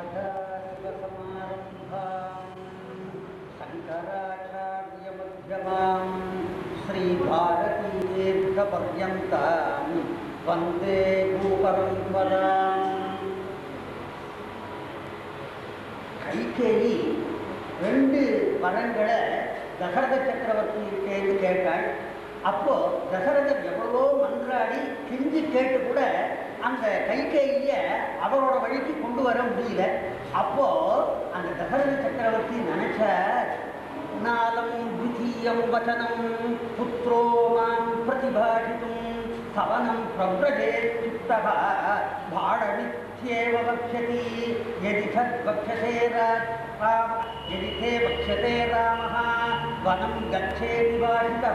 सदाशिवसमारम्भाम् शङ्कराचार्यमध्यमाम् श्रीभारतीतीर्थपर्यन्ताम् वन्दे गुरुपरम्पराम् கைகேயி ரெண்டு வரங்களை தசரத சக்கரவர்த்தியிட்டேன்னு கேட்டாள் அப்போ தசரதர் எவ்வளவோ மன்றாடி கெஞ்சி கேட்டு கூட அந்த கைகேயிய அவரோட வழிக்கு கொண்டு வர முடியல அப்போ அந்த தசரத சக்கரவர்த்தி நினைச்ச நாலம் द्वितीयं वचनं पुत्रो मां प्रतिभाषितुं सवनं प्रव्रजेत्युक्तः भाडमित्येव वक्ष्यति यदि तद्वक्ष्यते राम यदि ते वक्ष्यते रामः वनं गच्छेति भाषितः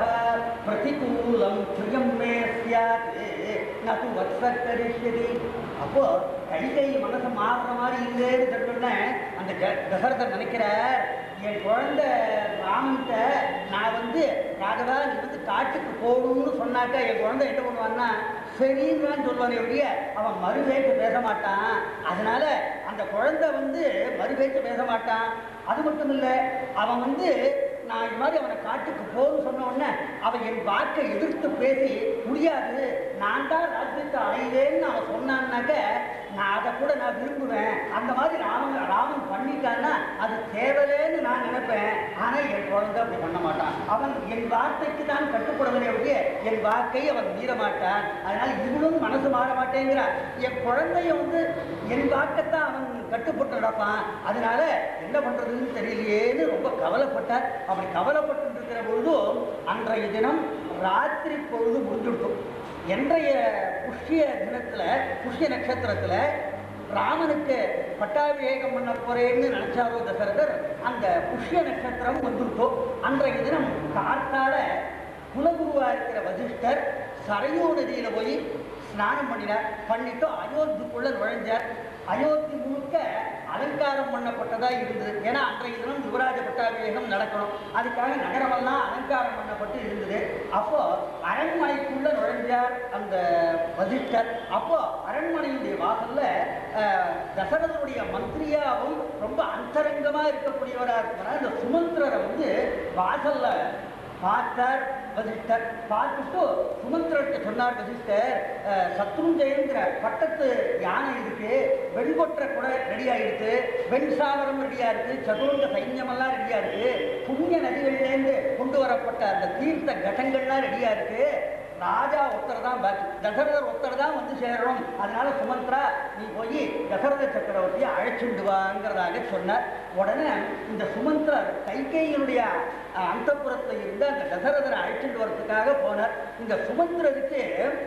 प्रतिकूलं प्रियं मे स्यात् न तु वत्सः करिष्यति அப்போ கைகை மனசு மாறுற மாதிரி இல்லைன்னு சொன்னோன்னே அந்த ஜ- தசரதர் நினைக்கிறார் என் குழந்தை ராமன்கிட்ட நான் வந்து ராகவா நீ வந்து காட்டுக்கு போகணும்னு சொன்னாக்கா என் குழந்தை என்ன பண்ணுவான்னா சரின்னு தான் சொல்லுவானே ஒழிய அவன் மறுபேச்சு பேச மாட்டான் அதனால அந்த குழந்தை வந்து மறுபேச்சு பேச மாட்டான் அது மட்டும் இல்லை அவன் வந்து நான் இது மாதிரி அவனை காட்டுக்கு போன்னு சொன்ன உடனே அவன் என் வாக்கை எதிர்த்து பேசி முடியாது நான் தான் ராஜ்யத்தை அடைவேன்னு அவன் சொன்னான்னாக்க நான் அதை கூட நான் விரும்புவேன் அந்த மாதிரி ராமன் ராமன் பண்ணிட்டான்னா அது தேவையில்லைன்னு நான் நினைப்பேன் ஆனால் என் குழந்தை அப்படி பண்ண மாட்டான் அவன் என் வார்த்தைக்கு தான் கட்டுப்படுவனே ஒழிய என் வாக்கை அவன் மீற மாட்டான் அதனால இவனும் மனசு மாற மாட்டேங்கிறான் என் குழந்தைய வந்து என் வாக்கைத்தான் அவன் கட்டுப்பட்டு நடப்பான் அதனால என்ன பண்றதுன்னு தெரியலையேன்னு ரொம்ப கவலைப்பட்டார் அப்படி கவலைப்பட்டு இருக்கிற பொழுதும் அன்றைய தினம் ராத்திரி பொழுது முடிஞ்சுடுக்கும் என்றைய புஷ்ய தினத்துல புஷ்ய நட்சத்திரத்துல ராமனுக்கு பட்டாபிஷேகம் பண்ண போறேன்னு நினைச்சாரோ தசரதர் அந்த புஷ்ய நட்சத்திரம் வந்துவிட்டோம் அன்றைய தினம் காத்தால குலகுருவா இருக்கிற வசிஷ்டர் சரையூ நதியில போய் ஸ்நானம் பண்ணினார் பண்ணிட்டு அயோத்திக்குள்ள நுழைஞ்சார் அயோத்தி முழுக்க அலங்காரம் பண்ணப்பட்டதா இருந்தது ஏன்னா அன்றைய தினம் யுவராஜ பட்டாபிஷேகம் நடக்கணும் அதுக்காக நகரமெல்லாம் அலங்காரம் பண்ணப்பட்டு இருந்தது அப்போ அரண்மனைக்குள்ள நுழைஞ்சார் அந்த வசிஷ்டர் அப்போ அரண்மனையுடைய வாசல்ல அஹ், தசரதனுடைய மந்திரியாவும் ரொம்ப அந்தரங்கமா இருக்கக்கூடியவரா இருக்கிறார் இந்த சுமந்திரரை வந்து வாசல்ல பார்த்தார் வசிஷ்டர் பார்த்துட்டு சுமந்திரர்கிட்ட சொன்னார் வசிஷ்டர் அஹ், சத்ருஞ்சயங்கிற பட்டத்து யானை இருக்கு வெண்கொற்ற கூட ரெடி ஆயிடுச்சு வெண் சாவரம் ரெடியா இருக்கு சதுரங்க சைன்யமெல்லாம் ரெடியா இருக்கு புண்ணிய நதிகள்லேருந்து கொண்டு வரப்பட்ட அந்த தீர்த்த கடங்கள்லாம் ரெடியா இருக்கு ராஜா ஒருத்தர் தான் பாக்கி தசரதர் ஒருத்தர் தான் வந்து சேரணும் அதனால சுமந்த்ரா நீ போய் தசரத சக்கரவர்த்தியை அழைச்சிட்டு வாங்கிறதாக சொன்னார் உடனே இந்த சுமந்திரர் கைகேயினுடைய அந்தப்புறத்தில் இருந்து அந்த தசரதரை அழைச்சிட்டு வரதுக்காக போனார் இந்த சுமந்திரருக்கு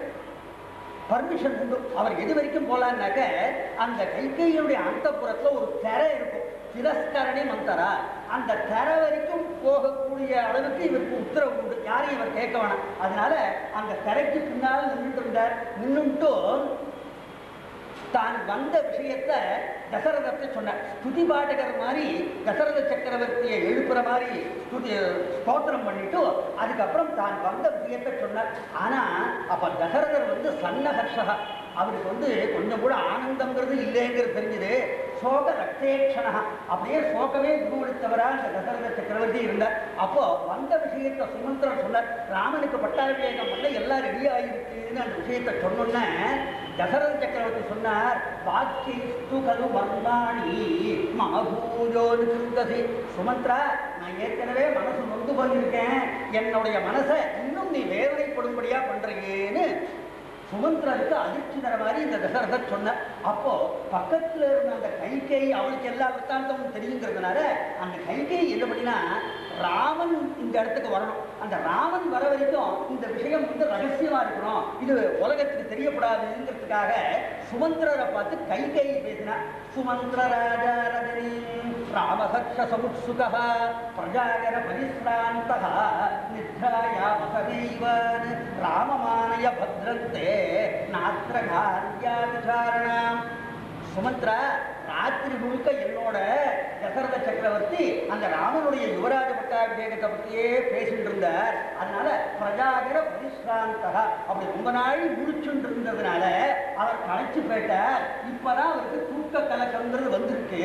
பர்மிஷன் உண்டு அவர் எது வரைக்கும் போலான்னாக்க அந்த கைகையினுடைய அந்தப்புறத்துல ஒரு திரை இருக்கும் திரஸ்கரணி மந்தரா அந்த திரை வரைக்கும் போகக்கூடிய அளவுக்கு இவருக்கு உத்தரவு உண்டு யாரையும் இவர் கேட்க வேணாம் அதனால அந்த திரைக்கு பின்னால் நின்றுட்டு இருந்தார் நின்றுட்டு தான் வந்த விஷயத்தை தசரதத்தை சொன்னார் ஸ்துதி பாடகர் மாதிரி தசரத சக்கரவர்த்தியை எழுப்புற மாதிரி ஸ்துதி ஸ்தோத்திரம் பண்ணிட்டு அதுக்கப்புறம் தான் வந்த விஷயத்தை சொன்னார் ஆனா அப்ப தசரதர் வந்து சன்னஹர்ஷகா அவருக்கு வந்து கொஞ்சம் கூட ஆனந்தம்ங்கிறது இல்லைங்கிறது தெரிஞ்சது சோக ரக்தேக்ஷணா அப்படியே சோகமே குருவெடுத்தவரா அந்த தசரத சக்கரவர்த்தி இருந்தார் அப்போ வந்த விஷயத்தை சுமந்திரன் சொன்னார் ராமனுக்கு பட்டாபிஷேகம் பண்ண எல்லாம் ரெடி ஆகிருக்குன்னு அந்த விஷயத்தை சொன்னோன்னே தசரத சக்கரவர்த்தி சொன்னார் வாக்கியஸ்து கலு மர்மாணி மகபூஜோனு சிந்தசி சுமந்த்ரா நான் ஏற்கனவே மனசு நொந்து பண்ணியிருக்கேன் என்னுடைய மனசை இன்னும் நீ வேதனைப்படும்படியா பண்றீங்கன்னு சுமந்திரருக்கு அதிர்ச்சி தர மாதிரி இந்த தசரதர் சொன்னார் அப்போ பக்கத்துல இருந்த அந்த கைகை அவளுக்கு எல்லா விற்த்தாந்தமும் தெரியுங்கிறதுனால அந்த கைகை என்ன பண்ணினா ராமன் இந்த இடத்துக்கு வரணும் அந்த ராமன் வர வரைக்கும் இந்த விஷயம் வந்து ரகசியமா இருக்கணும் இது உலகத்துக்கு தெரியப்படாதுங்கிறதுக்காக சுமந்திரரை பார்த்து கைகை பேசினார் சுமந்திர ராஜா ரஜனி ராமஹர்ஷ சமுத்சுக பிரஜாகர பரிசிராந்தக நித்ராயாமசமேவான் ராமமானய பத்ரந்தே நாத்திர காரியா விசாரணாம் சுமத்ரா ராத்திரி முழுக்க என்னோட தசரத சக்கரவர்த்தி அந்த ராமனுடைய யுவராஜ பட்டாபிஷேகத்தை பற்றியே பேசிட்டு இருந்தார் அதனால பிரஜாகர பரிசிராந்தகா அப்படி ரொம்ப நாள் முழிச்சுட்டு இருந்ததுனால அவர் களைச்சு போயிட்டார் இப்பதான் அவருக்கு தூக்க கலக்கங்கிறது வந்திருக்கு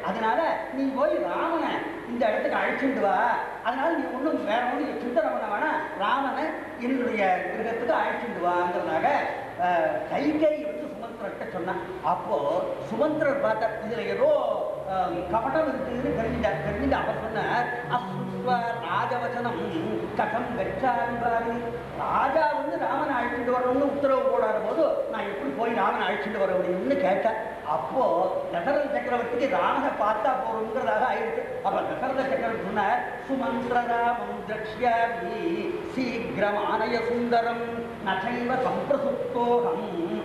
அதனால நீ போய் ராமனை இந்த இடத்துக்கு அழைச்சிட்டு வா அதனால நீ ஒன்றும் வேற ஒன்றும் சிந்தனை பண்ண வேணாம் ராமனை என்னுடைய கிரகத்துக்கு அழைச்சிட்டு வாங்கிறதாக அஹ், கைகை வந்து சுமந்திரர்கிட்ட சொன்னான் அப்போ சுமந்திரர் பார்த்தார் இதுல ஏதோ அஹ், கபடம் இருக்குதுன்னு தெரிஞ்சுட்டார் தெரிஞ்சுட்டு அவர் சொன்னார் அஸ்வ ராஜவசனம் கதம் கச்சாரி ராஜா வந்து ராமனை அழைச்சிட்டு வரணும்னு உத்தரவு போடாத போது நான் எப்படி போய் ராமனை அழைச்சிட்டு வர முடியும்னு கேட்டேன் அப்போ தசரத சக்கரவர்த்திக்கு ராமனை பார்த்தா போறோங்கிறதாக ஆயிடுச்சு அப்ப தசரத சக்கரவர்த்தி சொன்னார் சுமந்திரராமம் திரக்ஷ்யாமி சீக்கிரம் ஆனய சுந்தரம் நசைவ சம்பிரசுப்தோகம்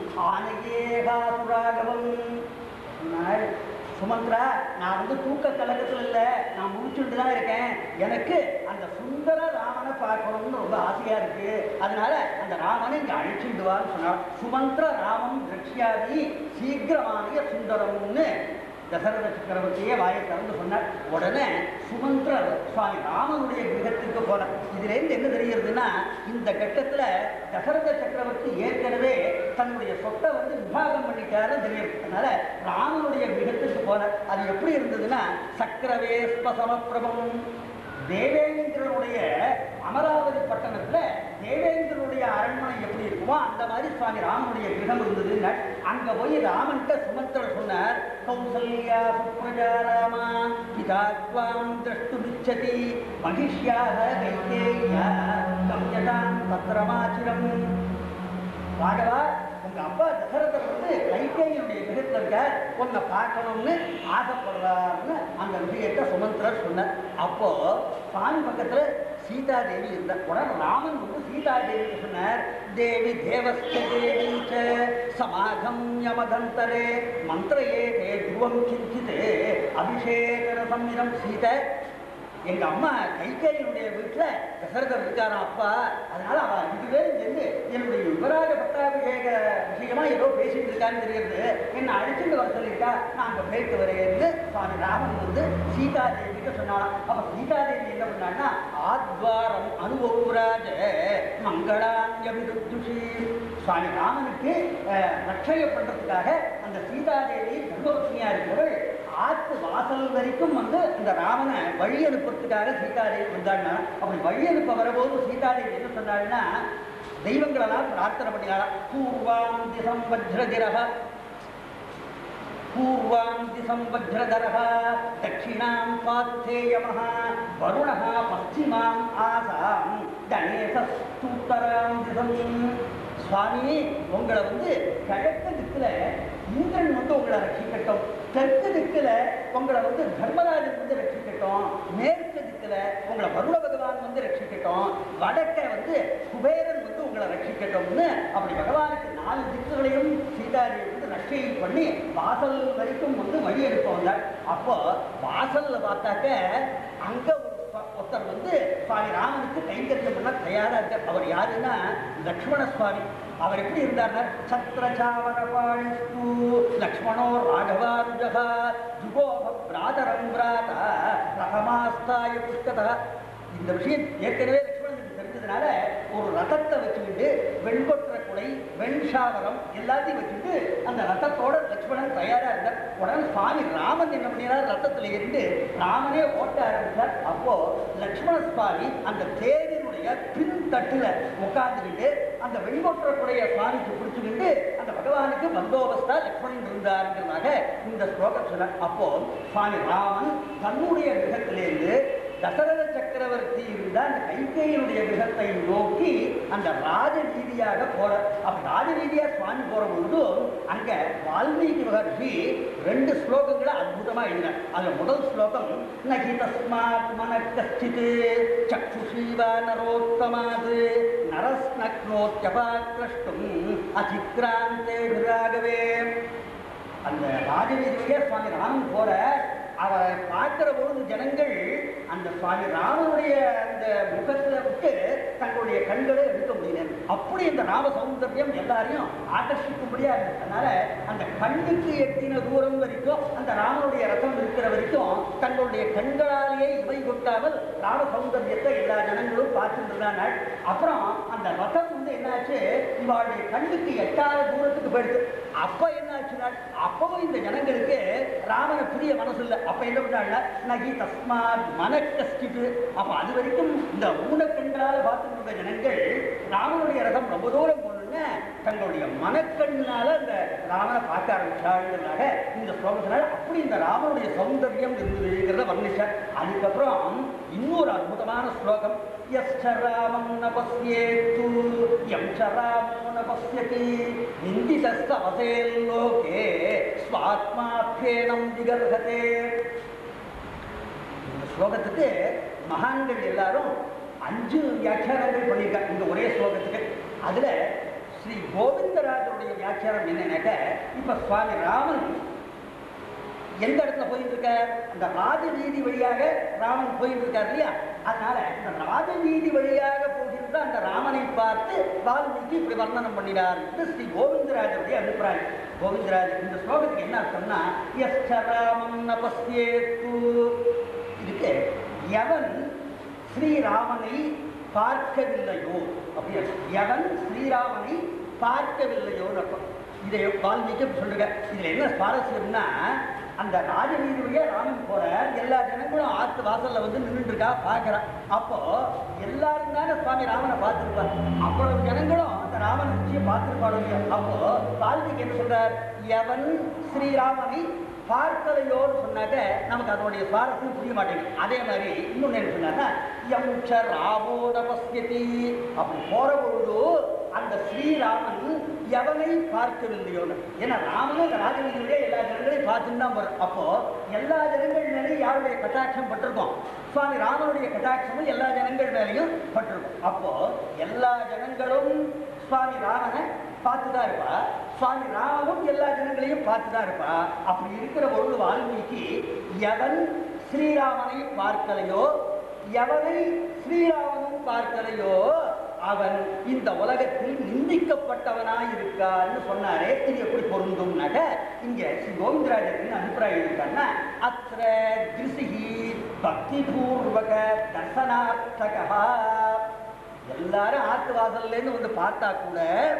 ஆனயேகாசுராகவம் சொன்னார் சுமந்திரா நான் வந்து தூக்க கலக்கத்தில் இல்லை நான் முடிச்சுட்டு தான் இருக்கேன் எனக்கு அந்த சுந்தர ராமனை பார்க்கணும்னு ரொம்ப ஆசையா இருக்கு அதனால அந்த ராமனை இங்க அழிச்சுட்டு வான்னு சொன்னார் சுமந்திர ராமம் திரக்ஷியாதி சீக்கிரமானிய சுந்தரம்னு தசரத சக்கரவர்த்தியே வாயை திறந்து சொன்னார் உடனே சுமந்திரர் சுவாமி ராமனுடைய கிரகத்துக்கு போனார் இதுலேருந்து என்ன தெரிகிறதுனா இந்த கட்டத்துல தசரத சக்கரவர்த்தி ஏற்கனவே தன்னுடைய சொத்தை வந்து விபாகம் பண்ணிட்டாருன்னு தெரியுது அதனால ராமனுடைய கிரகத்துக்கு போனார் அது எப்படி இருந்ததுன்னா சக்கரவே ஸ்மசமப்பிரபம் தேவேந்திரனுடைய அமராவதி பட்டணத்துல தேவேந்திரனுடைய அரண்மனை எப்படி இருக்குமோ அந்த மாதிரி சுவாமி ராமனுடைய கிரகம் இருந்ததுன்னு அங்க போய் ராமன்கிட்ட சுமந்திரர் சொன்னார் கௌசல்யா சுப்ரஜா ராமா பிதா துவாம் திரஷ்டுமிச்சதி மகிஷ்யாக கைகேயா கம்யதாம் தத்ரமாச்சிரம் ராகவா உங்க அப்பா தசரதர் வந்து கைகேயினுடைய கிரகத்தில் இருக்க உன்னை பார்க்கணும்னு ஆசைப்படுறாருன்னு அந்த விஷயத்தை சுமந்திரர் சொன்னார் அப்போ சாமி பக்கத்துல சீதா தேவி இருந்தார் உடனே ராமன் வந்து சீதா தேவிக்கு சொன்னார் தேவி தேவஸ்ய தேவி ச சமாகம் யமதந்தரே மந்திரையே தே துருவம் கிஞ்சித் அபிஷேகர சம்மிதம் சீதை எங்க அம்மா கைகேயினுடைய வீட்டுல தசரதர் இருக்காராம் அப்பா அதனால அவ இதுவே சென்று என்னுடைய யுவராஜ பட்டாபிஷேக விஷயமா ஏதோ பேசிட்டு இருக்கான்னு தெரியுது என்ன அழைச்சிட்டு வர சொல்லியிருக்கா நான் அங்க போயிட்டு வரேன்னு சுவாமி ராமன் வந்து சீதா தேவிக்கு சொன்னாலாம் அப்ப சீதா தேவி என்ன பண்ணான்னா ஆத்வாரம் அனுபவராஜ மங்களாஞ்சபிதுஷி சுவாமி ராமனுக்கு அஹ், ரட்சையை பண்றதுக்காக அந்த சீதா தேவி தர்மபத்னியா இருக்கிறவள் ஆத்து வாசல் வரைக்கும் வந்து இந்த ராமனை வழி அனுப்புறதுக்காக சீதாதேவி வந்தாள்னா அப்படி வழி அனுப்ப வரபோது சீதாதேவி என்ன சொன்னாள்னா தெய்வங்களெல்லாம் பிரார்த்தனை பண்ணினாளா பூர்வாம் திசம் வஜ்ரதிரக பூர்வாம் திசம் வஜ்ரதரக தட்சிணாம் பாத்தேயமஹ வருணः பশ্চিமாம் ஆசாம் கணேசஸ்தூத்தராம் திசம் சுவாமி உங்களை வந்து கிழக்கு திக்குல இந்திரன் வந்து உங்களை ரட்சிக்கட்டும் தெற்கு திக்குல உங்களை வந்து தர்மராஜன் வந்து ரட்சிக்கட்டும் மேற்கு திக்குல உங்களை வருண பகவான் வந்து ரட்சிக்கட்டும் வடக்க வந்து குபேரன் வந்து உங்களை ரட்சிக்கட்டும்னு அப்படி பகவானுக்கு நாலு திக்குகளையும் சீதாதேவி வந்து ரட்சையை பண்ணி வாசல் வரைக்கும் வந்து வழி எடுக்க வந்தார் அப்போ வாசல்ல பார்த்தாக்க அங்க ஒரு ஸ்வ- ஒருத்தர் வந்து சுவாமி ராமனுக்கு கைங்கரியம் பண்ண தயாரா இருக்கார் அவர் யாருன்னா லக்ஷ்மண சுவாமி அவர் எப்படி இருந்தார்னா சத்ரசாவர பாணிஸ்து லக்ஷ்மணோ ராகவானுஜகா ஜுகோப பிராதரம் பிராதா ரகமாஸ்தாய புஷ்கதா இந்த விஷயம் ஏற்கனவே லக்ஷ்மணனுக்கு தெரிஞ்சதுனால ஒரு ரதத்தை வச்சுக்கிட்டு வெண்கொற்ற குடை வெண்ஷாவரம் எல்லாத்தையும் வச்சுட்டு அந்த ரதத்தோட லக்ஷ்மணன் தயாரா இருந்தார் உடனே சுவாமி ராமன் என்ன பண்ணினார் ரத்தத்துல இருந்து ராமனே ஓட்ட ஆரம்பித்தார் அப்போ லக்ஷ்மண சுவாமி அந்த தேரினுடைய பின் தட்டுல உட்கார்ந்துக்கிட்டு அந்த வெண்கொற்ற குடைய சுவாமிக்கு பிடிச்சுக்கிட்டு அந்த பகவானுக்கு பந்தோபஸ்தா லக்ஷ்மணன் இருந்தாருங்கிறதாக இந்த ஸ்லோகம் சொன்னார் அப்போ சுவாமி ராமன் தன்னுடைய கிரகத்திலிருந்து தசரத சக்கரவர்த்தி இருந்த அந்த கைகேயினுடைய கிரகத்தை நோக்கி அந்த ராஜ வீதியாக போற அப்ப ராஜ வீதியா சுவாமி போற பொழுது அங்க வால்மீகி மகர்ஷி ரெண்டு ஸ்லோகங்களை அற்புதமா எழுதினார் அதுல முதல் ஸ்லோகம் நகி தஸ்மாத் மன கச்சித் சக்ஷுஷீவா நரோத்தமாது நரஸ்னக்னோத்யபாக்கிரஷ்டும் அசிக்ராந்தே விராகவே அந்த ராஜவீதியிலே சுவாமி ராமன் போற அவரை பார்க்கிற பொழுது ஜனங்கள் அந்த சுவாமி ராமனுடைய அந்த முகத்துல விட்டு தங்களுடைய கண்களை எடுக்க முடியல அப்படி இந்த ராம சௌந்தர்யம் எல்லாரையும் ஆகர்ஷிக்கும்படியா இருந்தது அதனால அந்த கண்ணுக்கு எட்டின தூரம் வரைக்கும் அந்த ராமனுடைய ரதம் இருக்கிற வரைக்கும் தங்களுடைய கண்களாலேயே இவை கொட்டாமல் ராம சௌந்தர்யத்தை எல்லா ஜனங்களும் பார்த்துட்டு இருந்தாங்க அப்புறம் அந்த ரதம் வந்து என்னாச்சு இவாளுடைய கண்ணுக்கு எட்டாத தூரத்துக்கு போயிடுது அப்ப என்னாச்சுன்னா அப்பவும் இந்த ஜனங்களுக்கு ராமனை பிரிய மனசு இல்லை அப்ப என்ன பண்ணாங்க நகி தஸ்மாத் மனக்கஷ்டிட்டு அப்ப அது வரைக்கும் இந்த ஊனக்கண்களால் பார்த்துட்டு இருந்த ஜனங்கள் ராமனுடைய ரதம் ரொம்ப தூரம் போனோன்னு தங்களுடைய மனக்கண்ணால இந்த ராமனை பார்க்க ஆரம்பிச்சாங்கிறதாக இந்த ஸ்லோகத்தினால அப்படி இந்த ராமனுடைய சௌந்தரியம் இருந்ததுங்கிறத வர்ணிச்சார் அதுக்கப்புறம் இன்னொரு அற்புதமான ஸ்லோகம் यश्च रामं न पश्येत्तु यं च रामो न पश्यति निन्दितस्तवसेल्लोके स्वात्माभ्येनं विगर्हते இந்த ஸ்லோகத்துக்கு மகான்கள் எல்லாரும் அஞ்சு வியாக்கியானங்கள் பண்ணியிருக்காங்க இந்த ஒரே ஸ்லோகத்துக்கு அதுல ஸ்ரீ கோவிந்தராஜருடைய வியாக்கியானம் என்னன்னாக்க இப்ப சுவாமி ராமன் எந்த இடத்துல போயிட்டு இருக்கார் அந்த ராஜ வீதி வழியாக ராமன் போயிட்டு இருக்கார் இல்லையா அதனால இந்த ராஜ வீதி வழியாக போகின்ற அந்த ராமனை பார்த்து வால்மீகி இப்படி வர்ணனம் பண்ணினார் என்று ஸ்ரீ கோவிந்தராஜருடைய அபிப்பிராயம் கோவிந்தராஜ் இந்த ஸ்லோகத்துக்கு என்ன அர்த்தம்னா எஸ் ராமம் நபஸ்யேத்து இதுக்கு எவன் ஸ்ரீராமனை பார்க்கவில்லையோ அப்படி அர்த்தம். எவன் ஸ்ரீராமனை பார்க்கவில்லையோன்னு அர்த்தம் இதை வால்மீகி இப்படி சொல்லுங்க இதுல என்ன சுவாரஸ்யம்னா அந்த ராஜவீதியிலேயே ராமன் போற எல்லா ஜனங்களும் ஆத்து வாசல்ல வந்து நின்றுட்டு இருக்கா பார்க்கறான் அப்போ எல்லாரும் தானே சுவாமி ராமனை பார்த்துருப்பார் அவ்வளவு ஜனங்களும் அந்த ராமனை நிச்சயம் பார்த்துருப்பாடு இல்லையா அப்போ வால்மீகி என்ன சொல்றார் எவன் ஸ்ரீராமனை பார்க்கலையோன்னு சொன்னாக்க நமக்கு அதனுடைய சுவாரஸ்யம் புரிய மாட்டேங்குது அதே மாதிரி இன்னொன்னு என்ன சொன்னாங்கன்னா எம் ச ராமோ நபஸ்யதி அப்படி போற பொழுது அந்த ஸ்ரீராமன் எவனை பார்க்கவில்லையோன்னு ஏன்னா ராமனும் அந்த ராஜவீதியிலே எல்லா ஜனங்களையும் பார்த்துட்டு தான் போறார் அப்போ எல்லா ஜனங்கள் மேலேயும் யாருடைய கட்டாட்சம் பட்டிருக்கோம் சுவாமி ராமனுடைய கட்டாட்சமும் எல்லா ஜனங்கள் மேலேயும் பட்டிருக்கும் அப்போ எல்லா ஜனங்களும் சுவாமி ராமனை பார்த்து தான் இருப்பா சுவாமி ராமனும் எல்லா ஜனங்களையும் பார்த்து தான் இருப்பா அப்படி இருக்கிற பொழுது வால்மீகி எவன் ஸ்ரீராமனை பார்க்கலையோ எவனை ஸ்ரீராமனும் பார்க்கலையோ அவன் இந்த உலகத்தில் நிந்திக்கப்பட்டவனாய் இருக்கான்னு சொன்னாரே இது எப்படி பொருந்தும்னாக்க இங்க ஸ்ரீ கோவிந்தராஜருக்கு அபிப்பிராயம் இருக்கான்னா அத்திர திருசிகி பக்தி பூர்வக தர்சனார்த்தகா எல்லாரும் ஆத்து வாசல்லேருந்து வந்து பார்த்தா கூட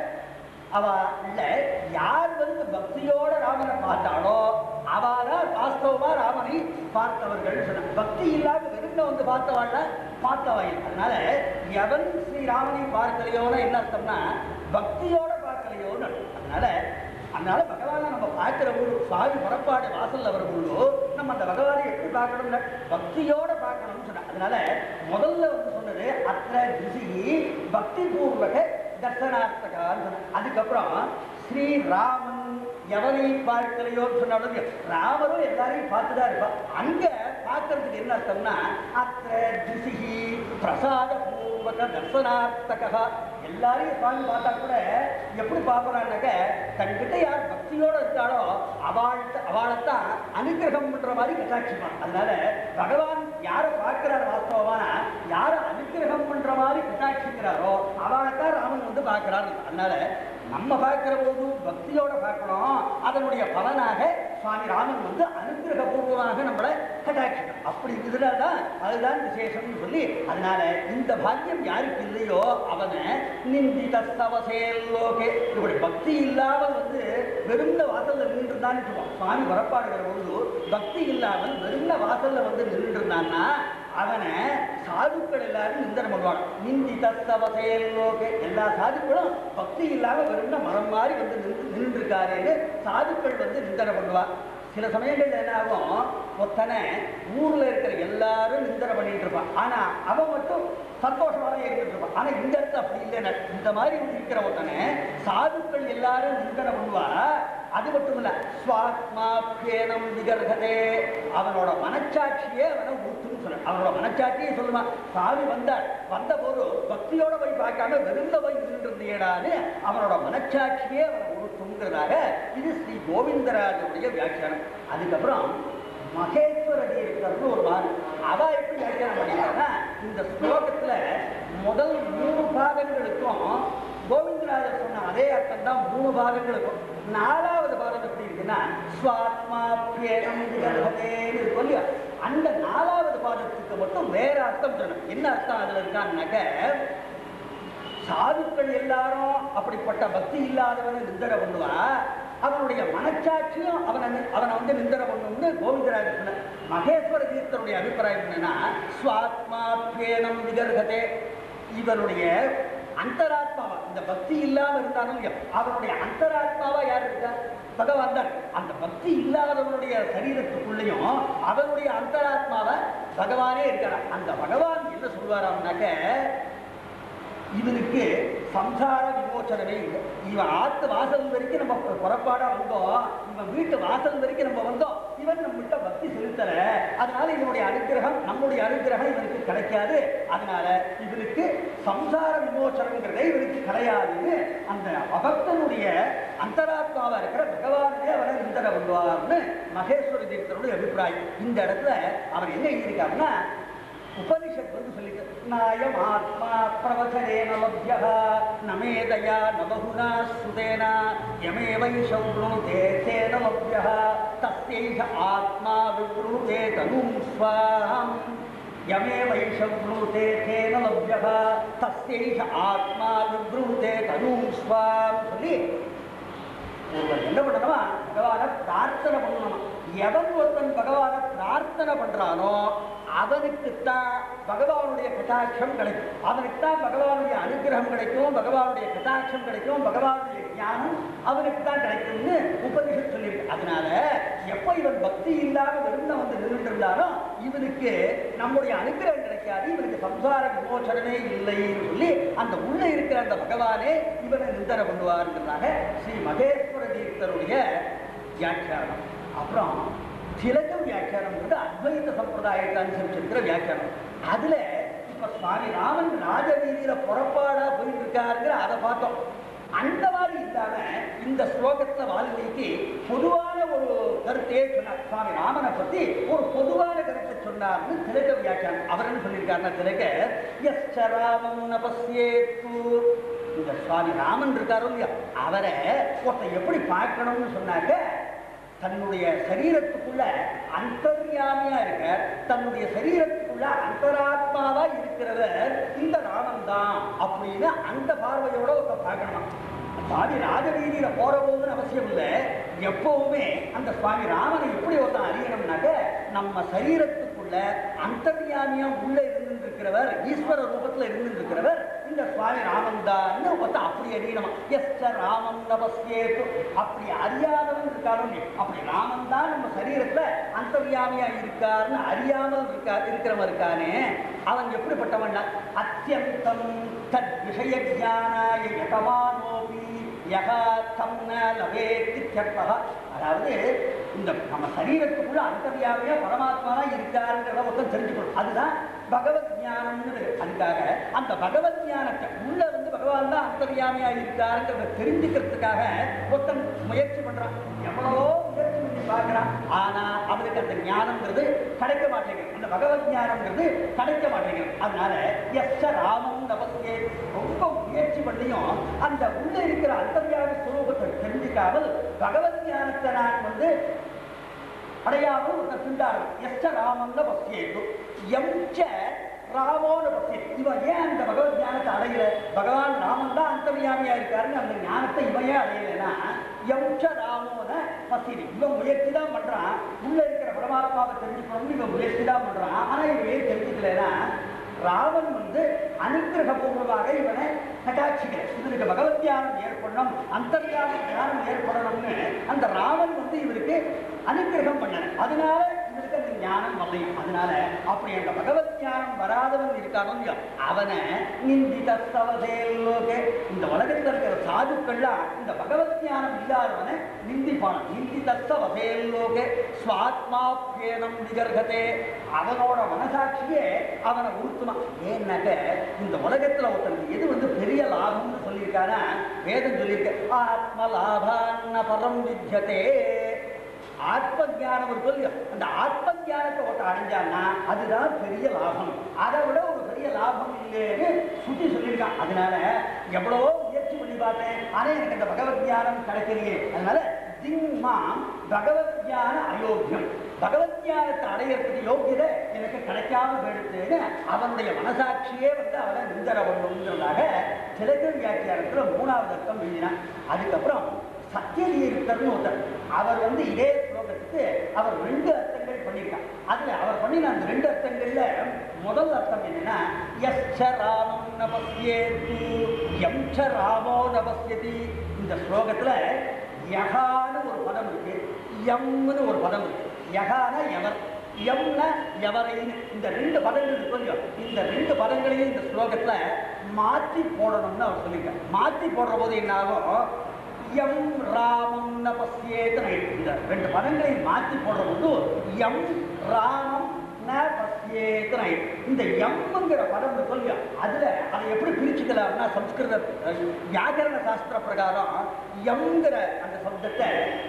அவ இல்ல யார் வந்து பக்தியோட ராமனை பார்த்தாளோ அவதான் வாஸ்தவமா ராமனை பார்த்தவர்கள் சொன்ன பக்தி இல்லாத வெறுங்க வந்து பார்த்தவாள் பார்த்தவாய் அதனால எவன் ஸ்ரீராமனை பார்க்கலையோன்னு என்ன அர்த்தம்னா பக்தியோட பார்க்கலையோன்னு அர்த்தம். அதனால அதனால பகவானை நம்ம பார்க்கிற பொழுது சுவாமி புறப்பாடு வாசல்ல வரும் பொழுது நம்ம அந்த பகவானை எப்படி பார்க்கணும்னா பக்தியோட பார்க்கணும்னு சொன்ன அதனால முதல்ல வந்து சொன்னது அத்த திசி பக்தி பூர்வக தர்சனார்த்தகான்னு சொன்ன அதுக்கப்புறம் ஸ்ரீராமன் எவனை பார்க்கலையோன்னு சொன்னாலும் ராமரும் எல்லாரையும் பார்த்துதான் இருப்பான் அங்க பார்க்கறதுக்கு என்ன அர்த்தம்னா அத்த திசிகி பிரசாத பூர்வக தர்சனார்த்தகா எல்லாரையும் சுவாமி பார்த்தா கூட எப்படி பார்க்கறான்னாக்க தன்கிட்ட யார் பக்தியோட இருக்காளோ அவள்கிட்ட அவளைத்தான் அனுகிரகம் பண்ற மாதிரி கட்டாட்சிப்பான் அதனால பகவான் யாரை பார்க்கிறார் வாஸ்தவமான யாரை அனுகிரகம் பண்ற மாதிரி கட்டாட்சிக்கிறாரோ அவளைத்தான் ராமன் வந்து பார்க்கிறார் அதனால நம்ம பார்க்கிற போது பக்தியோட பார்க்கணும் அதனுடைய பலனாக சுவாமி ராமன் வந்து அனுகிரகபூர்வமாக நம்மளை கட்டாட்சிக்கணும் அப்படி இதுதான் தான் அதுதான் விசேஷம்னு சொல்லி அதனால இந்த பாக்கியம் யாருக்கு இல்லையோ அவனை நிந்தித சவசேலோகே இப்படி பக்தி இல்லாமல் வந்து வெறுந்த வாசல்ல நின்று தான் சுவாமி புறப்பாடுகிற பொழுது பக்தி இல்லாமல் வெறுந்த வாசல்ல வந்து நின்று இருந்தான்னா அவனை சாதுக்கள் எல்லாரும் நிந்தனம் பண்ணுவாங்க நிந்தி தத்தவசேலோகே எல்லா சாதுக்களும் பக்தி இல்லாம வெறும் மரம் மாதிரி வந்து நின்று நின்றுருக்காருன்னு சாதுக்கள் வந்து நிந்தனம் பண்ணுவா சில சமயங்கள்ல என்ன ஆகும் ஒத்தனை ஊர்ல இருக்கிற எல்லாரும் நிந்தனை பண்ணிட்டு இருப்பான் ஆனா அவன் மட்டும் சந்தோஷமாக இருந்துட்டு இருப்பான் ஆனா இந்த இடத்துல அப்படி இல்லைன்னா இந்த மாதிரி இருக்கிற ஒருத்தனை சாதுக்கள் எல்லாரும் நிந்தனை பண்ணுவா அது மட்டும் இல்ல சுவாத்மாபியேனம் விகர்கதே அவனோட மனச்சாட்சியே அவனை ஊத்துன்னு சொல்ல அவனோட மனச்சாட்சியே சொல்லுவான் சாமி வந்தார் வந்த போது பக்தியோட போய் பார்க்காம வெறுந்த போய் நின்றுட்டியடான்னு அவனோட மனச்சாட்சியே அவனை உறுத்துங்கிறதாக இது ஸ்ரீ கோவிந்தராஜனுடைய வியாக்கியானம் அதுக்கப்புறம் மகேஸ்வர தீர்த்தர்னு ஒரு மாதிரி அவ எப்படி வியாக்கியானம் பண்ணிட்டாங்கன்னா இந்த ஸ்லோகத்துல முதல் மூணு பாதங்களுக்கும் கோவிந்தராஜர் சொன்ன அதே அர்த்தம் தான் மூணு பாதங்களுக்கும் நாலாவது பாதம் எப்படி இருக்குன்னா ஸ்வாத்மாபியேனம் விகர்ஹதேன்னு இருக்கும் இல்லையா அந்த நாலாவது பாதத்துக்கு மட்டும் வேற அர்த்தம் சொல்லணும் என்ன அர்த்தம் அதுல இருக்கான்னாக்க சாதுக்கள் எல்லாரும் அப்படிப்பட்ட பக்தி இல்லாதவனை நிந்தனை பண்ணுவா அவனுடைய மனச்சாட்சியும் அவனை அவனை வந்து நிந்தர பண்ணணும்னு கோவிந்தராஜ் சொன்னார் மகேஸ்வர தீர்த்தனுடைய அபிப்பிராயம் என்னன்னா ஸ்வாத்மாத்வேனம் விகர்கதே இவனுடைய அந்தராத்மாவா இந்த பக்தி இல்லாம இருந்தாலும் இல்லையோ, அவனுடைய அந்தராத்மாவா யார் இருக்கா பகவான் தான் அந்த பக்தி இல்லாதவனுடைய சரீரத்துக்குள்ளேயும் அவனுடைய அந்தராத்மாவை பகவானே இருக்கிறான் அந்த பகவான் என்ன சொல்வாராம்னாக்க இவனுக்கு சம்சார விமோச்சனமே இல்லை இவன் ஆத்து வாசல் வரைக்கும் நம்ம பு- புறப்பாடா வந்தோம் இவன் வீட்டு வாசல் வரைக்கும் நம்ம வந்தோம் இவன் நம்மகிட்ட பக்தி செலுத்தல அதனால இவனுடைய அனுகிரகம் நம்முடைய அனுகிரகம் இவனுக்கு கிடைக்காது அதனால இவனுக்கு சம்சார விமோச்சனங்கிறதே இவனுக்கு கிடையாதுன்னு அந்த அபக்தனுடைய அந்தராத்மாவா இருக்கிற பகவானே அவனை நிந்தர பண்ணுவார்னு மகேஸ்வர தீர்த்தனுடைய அபிப்பிராயம் இந்த இடத்துல அவர் என்ன எழுதியிருக்காருன்னா உபனிஷத் வந்து சொல்லிட்டு நாயம் ஆத்மா பிரவச்சனேன லப்யः நமேதயா நபகுனா சுதேன யமேவை சௌருணுதே தேன லப்யः தஸ்யைஷ ஆத்மா விப்ருணுதே தனும் ஸ்வாம் யமேவை சௌருணுதே தேன லப்யः தஸ்யைஷ ஆத்மா விப்ருணுதே தனும் ஸ்வாம் சொல்லி ஒருவன் என்ன பண்ணணுமா பகவானை பிரார்த்தனை பண்ணணுமா எவன் ஒருத்தன் பகவானை பிரார்த்தனை பண்றானோ அவனுக்குத்தான் பகவானுடைய கட்டாட்சம் கிடைக்கும் அவனுக்குத்தான் பகவானுடைய அனுகிரகம் கிடைக்கும் பகவானுடைய கட்டாட்சம் கிடைக்கும் பகவானுடைய ஞானம் அவனுக்கு தான் கிடைக்கும்னு உபனிஷத் சொல்லியிருக்கு அதனால எப்ப இவன் பக்தி இல்லாம வெறும் வந்து நின்றுட்டு இருந்தாலும் இவனுக்கு நம்முடைய அனுகிரகம் கிடைக்காது இவனுக்கு சம்சார விமோசனமே இல்லைன்னு சொல்லி அந்த உள்ள இருக்கிற அந்த பகவானே இவனை நிந்தனை பண்ணுவாருங்கிறதாக ஸ்ரீ மகேஸ்வர தீர்த்தருடைய வியாக்கியானம் அப்புறம் திலகம் வியாக்கியானம்ன்றது அத்வைத சம்பிரதாயத்தை அனுசரிச்சிருக்கிற வியாக்கியானம் அதுல இப்ப சுவாமி ராமன் ராஜவீதியில புறப்பாடா போயிட்டு இருக்காருங்கிற அதை பார்த்தோம் அந்த மாதிரி இல்லாம இந்த ஸ்லோகத்துல வால்மீகி பொதுவான ஒரு கருத்தையே சொன்னார் சுவாமி ராமனை பத்தி ஒரு பொதுவான கருத்தை சொன்னார்னு திலக வியாக்கியானம் அவர் என்ன சொல்லியிருக்காருன்னா திலக எஸ் ராமம் நபஸ்யேத்து இந்த சுவாமி ராமன் இருக்காரோ இல்லையா அவரை ஒருத்தன் எப்படி பார்க்கணும்னு சொன்னாக்க தன்னுடைய சரீரத்துக்குள்ள அந்தர்யாமியா இருக்க தன்னுடைய சரீரத்துக்குள்ள அந்தராத்மாவா இருக்கிறவர் இந்த ராமன் தான் அப்படின்னு அந்த பார்வையோட ஒருத்த பார்க்கணும் சுவாமி ராஜவீதியில போற போதுன்னு அவசியம் இல்லை எப்பவுமே அந்த சுவாமி ராமனை எப்படி ஒருத்தன் அறியணும்னாக்க நம்ம சரீரத்துக்குள்ள அந்தர்யாமியா உள்ள இருந்து இருக்கிறவர் ஈஸ்வர ரூபத்துல இருந்து இருக்கிறவர் இந்த சுவாமி ராமன் தான் ஒருத்தன் அப்படி அறியணுமா எஸ் ராமன் நபஸ்யேத்து அப்படி அறியாதவன் இருக்காரோ இல்லையோ, அப்படி ராமன் தான் நம்ம சரீரத்துல அந்தர்யாமியா இருக்காருன்னு அறியாமல் இருக்கா இருக்கிறவன் இருக்கானே அவன் எப்படிப்பட்டவன் அத்தியந்தம் தத் விஷய ஜானாய யதமானோபி யகா தம் ந லவேத் இத்யர்த்தः. அதாவது இந்த நம்ம சரீரத்துக்குள்ள அந்தர்யாமியா பரமாத்மாவா இருக்காருங்கிறத ஒருத்தன் தெரிஞ்சுக்கணும் அதுதான் பகவத் ஞானம்னு அதுக்காக அந்த பகவத் ஞானத்தை உள்ள வந்து பகவான் தான் அந்தர்யாமியா இருக்காருங்கிறத தெரிஞ்சுக்கிறதுக்காக ஒருத்தன் முயற்சி பண்றான் எவ்வளவோ முயற்சி பண்ணி பார்க்கறான் ஆனா அவனுக்கு அந்த ஞானம்ங்கிறது கிடைக்க மாட்டேங்குது அந்த பகவத் ஞானம்ங்கிறது கிடைக்க மாட்டேங்குது அதனால எஸ் ராமம் நபஸ்யே ரொம்ப முயற்சி பண்ணியும் அந்த உள்ள இருக்கிற அந்தர்யாமி ஸ்வரூபத்தை தெரிஞ்சுக்காமல் பகவத் ஞானத்தை நான் வந்து அடையாமல் ஒருத்தர் திண்டாடும் எஸ்ட ராமந்த பசியேது எம்ச ராமோன பசியது இவன் ஏன் அந்த பகவத் ஞானத்தை அடையல பகவான் ராமன் தான் அந்தர்யாமியா இருக்காருன்னு அந்த ஞானத்தை இவன் ஏன் அடையலைன்னா எம்ச ராமோன பசியது இவன் முயற்சி தான் பண்றான் உள்ள இருக்கிற பரமாத்மாவை தெரிஞ்சுக்கணும்னு இவன் முயற்சி தான் பண்றான் ஆனா இவன் ஏன் தெரிஞ்சுக்கலைன்னா ராமன் வந்து அனுகிரக பூர்வமாக இவனை கட்டாட்சிக்கல இவனுக்கு பகவத் தியானம் ஏற்படணும் அந்தர்யான ஞானம் ஏற்படணும்னு அந்த ராமன் வந்து இவருக்கு அனுகிரகம் பண்ணல அதனால இவருக்கு அந்த ஞானம் வரலை அதனால அப்படி அந்த பகவத் ஞானம் வராதவன் இருக்கானோ இல்லையோ அவனை நிந்தித சவதேலோகே இந்த உலகத்தில் இருக்கிற சாதுக்கள்லாம் இந்த பகவத் ஞானம் இல்லாதவனை நிந்திப்பான் நிந்தித சவதேலோகே ஸ்வாத்மாப்யேனம் விகர்கதே அவனோட மனசாட்சியே அவனை உறுத்துமா ஏன்னாக்க இந்த உலகத்துல ஒருத்தனுக்கு எது வந்து பெரிய லாபம்னு சொல்லியிருக்கானா வேதம் சொல்லியிருக்க ஆத்ம லாபான்ன பரம் வித்தியதே ஆத்ம ஞானம் இருக்கு இல்லையோ அந்த ஆத்ம ஞானத்தை ஒருத்தன் அடைஞ்சான்னா அதுதான் பெரிய லாபம் அதை விட ஒரு பெரிய லாபம் இல்லைன்னு சுத்தி சொல்லியிருக்கான் அதனால எவ்வளவோ முயற்சி பண்ணி பார்த்தேன் ஆனா எனக்கு அந்த பகவத் ஞானம் கிடைக்கலையே அதனால திங்மாம் பகவத் ஞான அயோக்கியம் பகவத் ஞானத்தை அடையறதுக்கு யோக்கியதை எனக்கு கிடைக்காம போயிடுச்சுன்னு அவனுடைய மனசாட்சியே வந்து அவனை நிந்தர பண்ணுங்கிறதாக திலக வியாக்கியானத்துல மூணாவது அர்த்தம் எழுதினான் அதுக்கப்புறம் சத்தியதீர்த்தர்னு ஒருத்தர் அவர் வந்து இதே ஸ்லோகத்துக்கு அவர் ரெண்டு அர்த்தங்கள் பண்ணியிருக்கார் அதுல அவர் பண்ணின அந்த ரெண்டு அர்த்தங்கள்ல முதல் அர்த்தம் என்னன்னா எஸ் ராமம் நபஸ்யேது எம் ச ராமோ நபஸ்யதி இந்த ஸ்லோகத்துல யகான்னு ஒரு பதம் இருக்கு எம்னு ஒரு பதம் இருக்கு யகான எவர் எம்ன எவரைன்னு இந்த ரெண்டு பதங்கள் இருக்கு இல்லையோ, இந்த ரெண்டு பதங்களையும் இந்த ஸ்லோகத்துல மாற்றி போடணும்னு அவர் சொல்லியிருக்கார் மாற்றி போடுற போது என்ன ஆகும் எம் ராமம் ந பசியேத்து இந்த ரெண்டு பதங்களையும் மாற்றி போடுற போது எம் ராமம் ந பசியேத்து இந்த எம்ங்கிற பதம் இருக்கு இல்லையா அதுல அதை எப்படி பிரிச்சுக்கலாம்னா சம்ஸ்கிருத அஹ், வியாகரண சாஸ்திர பிரகாரம் எம்ங்கிற அந்த சப்தத்தை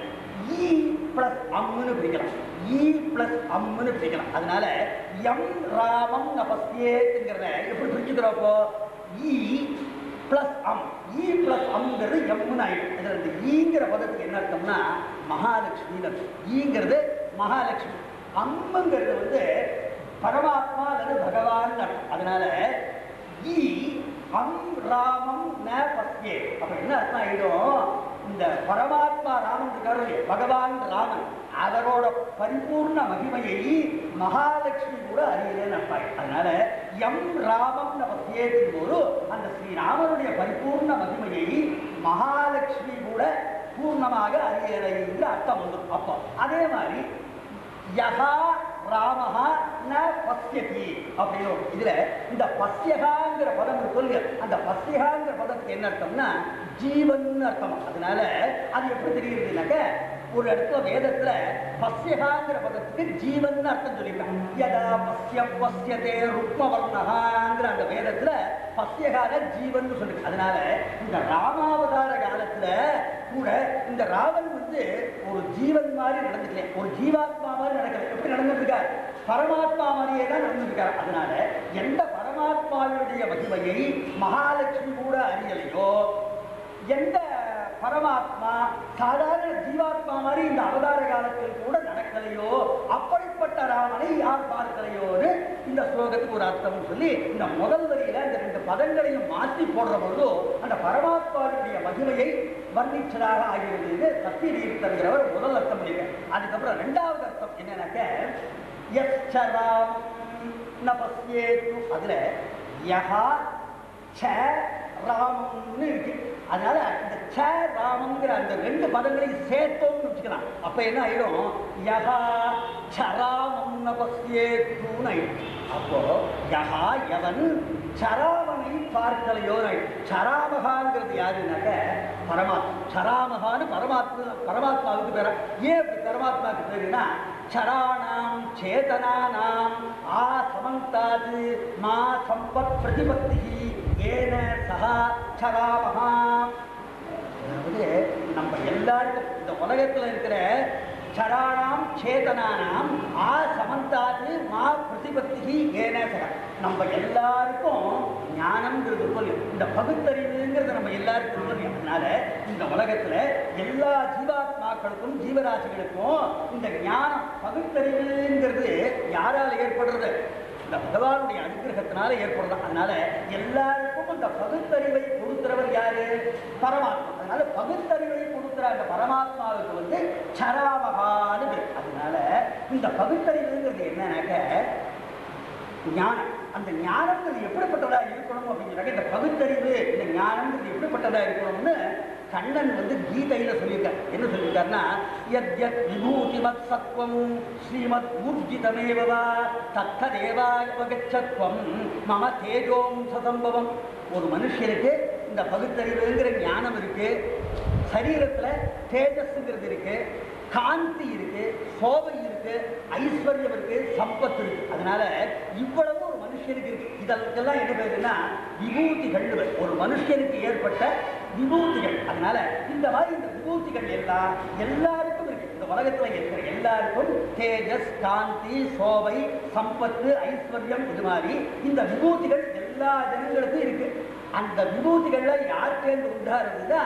இ பிளஸ் அம்னு பிரிக்கலாம் இ பிளஸ் அம்னு பிரிக்கலாம் அதனால எம் ராமம் நபஸ்யேத்துங்கிறத எப்படி பிரிச்சுக்கிறப்போ இ பிளஸ் அம் இ பிளஸ் அம்ங்கிறது எம்னு ஆயிடும் இதில் இந்த ஈங்கிற பதத்துக்கு என்ன அர்த்தம்னா மகாலட்சுமின்னு அர்த்தம் ஈங்கிறது மகாலட்சுமி அம்முங்கிறது வந்து பரமாத்மா அல்லது பகவான் அர்த்தம் அதனால ஈ அம் ராமம் ந பஸ்யே அப்ப என்ன அர்த்தம் ஆயிடும் இந்த பரமாத்மா ராமன் இருக்காரு இல்லையா, பகவான் ராமன் அவரோட பரிபூர்ண மகிமையை மகாலட்சுமி கூட அறியலன்னு அர்த்தம் ஆயிடும். அதனால எம் ராமம் பஸ்யேக்கும் போது அந்த ஸ்ரீராமனுடைய பரிபூர்ண மகிமையை மகாலட்சுமி கூட பூர்ணமாக அறியலைங்கிற அர்த்தம் வந்துடும் அப்போ அதே மாதிரி யகா ராமஹா ந பஸ்யதி அப்படின்னு ஒரு இதுல இந்த பஸ்யகாங்கிற பதம் இருக்கு இல்லையா, அந்த பஸ்யகாங்கிற பதத்துக்கு என்ன அர்த்தம்னா ஜீவன் அர்த்தம் அதனால அது எப்படி தெரியுதுனாக்க ஒரு இடத்துல வேதத்துல பஸ்யகாங்கிற பதத்துக்கு ஜீவன் அர்த்தம் சொல்லியிருக்காங்க யதா பஸ்ய பஸ்யதே ருக்மவர்ணகாங்கிற அந்த வேதத்துல பஸ்யகால ஜீவன் சொல்லிருக்கு அதனால இந்த ராமாவதார காலத்துல கூட இந்த ராவன் வந்து ஒரு ஜீவன் மாதிரி நடந்துக்கல ஒரு ஜீவாத்மா மாதிரி நடக்கல எப்படி நடந்துருக்கார் பரமாத்மா மாதிரியே தான் நடந்துருக்கார் அதனால எந்த பரமாத்மாவினுடைய மகிமையை மகாலட்சுமி கூட அறியலையோ எந்த பரமாத்மா சாதாரண ஜீவாத்மா மாதிரி இந்த அவதார காலத்தில் கூட நடக்கலையோ அப்படிப்பட்ட ராமனை யார் பார்க்கலையோன்னு இந்த ஸ்லோகத்துக்கு ஒரு அர்த்தம் சொல்லி இந்த முதல் வரியில இந்த ரெண்டு பதங்களையும் மாற்றி போடுற பொழுது அந்த பரமாத்மாவினுடைய மகிமையை வர்ணிச்சதாக ஆகிறது சத்தியதீர்த்தங்கிறவர் முதல் அர்த்தம் பண்ணிருக்கார் அதுக்கப்புறம் ரெண்டாவது அர்த்தம் என்னன்னாக்க எச்சராம் ந பஸ்யேத்து அதுல யஹா ச ராமம்னு இருக்கு அதனால இந்த ச ராமங்கிற அந்த ரெண்டு பதங்களையும் சேர்த்தோம்னு வச்சுக்கலாம் அப்ப என்ன ஆயிடும் யஹா சராமம் ந பஸ்யேத்துன்னு ஆயிடும் அப்போ யஹா எவன் சராமனை பார்க்கலையோ சராமகாங்கிறது யாருனாக்க பரமாத்மா சராமகான்னு பரமாத்மா பரமாத்மாவுக்கு பேர ஏன் அப்படி பரமாத்மாவுக்கு பேருனா சராணாம் சேதனானாம் ஆ சமந்தாது மா சம்பத் பிரதிபத்தி ஏன சகா சராமகா அதாவது நம்ம எல்லாருக்கும் இந்த உலகத்துல இருக்கிற சராணாம் சேதனானாம் ஆ சமந்தாது மா பிரதிபத்தி ஏன சகா நம்ம எல்லாருக்கும் ஞானம்ங்கிறது இருக்கும் இல்லையா? இந்த பகுத்தறிவுங்கிறது நம்ம எல்லாருக்கும் இருக்கும் இல்லையா? அதனால இந்த உலகத்துல எல்லா ஜீவாத்மாக்களுக்கும் ஜீவராசிகளுக்கும் இந்த ஞானம் பகுத்தறிவுங்கிறது யாரால ஏற்படுறது இந்த பகவானுடைய அனுகிரகத்தினால ஏற்படுறது அதனால எல்லாருக்கும் அந்த பகுத்தறிவை கொடுக்கிறவர் யாரு பரமாத்மா அதனால பகுத்தறிவை கொடுக்கிற அந்த பரமாத்மாவுக்கு வந்து சராமகான்னு பேர். அதனால இந்த பகுத்தறிவுங்கிறது என்னன்னாக்க ஞானம் அந்த ஞானங்கிறது எப்படிப்பட்டதா இருக்கணும் அப்படிங்கிறாங்க இந்த பகுத்தறிவு இந்த ஞானங்கிறது எப்படிப்பட்டதா இருக்கணும்னு கண்ணன் வந்து கீதையில சொல்லியிருக்கார் என்ன சொல்லியிருக்காருன்னா யத் யத் விபூதிமத் சத்வம் ஸ்ரீமத் ஊர்ஜிதமேவா தத்ததேவாவகச்சத்வம் மம தேஜோம் சதம்பவம் ஒரு மனுஷனுக்கு இந்த பகுத்தறிவுங்கிற ஞானம் இருக்கு சரீரத்துல தேஜஸ்ங்கிறது இருக்கு காந்தி இருக்கு சோபை இருக்கு ஐஸ்வர்யம் இருக்கு சம்பத்து இருக்கு அதனால இவ்வளவு ஒரு மனுஷனுக்கு இருக்கு இதற்கெல்லாம் என்ன பேருன்னா விபூதிகள் ஒரு மனுஷனுக்கு ஏற்பட்ட விபூதிகள் அதனால இந்த மாதிரி இந்த விபூதிகள் எல்லாம் எல்லாருக்கும் இருக்கு இந்த உலகத்துல இருக்கிற எல்லாருக்கும் தேஜஸ் காந்தி சோபை சம்பத்து ஐஸ்வர்யம் இது மாதிரி இந்த விபூதிகள் எல்லா ஜனங்களுக்கும் இருக்கு அந்த விபூதிகள்ல யாருக்கேந்து உண்டாருதுன்னா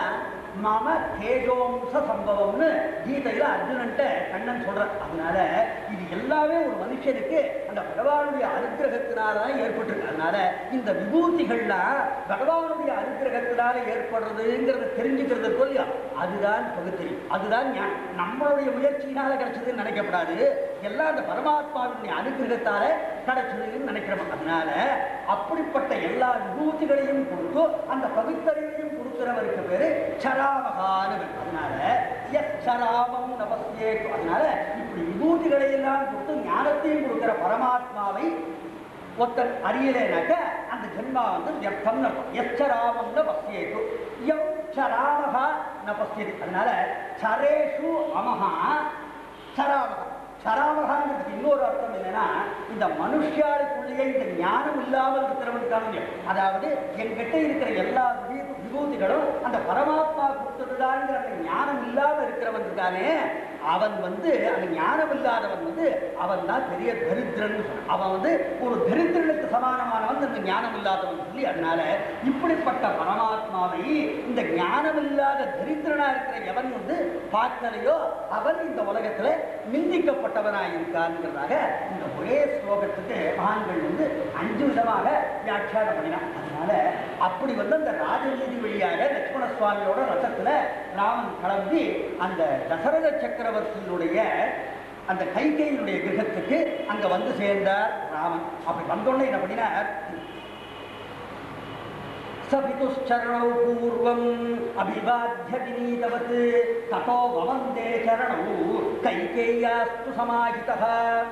மம தேஜோம்ச சம்பவம்னு கீதையில அர்ஜுனன்ட்ட கண்ணன் சொல்றான் அதனால இது எல்லாமே ஒரு மனுஷனுக்கு அந்த பகவானுடைய அனுகிரகத்தினால தான் ஏற்பட்டிருக்கு அதனால இந்த விபூதிகள்லாம் பகவானுடைய அனுகிரகத்தினால ஏற்படுறதுங்கிறத தெரிஞ்சுக்கிறது இல்லையா அதுதான் பகுத்தறி அதுதான் ஞானம் நம்மளுடைய முயற்சியினால கிடைச்சதுன்னு நினைக்கப்படாது எல்லாம் அந்த பரமாத்மாவினுடைய அனுகிரகத்தால கிடைச்சதுன்னு நினைக்கிறோம் அதனால அப்படிப்பட்ட எல்லா விபூதிகளையும் கொடுத்து அந்த பகுத்தறிவையும் கொடுக்கிறவருக்கு பேரு சராமகான்னு பேரு. அதனால எஸ் சராமம் நபஸ்யே அதனால இப்படி விபூதிகளை எல்லாம் கொடுத்து ஞானத்தையும் கொடுக்கிற பரமாத்மாவை ஒருத்தர் அறியலைனாக்க அந்த ஜென்மா வந்து வியர்த்தம் அர்த்தம் எச்சராமம் ந பசியேது எம் சராமகா ந பசியது அதனால சரேஷு அமஹா சராமகா சராமகாங்கிறதுக்கு இன்னொரு அர்த்தம் என்னன்னா இந்த மனுஷாளுக்குள்ளேயே இந்த ஞானம் இல்லாமல் இருக்கிறவனுக்கான அதாவது என்கிட்ட இருக்கிற எல்லா விபூ- விபூதிகளும் அந்த பரமாத்மா கொடுத்ததுதான்ங்கிற அந்த ஞானம் இல்லாமல் இருக்கிறவன் இருக்கானே அவன் வந்து அந்த ஞானம் இல்லாதவன் வந்து அவன் தான் பெரிய தரித்திரன் அவன் வந்து ஒரு தரித்திரனுக்கு சமானமானவன் அந்த ஞானம் இல்லாதவன் சொல்லி அதனால இப்படிப்பட்ட பரமாத்மாவை இந்த ஞானம் இல்லாத தரித்திரனா இருக்கிற எவன் வந்து பார்க்கலையோ அவன் இந்த உலகத்துல நிந்திக்கப்பட்டவனாய் இருக்கான்ங்கிறதாக இந்த ஒரே ஸ்லோகத்துக்கு மகான்கள் வந்து அஞ்சு விதமாக வியாக்கியானம் பண்ணினான் அதனால அப்படி வந்து அந்த ராஜநீதி வழியாக லட்சுமண சுவாமியோட ரசத்துல ராமன் கிளம்பி அந்த தசரத சக்கரவர்த்தியினுடைய அந்த கைகையினுடைய கிரகத்துக்கு அங்க வந்து சேர்ந்தார் ராமன் அப்படி வந்தோடனே என்ன பண்ணினார் सपितुश्चरणौ पूर्वम् अभिवाद्य विनीतवत् ततो ववन्दे चरणौ கைகேயாஸ்து சமாஹிதः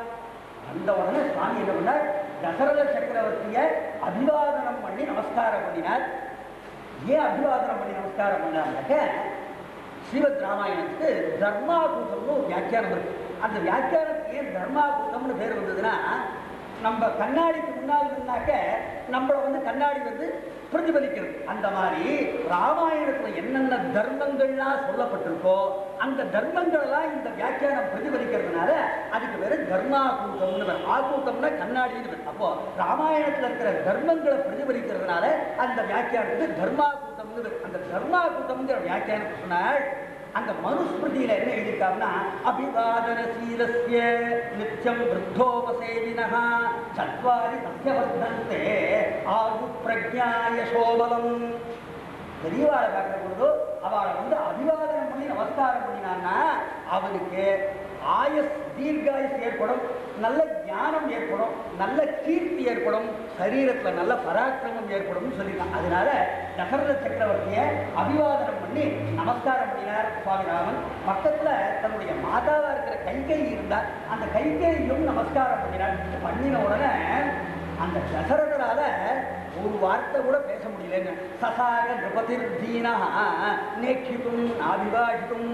அந்த உடனே சுவாமி என்ன பண்ணார் தசரத சக்கரவர்த்திய அபிவாதனம் பண்ணி நமஸ்காரம் பண்ணினார் ஏன் அபிவாதனம் பண்ணி நமஸ்காரம் பண்ணார்னாக்க ஸ்ரீமத் ராமாயணத்துக்கு தர்மாபூதம்னு ஒரு வியாக்கியானம் இருக்கு அந்த வியாக்கியானத்துக்கு ஏன் தர்மாபூதம்னு பேர் வந்ததுன்னா நம்ம கண்ணாடிக்கு முன்னால் இருந்தாக்க நம்மளை வந்து கண்ணாடி வந்து பிரதிபலிக்கிறது அந்த மாதிரி ராமாயணத்துல என்னென்ன தர்மங்கள்லாம் சொல்லப்பட்டிருக்கோ அந்த தர்மங்கள் எல்லாம் இந்த வியாக்கியானம் பிரதிபலிக்கிறதுனால அதுக்கு பேரு தர்மாகூதம்னு பேர் ஆகூதம்னா கண்ணாடின்னு பேர் அப்போ ராமாயணத்துல இருக்கிற தர்மங்களை பிரதிபலிக்கிறதுனால அந்த வியாக்கியானத்துக்கு தர்மாகூதம்னு பேர் அந்த தர்மாகூதம்ங்கிற வியாக்கியானம் சொன்னால் அந்த மனுஸ்மிருதியில என்ன எழுதியிருக்காங்கன்னா அபிவாதன சீலஸ்ய நித்தியம் விருத்தோபசேவினः சத்வாரி தஸ்ய வர்த்தந்தே ஆகு பிரஜாய சோபலம் பெரியவாளை பார்க்கிற பொழுது அவளை வந்து அபிவாதனம் பண்ணி நமஸ்காரம் பண்ணினான்னா அவனுக்கு ஆயுஸ் தீர்காயுஸ் ஏற்படும் நல்ல ஞானம் ஏற்படும் நல்ல கீர்த்தி ஏற்படும் சரீரத்துல நல்ல பராக்கிரமம் ஏற்படும் சொல்லியிருக்கான் அதனால தசரத சக்கரவர்த்தியை அபிவாதனம் பண்ணி நமஸ்காரம் பண்ணினார் சுவாமி ராமன் பக்கத்துல தன்னுடைய மாதாவா இருக்கிற கைகை இருந்தார் அந்த கைகையும் நமஸ்காரம் பண்ணினார் பண்ணின உடனே அந்த தசரதரால ஒரு வார்த்தை கூட பேச முடியலன்னு சசாக நிருபதிர் தீனா நேக்கிதும் அபிவாஷித்தும்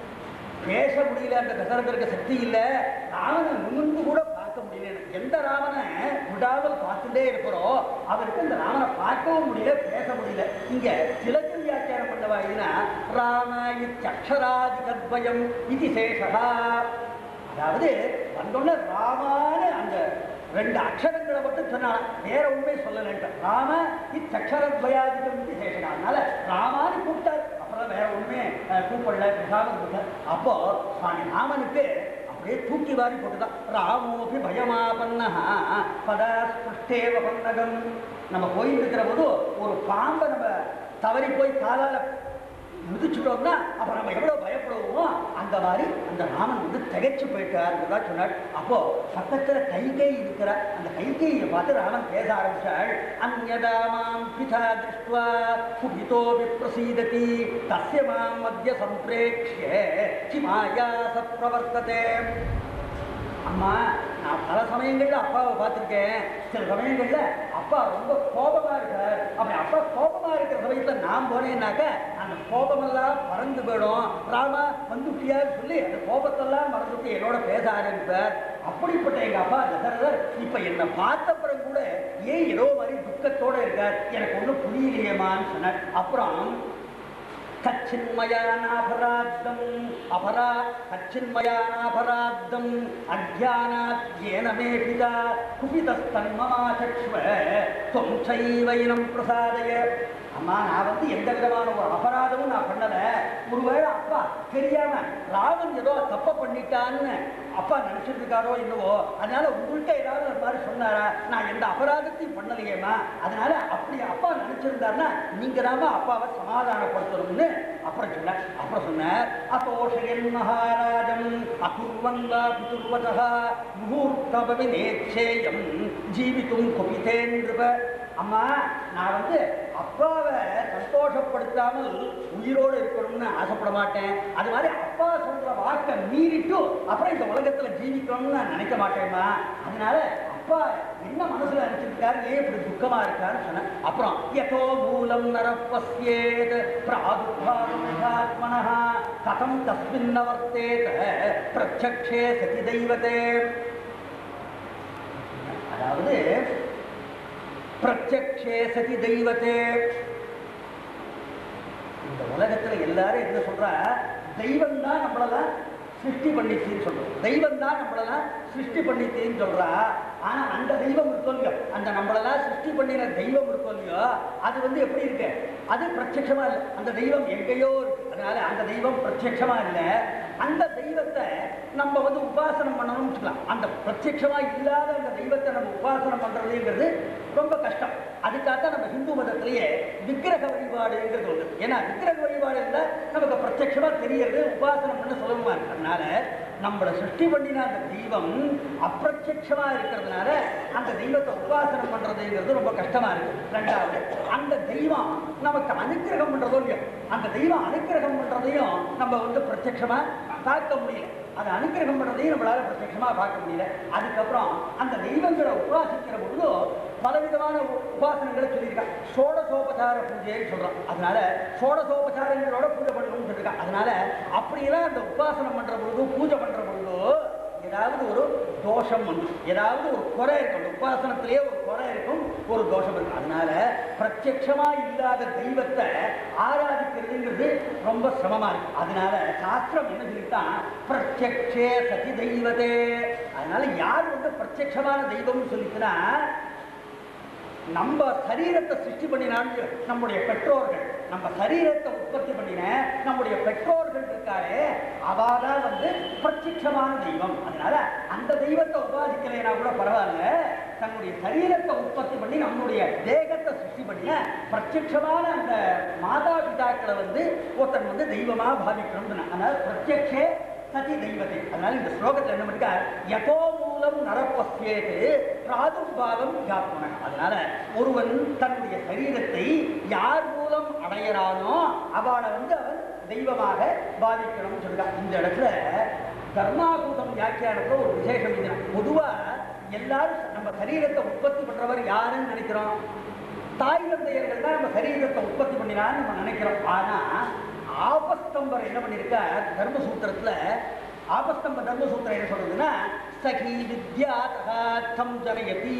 பேச முடியல அந்த தசரதருக்கு சக்தி இல்ல ராவனை நிமிர்ந்து கூட பார்க்க முடியல எந்த ராவனை விடாமல் பார்த்துட்டே இருக்கிறோம் அவருக்கு அந்த ராமனை பார்க்கவும் முடியல பேச முடியல இங்க திலக்கு வியாக்கியானம் பண்ணவாயினா ராம இச்சராதிகத்வயம் இது சேஷகா அதாவது வந்தோடனே ராமான்னு அந்த ரெண்டு அக்ஷரங்களை மட்டும் சொன்னான் வேற உண்மை சொல்லலன்ட்டு ராம இச்சரத்வயாதிகம் விசேஷம் அதனால ராமான்னு கூப்பிட்டார் அப்புறம் வேற ஒண்ணுமே அஹ், கூப்பிடல பேசாம கூப்பிட்டார் அப்போ சுவாமி ராமனுக்கு அப்படியே தூக்கி வாரி போட்டுதான் ராமோபி பயமாபன்னா பதா ஸ்பிருஷ்டேவ பன்னகம் நம்ம போயிட்டு இருக்கிற போது ஒரு பாம்பை நம்ம தவறி போய் காலால மிதிச்சுட்டோம்னா அப்ப நம்ம எவ்வளவு பயப்படுவோமோ அந்த மாதிரி அந்த ராமன் வந்து திகைச்சு போயிட்டாருன்றதா சொன்னாள் அப்போ பக்கத்துல கைகை இருக்கிற அந்த கைகையை பார்த்து ராமன் பேச ஆரம்பிச்சாள் அந்யதா மாம் பிதா திருஷ்டுவா குபிதோபி பிரசீததி தஸ்ய மாம் மத்திய சம்பிரேக்ஷ்ய கிமாயாச பிரவர்த்ததே அம்மா நான் பல சமயங்கள்ல அப்பாவை பார்த்துருக்கேன் சில சமயங்கள்ல அப்பா ரொம்ப கோபமா இருக்கார் அப்படி அப்பா கோபமா இருக்கிற சமயத்துல நான் போனேன்னாக்க அந்த கோபமெல்லாம் மறந்து போயிடும் ராமா வந்துட்டியான்னு சொல்லி அந்த கோபத்தெல்லாம் மறந்துட்டு என்னோட பேச ஆரம்பிப்பார் அப்படிப்பட்ட எங்க அப்பா தசரதர் இப்ப என்னை பார்த்தப்புறம் கூட ஏன் ஏதோ மாதிரி துக்கத்தோட இருக்கார் எனக்கு ஒன்றும் புரியலையேமான்னு சொன்னார் அப்புறம் கச்சின்மயானாபராத்தம் அபரா கச்சின்மயானாபராத்தம் அஜானாத் ஏன மே பிதா குபிதஸ்தன்மமாச்சக்ஷ்வ त्वं चैवैनं प्रसादय அம்மா நான் வந்து எந்த விதமான ஒரு அபராதமும் நான் பண்ணல ஒருவேளை அப்பா தெரியாம ராமன் ஏதோ தப்ப பண்ணிட்டான்னு அப்பா நினைச்சிட்டு இருக்காரோ என்னவோ அதனால உங்கள்கிட்ட ஏதாவது ஒரு மாதிரி சொன்னாரா நான் எந்த அபராதத்தையும் பண்ணலையேம்மா அதனால அப்படி அப்பா நினைச்சிருந்தாருன்னா நீங்க தாம்மா அப்பாவை சமாதானப்படுத்தணும்னு அப்புறம் சொன்ன அப்புறம் சொன்னார் அத்தோஷயன் மகாராஜம் அகுர்வந்தா பிதுர்வதா முகூர்த்தபவி நேச்சேயம் ஜீவித்தும் குபிதேந்திருப அம்மா நான் வந்து அப்பாவை சந்தோஷப்படுத்தாமல் உயிரோடு இருக்கணும்னு ஆசைப்பட மாட்டேன் அது மாதிரி அப்பா சொல்ற வாக்கை மீறிட்டு அப்புறம் இந்த உலகத்துல ஜீவிக்கணும்னு நான் நினைக்க மாட்டேம்மா அதனால அப்பா என்ன மனசுல நினைச்சிருக்காரு ஏன் இப்படி துக்கமா இருக்காருன்னு சொன்னேன் அப்புறம் யதோ மூலம் நரப்பஸ்யேத் பிராதுர்பாவமனः கதம் தஸ்மின் நவர்த்தேத பிரத்யக்ஷே சதி தெய்வதே அதாவது பிரத்யக்ஷே சதி தெய்வத்தே இந்த உலகத்துல எல்லாரும் என்ன சொல்றா தெய்வம் தான் நம்மளெல்லாம் சிருஷ்டி பண்ணிச்சுன்னு சொல்றோம் தெய்வம் தான் நம்மளெல்லாம் சிருஷ்டி பண்ணிச்சுன்னு சொல்றா ஆனா அந்த தெய்வம் இருக்கும் இல்லையோ அந்த நம்மளெல்லாம் சிருஷ்டி பண்ணின தெய்வம் இருக்கும் இல்லையோ அது வந்து எப்படி இருக்கு அது பிரத்யட்சமா இல்லை அந்த தெய்வம் எங்கேயோ இருக்கு அதனால அந்த தெய்வம் பிரத்யட்சமா இல்லை அந்த தெய்வத்தை நம்ம வந்து உபாசனம் பண்ணணும்னு வச்சுக்கலாம் அந்த பிரத்யட்சமா இல்லாத அந்த தெய்வத்தை நம்ம உபாசனம் பண்றதுங்கிறது ரொம்ப கஷ்டம் அதுக்காகத்தான் நம்ம ஹிந்து மதத்திலேயே விக்கிரக வழிபாடுங்கிறது உண்டு ஏன்னா விக்கிரக வழிபாடு இருந்தால் நமக்கு பிரத்யட்சமா தெரியறது உபாசனம் பண்ண சுலபமா இருக்கு அதனால நம்மளை சிருஷ்டி பண்ணின அந்த தெய்வம் அப்பிரத்யட்சமா இருக்கிறதுனால அந்த தெய்வத்தை உபாசனம் பண்றதுங்கிறது ரொம்ப கஷ்டமா இருக்கு ரெண்டாவது அந்த தெய்வம் நமக்கு அனுக்கிரகம் பண்றதோ இல்லையோ அந்த தெய்வம் அனுக்கிரகம் பண்றதையும் நம்ம வந்து பிரத்யட்சமா பார்க்க முடியல அது அனுக்கிரகம் பண்றதையும் நம்மளால பிரத்யட்சமா பார்க்க முடியல அதுக்கப்புறம் அந்த தெய்வங்களை உபாசிக்கிற பொழுது பலவிதமான உ- உபாசனங்களை சொல்லியிருக்காங்க சோடசோபசார பூஜைன்னு சொல்றோம் அதனால சோடசோபசாரங்களோட பூஜை பண்ணணும்னு சொல்லியிருக்காங்க அதனால அப்படியெல்லாம் அந்த உபாசனம் பண்ற பொழுது பூஜை பண்ற பொழுது ஏதாவது ஒரு தோஷம் வந்து ஏதாவது ஒரு குறை இருக்கும் அந்த உபாசனத்திலேயே ஒரு குறை இருக்கும் ஒரு தோஷம் இருக்கும் அதனால பிரத்யட்சமா இல்லாத தெய்வத்தை ஆராதிக்கிறதுங்கிறது ரொம்ப சிரமமா இருக்கு அதனால சாஸ்திரம் என்ன சொல்லிட்டான் பிரத்யக்ஷே சதி தெய்வதே அதனால யார் வந்து பிரத்யட்சமான தெய்வம்னு சொல்லிட்டுனா நம்ம சரீரத்தை சிருஷ்டி பண்ணினாலும் நம்முடைய பெற்றோர்கள் நம்ம சரீரத்தை உற்பத்தி பண்ணின நம்முடைய பெற்றோர்கள் இருக்காரே அவாதான் வந்து பிரத்யட்சமான தெய்வம் அதனால அந்த தெய்வத்தை உபாதிக்கலைன்னா கூட பரவாயில்ல தன்னுடைய சரீரத்தை உற்பத்தி பண்ணி நம்முடைய தேகத்தை சிருஷ்டி பண்ணின பிரத்யட்சமான அந்த மாதா பிதாக்களை வந்து ஒருத்தன் வந்து தெய்வமா பாவிக்கணும்னு அதனால பிரத்யக்ஷே சதி தெய்வத்தை அதனால இந்த ஸ்லோகத்தில் என்ன பண்ணிருக்கார் யதோ மூலம் நரப்பசியேது பிராதுர்பாவம் ஜாத்மன அதனால ஒருவன் தன்னுடைய சரீரத்தை யார் மூலம் அடையறானோ அவளை வந்து அவன் தெய்வமாக பாதிக்கணும்னு சொல்றான் இந்த இடத்துல தர்மாபூதம் வியாக்கியானத்துல ஒரு விசேஷம் இல்லை பொதுவா எல்லாரும் நம்ம சரீரத்தை உற்பத்தி பண்றவர் யாருன்னு நினைக்கிறோம் தாய் தந்தையர்கள் தான் நம்ம சரீரத்தை உற்பத்தி பண்ணினான்னு நம்ம நினைக்கிறோம் ஆனா ஆபஸ்தம்பர் என்ன பண்ணியிருக்கார் தர்மசூத்திரத்துல ஆபஸ்தம்ப தர்மசூத்திரம் என்ன சொல்றதுன்னா சகி வித்யா தம் ஜனயதி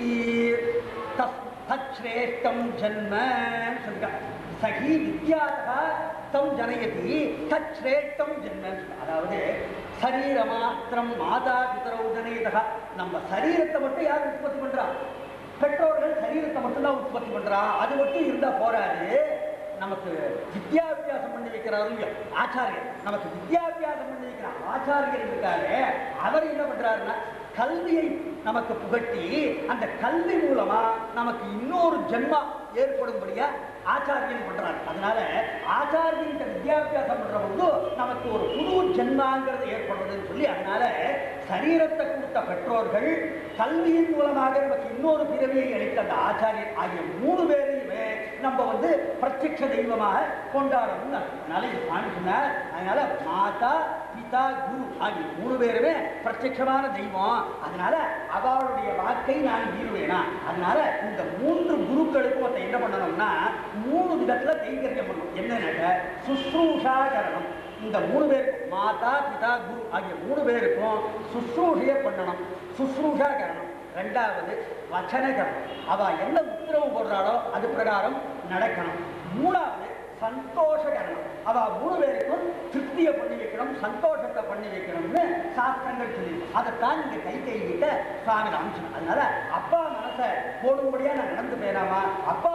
தஸ் தச்ரேஷ்டம் ஜன்மன்னு சொல்லிருக்கார் சகி வித்யாதா தம் ஜனயதி தச்ரேஷ்டம் ஜன்மன்னு சொல்றார். அதாவது சரீர மாத்திரம் மாதா பிதரவு ஜனயதா நம்ம சரீரத்தை மட்டும் யார் உற்பத்தி பண்றா பெற்றோர்கள் சரீரத்தை மட்டும்தான் உற்பத்தி பண்றா அது மட்டும் இருந்தா போராது நமக்கு வித்யாபியாசம் பண்ணி வைக்கிறாரு இல்லையோ ஆச்சாரியர் நமக்கு வித்யாபியாசம் பண்ணி வைக்கிற ஆச்சாரியர் இருக்காரு அவர் என்ன பண்றாருன்னா கல்வியை நமக்கு புகட்டி அந்த கல்வி மூலமா நமக்கு இன்னொரு ஜென்மா ஏற்படும்படியா ஆச்சாரியன் பண்றாரு அதனால ஆச்சாரியன் வித்யாபியாசம் பண்ற போது நமக்கு ஒரு புது ஜென்மாங்கிறது ஏற்படுறதுன்னு சொல்லி அதனால சரீரத்தை கொடுத்த பெற்றோர்கள் கல்வியின் மூலமாக நமக்கு இன்னொரு பிறவியை அளித்த அந்த ஆச்சாரியன் ஆகிய மூணு பேரையுமே நம்ம வந்து பிரத்யக்ஷ தெய்வமாக கொண்டாடணும்னு அர்த்தம். அதனால இது சுவாமி சொன்னார் அதனால மாதா பிதா குரு ஆகிய மூணு பேருமே பிரத்யக்ஷமான தெய்வம் அதனால அவளுடைய வாக்கை நான் மீறுவேனா அதனால இந்த மூன்று குருக்களுக்கும் ஒருத்தன் என்ன பண்ணணும்னா மூணு விதத்துல கைங்கரியம் பண்ணணும் என்னன்னாக்க சுஸ்ரூஷா கரணம் இந்த மூணு பேருக்கும் மாதா பிதா குரு ஆகிய மூணு பேருக்கும் சுஸ்ரூஷைய பண்ணணும் சுஸ்ரூஷா கரணம் ரெண்டாவது வச்சன கரணம் அவ என்ன உத்தரவு போடுறாளோ அது பிரகாரம் நடக்கணும் மூணாவது சந்தோஷ கரணம் அவ மூணு பேருக்கும் திருப்தியை பண்ணி வைக்கணும் சந்தோஷத்தை பண்ணி வைக்கணும்னு சாஸ்திரங்கள் சொல்லி அதைத்தான் நீங்க கை கைவிட்ட சுவாமி ராமச்சந்திரன் அதனால அப்பா மனசை போடும்படியா நான் நடந்து போயிடாமா அப்பாவுடைய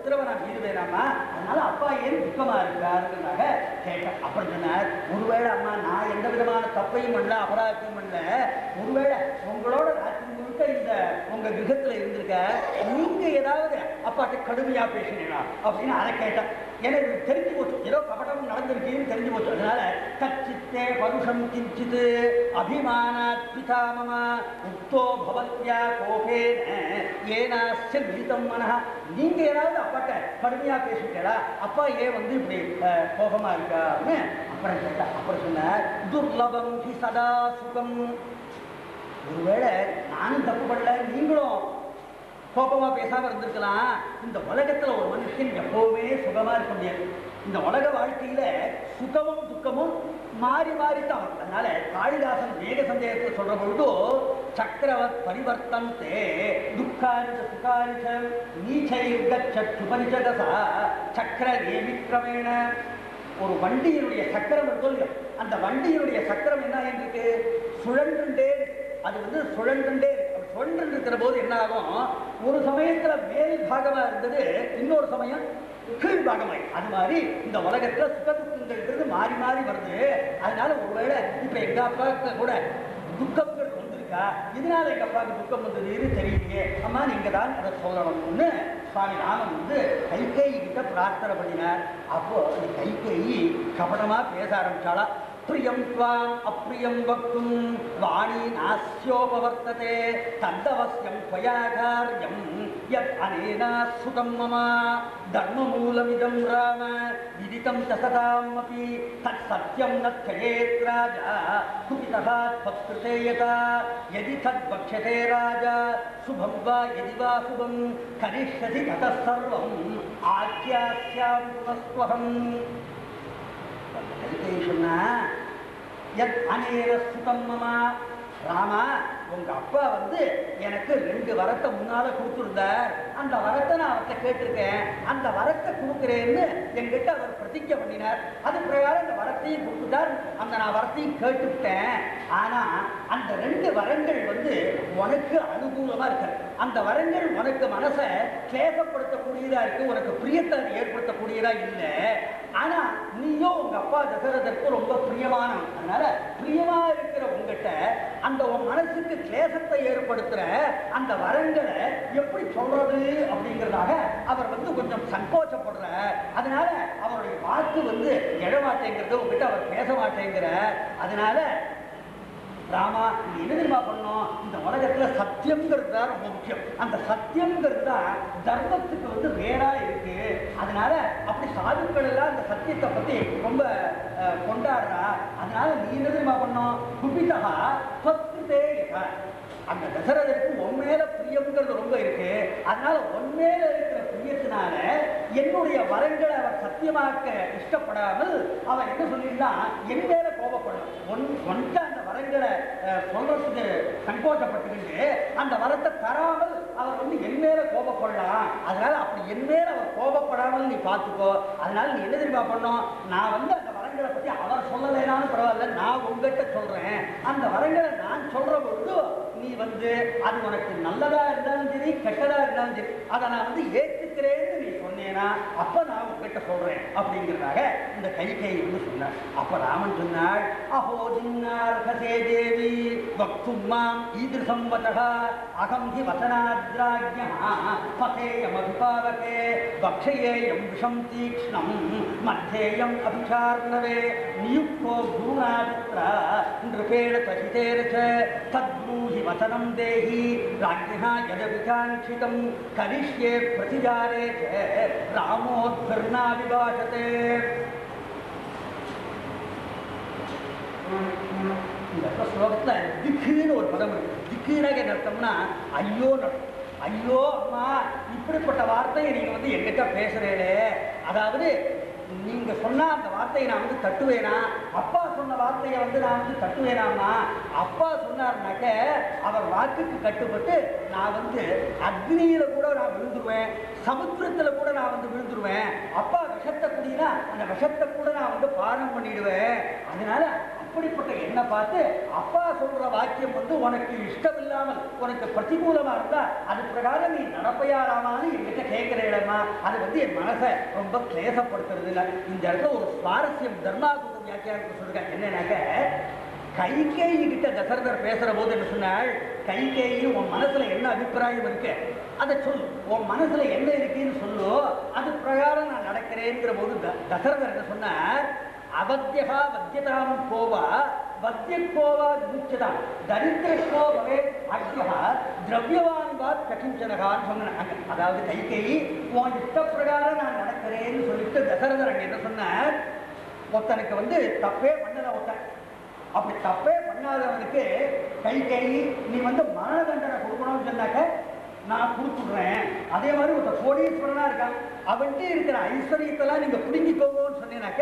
உத்தரவை நான் மீறுவேனாமா அதனால அப்பா ஏன் துக்கமா இருக்காருங்கிறதாக கேட்டேன் அப்புறம் சொன்னார் ஒருவேளை அம்மா நான் எந்த விதமான தப்பையும் பண்ணல அபராதத்தையும் பண்ணல ஒருவேளை உங்களோட ராத்திரி முழுக்க இந்த உங்க கிரகத்துல இருந்திருக்க நீங்க ஏதாவது அப்பாட்ட கடுமையா பேசினீங்களா அப்படின்னு அதை கேட்டேன் எனக்கு தெரிஞ்சு போச்சு ஏதோ கபடம் நடந்திருக்கேன்னு தெரிஞ்சு போச்சு அதனால கச்சித்தே பருஷம் கிஞ்சித் அபிமானாத் பிதாமம உக்தோ பவத்யா கோபேன ஏனாஸ்ய மிலிதம் மனஹ நீங்க ஏதாவது அப்பாட்ட கடுமையா பேசிட்டா அப்பா ஏன் வந்து இப்படி அஹ், கோபமா இருக்காருன்னு அப்புறம் கேட்டா அப்புறம் சொன்னார் துர்லபம் ஹி சதா சுகம் ஒருவேளை நானும் தப்பு பண்ணல நீங்களும் கோபமா பேசாம இருந்திருக்கலாம் இந்த உலகத்துல ஒரு மனுஷன் எப்பவுமே சுகமா இருக்க முடியாது இந்த உலக வாழ்க்கையில சுகமும் துக்கமும் மாறி மாறி தான் வரும். அதனால காளிதாசன் வேக சந்தேகத்தில் சொல்ற பொழுது சக்கரவத் பரிவர்த்தந்தே துக்காரிச்ச சுகாரிச்ச நீச்சைர்கச்சுபனிஷதசா சக்கர நேமிக்கிரமேண ஒரு வண்டியினுடைய சக்கரம் இருக்கும் இல்லையா, அந்த வண்டியினுடைய சக்கரம் என்ன இருக்கு சுழன்றுண்டே இருக்கு. அது வந்து சுழன்றுண்டே இருக்கு அப்படி சுழன்று இருக்கிற போது என்ன ஆகும் ஒரு சமயத்துல மேல் பாகமா இருந்தது இன்னொரு சமயம் கீழ் பாகமாய் அது மாதிரி இந்த உலகத்துல சுகதுக்கங்கள்ன்றது மாறி மாறி வருது அதனால ஒருவேளை இப்ப எங்க அப்பாவுக்கு கூட துக்கங்கள் வந்திருக்கா இதனால எங்க அப்பாவுக்கு துக்கம் வந்ததுன்னு தெரியலையே அம்மா நீங்க தான் அதை சொல்லணும்னு சுவாமி ராமன் வந்து கைகை கிட்ட பிரார்த்தனை பண்ணினார் அப்போ அந்த கைகை கபடமா பேச ஆரம்பிச்சாளா பிரியம் துவாம் அப்பிரியம் வக்தும் வாணி நாஸ்யோபவர்த்ததே தந்தவசியம் त्वयाकार्यं यत् अनेना सुतं मम धर्ममूलमिदं राम विदितं च सतामपि तत्सत्यं न त्यजेत् राजा कुपितः त्वत्कृते यथा यदि तद्वक्ष्यते राजा शुभं वा यदि वा शुभं करिष्यसि ततः सर्वम् आज्ञास्यां पुनस्त्वहम् கைகை சொன்னா எத் அநேர சுகம் மமா ராமா உங்க அப்பா வந்து எனக்கு ரெண்டு வரத்தை முன்னால கொடுத்துருந்தார் அந்த வரத்தை நான் அவர்கிட்ட கேட்டிருக்கேன் அந்த வரத்தை கொடுக்குறேன்னு என்கிட்ட அவர் பிரதிஜை பண்ணினார் அது பிரகாரம் அந்த வரத்தையும் கொடுத்துட்டார் அந்த நான் வரத்தையும் கேட்டுவிட்டேன் ஆனா அந்த ரெண்டு வரங்கள் வந்து உனக்கு அனுகூலமா இருக்கு அந்த வரங்கள் உனக்கு மனசை கிளேசப்படுத்தக்கூடியதா இருக்கு உனக்கு பிரியத்தை அது ஏற்படுத்தக்கூடியதா இல்லை ஆனா நீயும் உங்க அப்பா தசரதற்கு ரொம்ப பிரியமானவன் அதனால பிரியமா இருக்கிற உங்ககிட்ட அந்த உன் மனசுக்கு கிளேசத்தை ஏற்படுத்துற அந்த வரங்களை எப்படி சொல்றது அப்படிங்கிறதாக அவர் வந்து கொஞ்சம் சங்கோச்சப்படுற அதனால அவருடைய வாக்கு வந்து எழமாட்டேங்கிறது உங்ககிட்ட அவர் பேச மாட்டேங்கிற அதனால ராமா நீ என்ன தெரியுமா பண்ணணும் இந்த உலகத்துல சத்தியம்ங்கிறது தான் ரொம்ப முக்கியம் அந்த சத்தியம்ங்கிறது தான் தர்மத்துக்கு வந்து வேறா இருக்கு அதனால அப்படி சாதுக்கள் எல்லாம் அந்த சத்தியத்தை பத்தி ரொம்ப அஹ், கொண்டாடுறா அதனால நீ என்ன தெரியுமா பண்ணணும் குபிதா சொத்துதே அந்த தசரதற்கு உன் மேல பிரியம்ங்கிறது ரொம்ப இருக்கு அதனால உன் மேல இருக்கிற பிரியத்தினால என்னுடைய வரங்களை அவர் சத்தியமாக்க இஷ்டப்படாமல் அவன் என்ன சொல்லியிருந்தான் என் மேல கோபப்படலாம் ஒன் ஒன்றை அந்த வரங்களை அஹ், சொல்றதுக்கு சங்கோச்சப்பட்டுக்கிட்டு அந்த வரத்தை தராமல் அவர் வந்து என் மேல கோபப்படலாம் அதனால அப்படி என் மேல அவர் கோபப்படாமல் நீ பார்த்துக்கோ அதனால நீ என்ன தெரியுமா பண்ணோம் நான் வந்து அந்த வரங்களை பத்தி அவர் சொல்லலைனாலும் பரவாயில்ல நான் உங்ககிட்ட சொல்றேன் அந்த வரங்களை நான் சொல்ற பொழுது நீ வந்து அது உனக்கு நல்லதா இருந்தாலும் சரி கெட்டதா இருந்தாலும் சரி அதை நான் வந்து ஏற்றுக்கிறேன்னு நீ சொன்னேனா அப்ப நான் உங்ககிட்ட சொல்றேன் அப்படிங்கிறதாக இந்த கை கை வந்து சொன்னார் அப்ப ராமன் சொன்னாள் அஹோ ஜின்னார்ஹசே தேவி வக்தும் மாம் ஈதிருஷம் வதः அகம் ஹி வசனாத்ராஜ்ஞः பதேயமபிபாவகே பக்ஷயேயம் விஷம் தீக்ஷ்ணம் மத்தேயம் அபிசார்ணவே நியுக்தோ குருநாதித்ர நிருபேண தசிதேன ச தத்ப்ரூஹி வசனம் தேஹி ராஜ்ஞः யதவிகாङ्क्षितं கரிஷ்யே பிரதிஜாரே ச ராமோத்பிர்னா விபாஷதே இந்த இடத்துல ஸ்லோகத்துல திக்குன்னு ஒரு பதம் இருக்கு திக்குனாக என்ன அர்த்தம்னா ஐயோ ந- ஐயோ அம்மா இப்படிப்பட்ட வார்த்தையை நீங்க வந்து எங்கிட்ட பேசுறீங்களே அதாவது நீங்க சொன்ன அந்த வார்த்தையை நான் வந்து தட்டுவேனா அப்பா சொன்ன வார்த்தையை வந்து நான் வந்து தட்டுவேனாம்மா அப்பா சொன்னார்னாக்க அவர் வாக்குக்கு கட்டுப்பட்டு நான் வந்து அக்னியில கூட நான் விழுந்துருவேன் சமுத்திரத்துல கூட நான் வந்து விழுந்துருவேன் அப்பா விஷத்தை குடினா அந்த விஷத்தை கூட நான் வந்து பானம் பண்ணிடுவேன் அதனால இப்படிப்பட்ட என்னை பார்த்து அப்பா சொல்ற வாக்கியம் வந்து உனக்கு இஷ்டம் இல்லாமல் உனக்கு பிரதிகூலமா இருந்தா அது பிரகாரம் நீ நடப்பையாராமான்னு என்கிட்ட கேட்கிறேடம்மா அது வந்து என் மனசை ரொம்ப கிளேசப்படுத்துறது இல்லை இந்த இடத்துல ஒரு சுவாரஸ்யம் தர்மாகுரு வியாக்கியானத்தை சொல்லிருக்காங்க என்னன்னாக்க கைகேயி கிட்ட தசரதர் பேசுற போது என்ன சொன்னாள் கைகேயி உன் மனசுல என்ன அபிப்பிராயம் இருக்கு அதை சொல்லு உன் மனசுல என்ன இருக்குன்னு சொல்லு அது பிரகாரம் நான் நடக்கிறேங்கிற போது த- தசரதர் என்ன சொன்னார் அவத்தியகா வத்தியதாம் கோவா வத்திய கோவா விமுச்சதாம் தரித்திர கோபவே அக்யா திரவியவான் வா ககிஞ்சனகான்னு சொன்னாங்க அதாவது கைகேயி உன் இஷ்ட பிரகாரம் நான் நடக்கிறேன்னு சொல்லிட்டு தசரதர் அங்க என்ன சொன்னார் ஒருத்தனுக்கு வந்து தப்பே பண்ணல ஒருத்தன் அப்படி தப்பே பண்ணாதவனுக்கு கை கை நீ வந்து மரண தண்டனை கொடுக்கணும்னு சொன்னாக்க நான் கொடுத்துடுறேன் அதே மாதிரி ஒரு கோடீஸ்வரனா இருக்கான் அவன்கிட்ட இருக்கிற ஐஸ்வர்யத்தெல்லாம் நீங்க பிடுங்கிக்கோங்கன்னு சொன்னீங்கன்னாக்க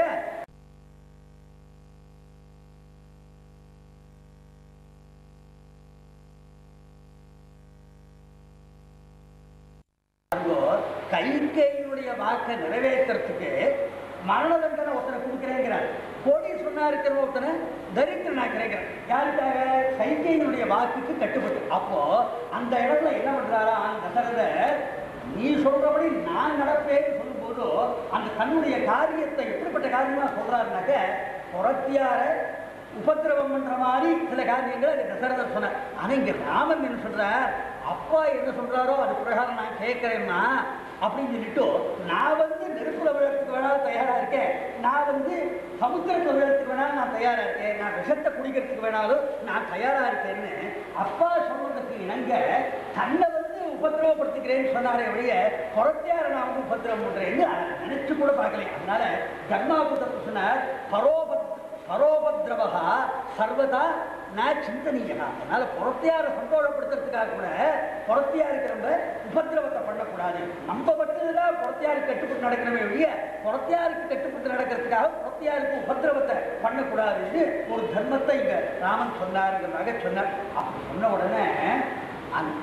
அங்கோ கைகையினுடைய வாக்கை நிறைவேற்றுறதுக்கு மரண தண்டனை ஒருத்தனை கொடுக்குறேங்கிறார் கோடீஸ்வரனா இருக்கிற ஒருத்தனை தரித்திரனா கிடைக்கிறார் யாருக்காக கைகையினுடைய வாக்குக்கு கட்டுப்பட்டு அப்போ அந்த இடத்துல என்ன பண்றாரா தசரதர் நீ சொல்றபடி நான் நடப்பேன்னு சொல்லும்போது அந்த தன்னுடைய காரியத்தை எப்படிப்பட்ட காரியமா சொல்றாருனாக்க புறத்தியார உபத்திரவம் பண்ற மாதிரி சில காரியங்களை அங்க தசரதர் சொன்னார் ஆனா இங்க ராமன் என்ன சொல்றார் அப்பா என்ன சொல்றாரோ அது பிரகாரம் நான் கேட்கிறேன்னா அப்படின்னு சொல்லிட்டு நான் வந்து நெருப்புல விழறதுக்கு வேணாலும் தயாரா இருக்கேன் நான் வந்து சமுத்திரத்துல விழறதுக்கு வேணாலும் நான் தயாரா இருக்கேன் நான் விஷத்தை குடிக்கிறதுக்கு வேணாலும் நான் தயாரா இருக்கேன்னு அப்பா சொல்றதுக்கு இணங்க தன்னை வந்து உபத்திரவப்படுத்திக்கிறேன்னு சொன்னாரே ஒழிய புறத்தியார நான் வந்து உபத்திரவம் பண்றேன்னு அதை நினைச்சு கூட பார்க்கல அதனால கர்மாபுத்தத்தை சொன்னார் பரோபத் பரோபத்ரவா சர்வதா நான் சிந்தனீயா அதனால புறத்தையார சந்தோஷப்படுத்துறதுக்காக கூட புறத்தையாருக்கு நம்ம உபத்திரவத்தை பண்ணக்கூடாது நம்ம மட்டும்தான் புறத்தையாருக்கு கட்டுப்பட்டு நடக்கிறமே ஒழிய புறத்தையாருக்கு கட்டுப்பட்டு நடக்கிறதுக்காக புறத்தையாருக்கு உபத்திரவத்தை பண்ணக்கூடாதுன்னு ஒரு தர்மத்தை இங்க ராமன் சொன்னாருங்கிறதாக சொன்னார் அப்படி சொன்ன உடனே அந்த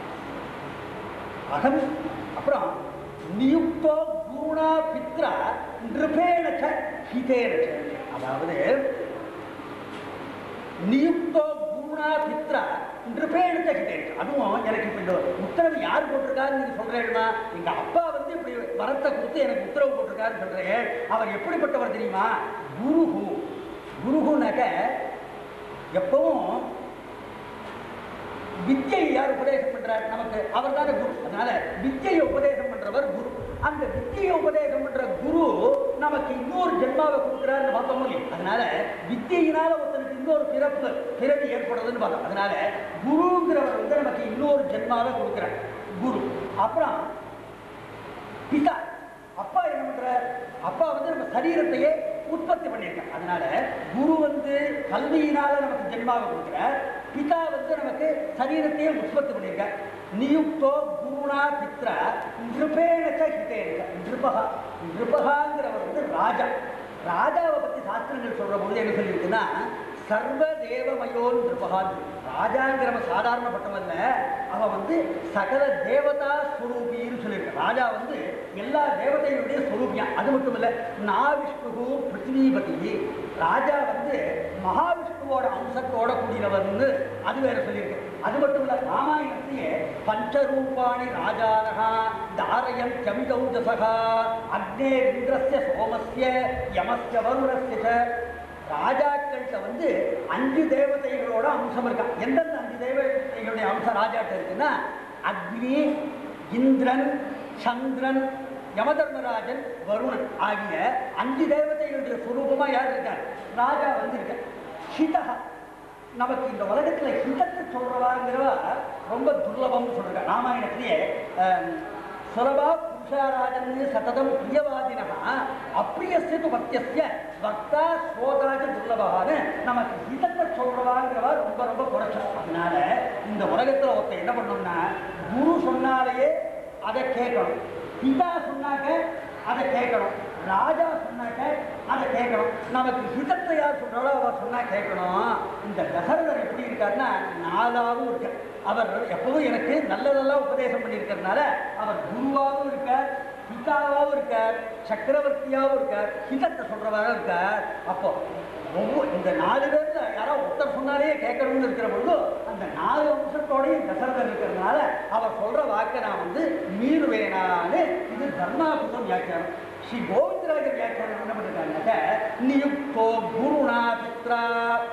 அகம் அப்புறம் நியுக்தோ குருணா பித்ரா நிருபேணச்ச ஹிதேனச்ச அதாவது நியுக்தோ குருணா பித்ரா நிருபேணச்ச ஹிதேனச்ச அதுவும் எனக்கு இப்ப இந்த உத்தரவு யார் போட்டிருக்காருன்னு நீங்க சொல்றேன்னா எங்க அப்பா வந்து இப்படி வரத்தை கொடுத்து எனக்கு உத்தரவு போட்டிருக்காருன்னு சொல்றேன் அவர் எப்படிப்பட்டவர் தெரியுமா குருஹு குருஹுனாக்க எப்பவும் வித்யை யார் உபதேசம் பண்றார் நமக்கு அவர் தானே குரு அதனால வித்யை உபதேசம் பண்றவர் குரு அந்த வித்தியை உபதேசம் பண்ற குரு நமக்கு இன்னொரு ஜென்மாவை கொடுக்குறாருன்னு பார்த்தோம் இல்லையா அதனால வித்தியினால ஒருத்தனுக்கு இன்னொரு பிறப்பு பிறவி ஏற்படுறதுன்னு பார்த்தோம் அதனால குருங்கிறவர் வந்து நமக்கு இன்னொரு ஜென்மாவை கொடுக்குறார் குரு அப்புறம் பிதா அப்பா என்ன பண்றார் அப்பா வந்து நம்ம சரீரத்தையே உற்பத்தி பண்ணியிருக்கார் அதனால குரு வந்து கல்வியினால நமக்கு ஜென்மாவை கொடுக்கிறார் பிதா வந்து நமக்கு சரீரத்தையே உற்பத்தி பண்ணியிருக்கார் நியுக்தோ குருணா பித்ரா நிருபேணச்ச ஹிதேன நிருபகா நிருபகாங்கிறவர் வந்து ராஜா ராஜாவை பத்தி சாஸ்திரங்கள் சொல்ற பொழுது என்ன சொல்லியிருக்குன்னா சர்வ தேவமயோன் நிருபகான் ராஜாங்கிறவன் சாதாரணப்பட்டவன் அல்ல அவன் வந்து சகல தேவதா ஸ்வரூபின்னு சொல்லியிருக்கான் ராஜா வந்து எல்லா தேவதைகளுடைய ஸ்வரூபியான் அது மட்டும் இல்ல நாவிஷ்ணு பிருத்திவிபதி ராஜா வந்து மகாவிஷ்ணுவோட அம்சத்தோட கூடியவர்னு அது வேற சொல்லியிருக்கு அது மட்டும் இல்ல ராமாயணத்திலேயே பஞ்சரூபாணி ராஜானகா தாரயன் சமிதௌஜசகா அக்னே இந்திரஸ்ய சோமஸ்ய யமஸ்ய வருணஸ்ய ச. ராஜாக்கள்கிட்ட வந்து அஞ்சு தேவதைகளோட அம்சம் இருக்கான் எந்தெந்த அஞ்சு தேவதைகளுடைய அம்சம் ராஜாட்ட இருக்குன்னா அக்னி இந்திரன் சந்திரன் யமதர்மராஜன் வருணன் ஆகிய அஞ்சு தேவதைகளுடைய சுரூபமா யார் இருக்கார் ராஜா வந்து இருக்கார் ஹிதா நமக்கு இந்த உலகத்துல ஹிதத்தை சொல்றவாங்கிறவ ரொம்ப துர்லபம்னு சொல்றாங்க ராமாயணத்திலேயே ஆம், சுலபா புருஷாராஜன் சததம் பிரியவாதினா அப்பிரியஸ்ய து பத்தியஸ்ய பக்தா ஸ்ரோதாஜ துர்லபான்னு நமக்கு ஹிதத்தை சொல்றவாங்கிறவா ரொம்ப ரொம்ப குறைச்சல் அதனால இந்த உலகத்துல ஒருத்தன் என்ன பண்ணணும்னா குரு சொன்னாலேயே அதை கேட்கணும் பிதா சொன்னாக்க அதை கேட்கணும் ராஜா சொன்னாக்க அதை கேட்கணும் நமக்கு ஹிதத்தை யார் சொல்றாலோ அவர் சொன்னா கேட்கணும் இந்த தசரதர் எப்படி இருக்காருன்னா நாலாவும் இருக்கார் அவர் எப்பவும் எனக்கு நல்லதெல்லாம் உபதேசம் பண்ணியிருக்கிறதுனால அவர் குருவாகவும் இருக்கார் பிதாவாகவும் இருக்கார் சக்கரவர்த்தியாகவும் இருக்கார் ஹிதத்தை சொல்றவராக இருக்கார் அப்போ ஒவ்வொரு இந்த நாலு பேர்ல யாரோ ஒருத்தர் சொன்னாலே கேட்கணும்னு இருக்கிற பொழுது அந்த நாலு அம்சத்தோடையும் தசரதர் இருக்கிறதுனால அவர் சொல்ற வாக்கை நான் வந்து மீறுவேனான்னு இது தர்மாபுரம் வியாக்கியானம் ஸ்ரீ கோவிந்தராஜர் வியாக்கியானம் என்ன பண்ணிருக்காங்கன்னாக்க நியுக்தோ குருணா பித்ரா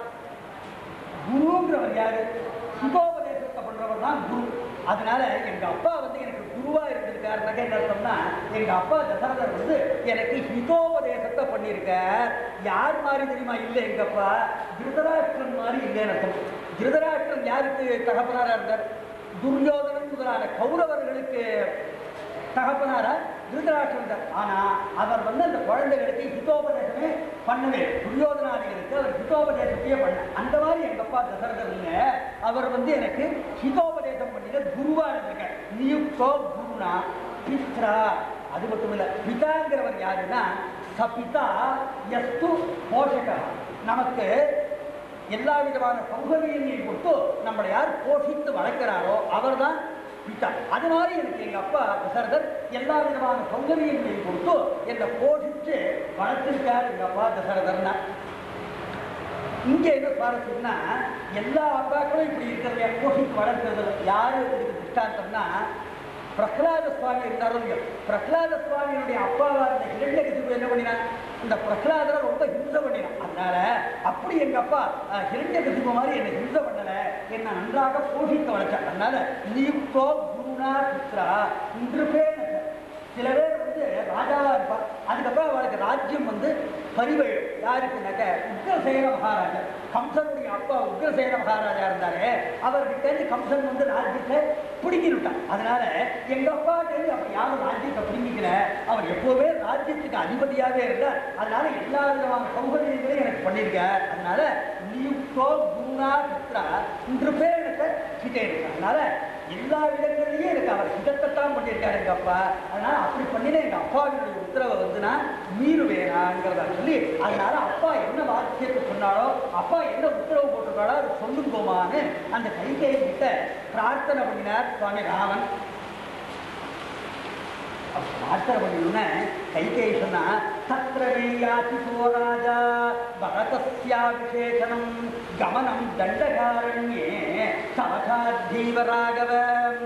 குருங்கிறவர் யாரு சுகோபதேசத்தை பண்றவர் தான் குரு அதனால எங்க அப்பா வந்து எனக்கு குருவா இருந்திருக்காருனாக்க என்ன அர்த்தம்னா எங்க அப்பா தசரதர் வந்து எனக்கு ஹிதோபதேசத்தை பண்ணியிருக்கார் யார் மாதிரி தெரியுமா இல்லை எங்க அப்பா திருதராஷ்டிரன் மாதிரி இல்லைன்னு அர்த்தம் திருதராஷ்டிரன் யாருக்கு தகப்பனாரா இருந்தார் துரியோதனன் முதலான கௌரவர்களுக்கு தகப்பனாரா திருதராஷ்டிரன் தான். ஆனா அவர் வந்து அந்த குழந்தைகளுக்கு ஹிதோபதேசமே பண்ணவே துரியோதனாதிகளுக்கு அவர் ஹிதோபதேசத்தையே பண்ண அந்த மாதிரி எங்க அப்பா தசரதர் இல்ல அவர் வந்து எனக்கு ஹிதோபதேசம் பண்ணின குருவா இருந்திருக்கார் நியுக்தோ குருனா பித்ரா அது மட்டும் இல்ல பிதாங்கிறவர் யாருன்னா சபிதா எஸ்து போஷகா நமக்கு எல்லா விதமான சௌகரியங்களையும் கொடுத்து நம்மளை யார் போஷித்து வளர்க்கிறாரோ அவர்தான் பிதா அது மாதிரி எனக்கு எங்க அப்பா தசரதர் எல்லா விதமான சௌகரியங்களையும் கொடுத்து என்னை போஷித்து வளர்த்திருக்கார் எங்க அப்பா தசரதர்னா இங்க என்ன சுவாரஸ்யம்னா எல்லா அப்பாக்களும் இப்படி இருக்கிறத போஷித்து வளர்க்கிறது யாரு இதுக்கு திஷ்டாந்தம்னா பிரகலாத சுவாமி இருந்தாலும் இல்லையோ, பிரகலாத சுவாமியினுடைய அப்பாவா இருந்த ஹிரண்யகசிபு என்ன பண்ணினான் இந்த பிரகலாதரை ரொம்ப ஹிம்சை பண்ணினான் அதனால அப்படி எங்க அப்பா அஹ், ஹிரண்யகசிபு மாதிரி என்னை ஹிம்சை பண்ணல என்னை நன்றாக போஷித்து வளர்த்தார் அதனால நியுக்தோ குருணா புத்ரா இன்று பேர் சில பேர் வந்து ராஜாவா இருப்பார் அதுக்கப்புறம் அவளுக்கு ராஜ்யம் வந்து பரிவழும் யாருக்குனாக்க உக்ரசேன மகாராஜா கம்சனுடைய அப்பா உக்ரசேன மகாராஜா இருந்தாரு அவர்கிட்ட இருந்து கம்சன் வந்து ராஜ்யத்தை பிடிக்கிட்டான் அதனால எங்க அப்பா இருந்து அப்படி யாரும் ராஜ்யத்தை பிடிங்கிக்கல அவர் எப்பவுமே ராஜ்யத்துக்கு அதிபதியாவே இருந்தார் அதனால எல்லா விதமான சௌகரியங்களையும் எனக்கு பண்ணியிருக்கார் அதனால நியுக்தோ குருனா புத்ரா இன்று பேர் எனக்கு கிட்டே இருக்கு அதனால எல்லா விதங்கள்லயும் எனக்கு அவர் ஹிதத்தைத்தான் பண்ணியிருக்காரு எங்க அப்பா அதனால அப்படி பண்ணின எங்க அப்பாவினுடைய உத்தரவை வந்து நான் மீறுவேனாங்கிறத சொல்லி அதனால அப்பா என்ன வாக்கியத்தை சொன்னாலோ அப்பா என்ன உத்தரவு போட்டிருக்காளோ அது சொல்லுங்கோமான்னு அந்த கைகையை கிட்ட பிரார்த்தனை பண்ணினார் சுவாமி ராமன் அப்ப பிரார்த்தனை பண்ணினோன்னு கைகேயி சொன்னா தத்ரவே யாச்சிதோ ராஜா பரதஸ்யாபிஷேகனம் கமனம் தண்டகாரண்யே சவகாத்தீவ ராகவம்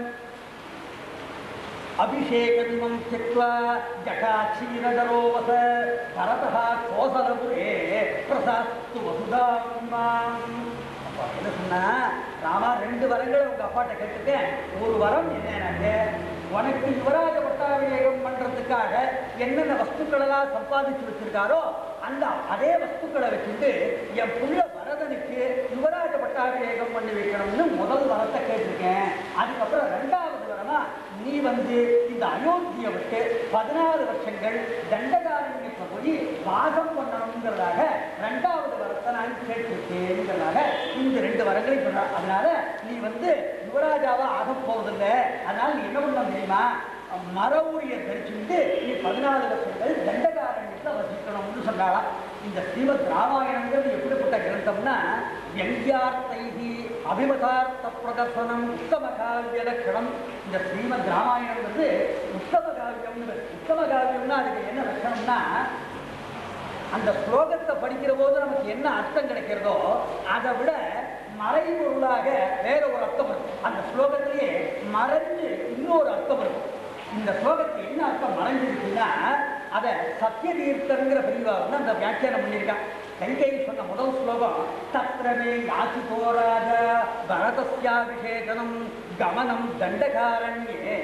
அபிஷேகமிமம் தியக்வா ஜகாட்சீரதரோவச பரதः கோசலபுரே பிரசாஸ்து வசுதாம் அப்பா என்ன சொன்னா ராமா ரெண்டு வரங்களை உங்க அப்பாட்ட கேட்டுட்டேன் ஒரு வரம் என்னன்னாக்க உனக்கு யுவராஜ பட்டாபிஷேகம் பண்றதுக்காக என்னென்ன வஸ்துக்கள் எல்லாம் சம்பாதிச்சு வச்சிருக்காரோ அந்த அதே வஸ்துக்களை வச்சுட்டு என் புள்ள வரதனுக்கு யுவராஜ பட்டாபிஷேகம் பண்ணி வைக்கணும்னு முதல் வரத்தை கேட்டிருக்கேன் அதுக்கப்புறம் ரெண்டாவது வரமா நீ வந்து இந்த அயோத்தியை விட்டு பதினாறு வருஷங்கள் தண்டகாரண்யத்தை போய் வாசம் பண்ணணுங்கிறதாக ரெண்டாவது வரத்தை நான் கேட்டிருக்கேங்கிறதாக இந்த ரெண்டு வரங்களையும் சொல்றான் அதனால நீ வந்து யுவராஜாவா ஆக போவதில்லை அதனால நீ என்ன பண்ண தெரியுமா மர ஊழியை தரிச்சுட்டு நீ பதினாலு வருஷங்கள் தண்டகாரண்யத்தில் வசிக்கணும்னு சொன்னாலாம் இந்த ஸ்ரீமத் ராமாயணங்கிறது எப்படிப்பட்ட கிரந்தம்னா வியங்கியார்த்தைகி அபிமதார்த்த பிரதர்சனம் உத்தம காவிய லட்சணம் இந்த ஸ்ரீமத் ராமாயணம் வந்து உத்தம காவியம்னு உத்தம காவியம்னா அதுக்கு என்ன லட்சணம்னா அந்த ஸ்லோகத்தை படிக்கிற போது நமக்கு என்ன அர்த்தம் கிடைக்கிறதோ அதை விட மறைபொருளாக வேற ஒரு அர்த்தம் இருக்கும் அந்த ஸ்லோகத்திலேயே மறைஞ்சு இன்னொரு அர்த்தம் இருக்கும் இந்த ஸ்லோகத்துக்கு என்ன அர்த்தம் மறைஞ்சிருக்குன்னா அதை சத்தியதீர்த்தங்கிற பிரிவா வந்து அந்த வியாக்கியானம் பண்ணியிருக்கான் கைகை சொன்ன முதல் ஸ்லோகம் தத்ரமே யாசிதோ ராஜ பரதஸ்யாபிஷேகனம் கமனம் தண்டகாரண்யே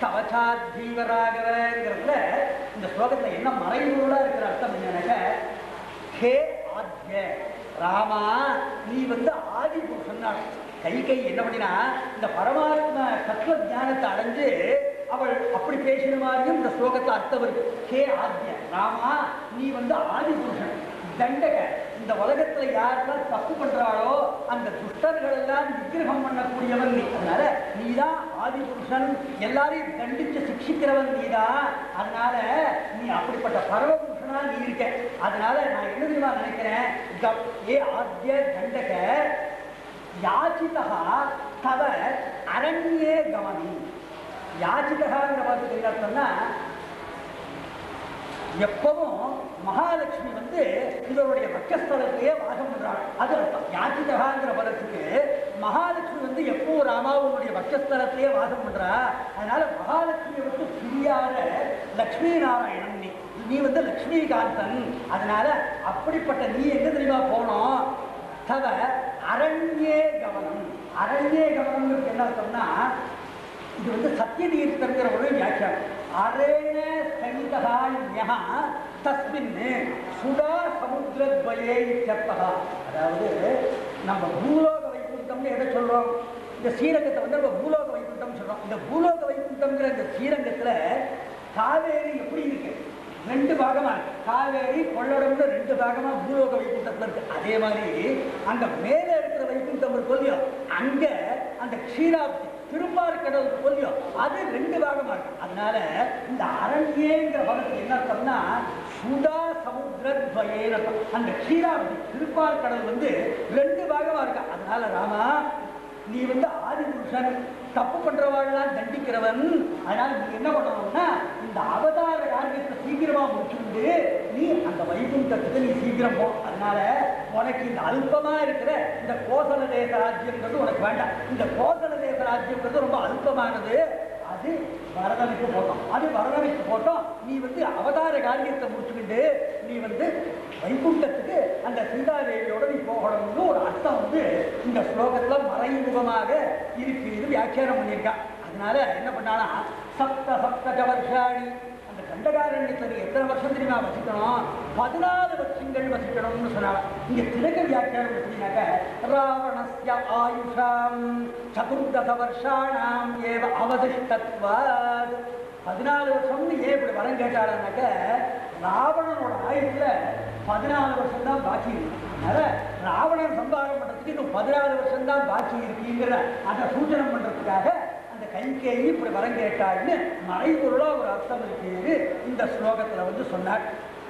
கவச்சாஜீவராகவங்கிறதுல இந்த ஸ்லோகத்துல என்ன மறைமுறையா இருக்கிற அர்த்தம் என்னன்னாக்க ஹே ஆத்ய ராமா நீ வந்து ஆதி புருஷன் கை கை என்ன பண்ணினா இந்த பரமாத்ம தத்துவ ஞானத்தை அடைஞ்சு அவள் அப்படி பேசின மாதிரியும் இந்த ஸ்லோகத்தை அர்த்தம் இருக்கு ஹே ஆத்ய ராமா நீ வந்து ஆதி புருஷன் தண்டக இந்த உலகத்துல யாரெல்லாம் தப்பு பண்றாளோ அந்த துஷ்டர்கள் எல்லாம் விக்கிரகம் பண்ணக்கூடியவன் நீ அதனால நீதான் ஆதி புருஷன் எல்லாரையும் தண்டிச்சு சிக்ஷிக்கிறவன் நீதான் அதனால நீ அப்படிப்பட்ட பரம புருஷனா நீ இருக்க அதனால நான் என்ன தெரியுமா நினைக்கிறேன் க- ஏ ஆத்ய தண்டக யாச்சிதா தவ அரண்யே கவனி யாச்சிதகாங்கிற வார்த்தைக்கு என்ன அர்த்தம்னா எப்பவும் மகாலட்சுமி வந்து இவருடைய பக்கஸ்தலத்தையே வாசம் பண்றாங்க அது அர்த்தம் யாச்சிதகாங்கிற பதத்துக்கு மகாலட்சுமி வந்து எப்பவும் ராமாவுடைய பக்கஸ்தலத்தையே வாசம் பண்றா அதனால மகாலட்சுமியை விட்டு பிரியாத லக்ஷ்மி நாராயணன் நீ நீ வந்து லக்ஷ்மிகாந்தன் அதனால அப்படிப்பட்ட நீ எங்க தெரியுமா போனோம் தவ அரண்யே கவனம் அரண்யே கவனம்ங்கிறது என்ன அர்த்தம்னா இது வந்து சத்தியதீர்த்தங்கிற ஒரு வியாக்கியானம் அரேண ஸ்தலிதா யஹ தஸ்மின் சுடா சமுத்திரத்வயே இत्यர்த்தः அதாவது நம்ம பூலோக வைகுண்டம்னு எதை சொல்றோம் இந்த ஸ்ரீரங்கத்தை வந்து நம்ம பூலோக வைகுண்டம் சொல்றோம் இந்த பூலோக வைகுண்டம்ங்கிற இந்த ஸ்ரீரங்கத்துல காவேரி எப்படி இருக்கு ரெண்டு பாகமா இருக்கு காவேரி கொள்ளடம்னு ரெண்டு பாகமா பூலோக வைகுண்டத்துல இருக்கு அதே மாதிரி அங்க மேல இருக்கிற வைகுண்டம் இருக்கு இல்லையோ அங்க அந்த க்ஷீராப்தி திருப்பார் கடல் கொல்லியோ அது ரெண்டு பாகமா இருக்கு அதனால இந்த அரண்யேங்கிற பதத்துக்கு என்ன அர்த்தம்னா சுடா சமுத்திரத்வயேன அர்த்தம். அந்த க்ஷீராப்தி திருப்பார் கடல் வந்து ரெண்டு பாகமா இருக்கு அதனால ராமா நீ வந்து ஆதி புருஷன் தப்பு பண்றவாள்லாம் தண்டிக்கிறவன் அதனால நீ என்ன பண்ணணும்னா இந்த அவதார காரியத்தை சீக்கிரமா முடிச்சுண்டு நீ அந்த வைகுண்டத்துக்கு நீ சீக்கிரம் போ அதனால உனக்கு இந்த அல்பமா இருக்கிற இந்த கோசல தேச ராஜ்யம்ன்றது உனக்கு வேண்டாம் இந்த கோசல தேச ராஜ்யம்ன்றது ரொம்ப அல்பமானது அது வரதனுக்கு போட்டோம் அது வரதனுக்கு போட்டோம் நீ வந்து அவதார காரியத்தை முடிச்சுக்கிட்டு நீ வந்து வைகுண்டத்துக்கு அந்த சீதாதேவியோட நீ போகணும்னு ஒரு அர்த்தம் வந்து இந்த ஸ்லோகத்துல மறைமுகமாக இருக்கு இது வியாக்கியானம் பண்ணியிருக்கான் அதனால என்ன பண்ணானா சப்த சப்தஜ வருஷாணி அந்த கண்டகாரண்யத்தில் நீ எத்தனை வருஷம் தெரியுமா வசிக்கணும் பதினாலு வருஷங்கள் வசிக்கணும்னு சொன்னாங்க இங்க திலக வியாக்கியானம் எப்படின்னாக்க ராவணஸ்ய ஆயுஷாம் சதுர்தச வருஷாணாம் ஏவ அவதிஷ்டத்வாத் பதினாலு வருஷம்னு ஏன் இப்படி வரம் கேட்டாருனாக்க ராவணனோட ஆயுஷ்ல பதினாலு வருஷம் தான் பாக்கி இருக்கு அதனால ராவணன் சம்பாரம் பண்றதுக்கு இன்னும் பதினாலு வருஷம் தான் பாக்கி இருக்குங்கிற அதை சூச்சனம் பண்றதுக்காக அந்த கைகேயி இப்படி வரம் கேட்டாள்னு மறைபொருளா ஒரு அர்த்தம் இருக்கு இந்த ஸ்லோகத்துல வந்து சொன்னார்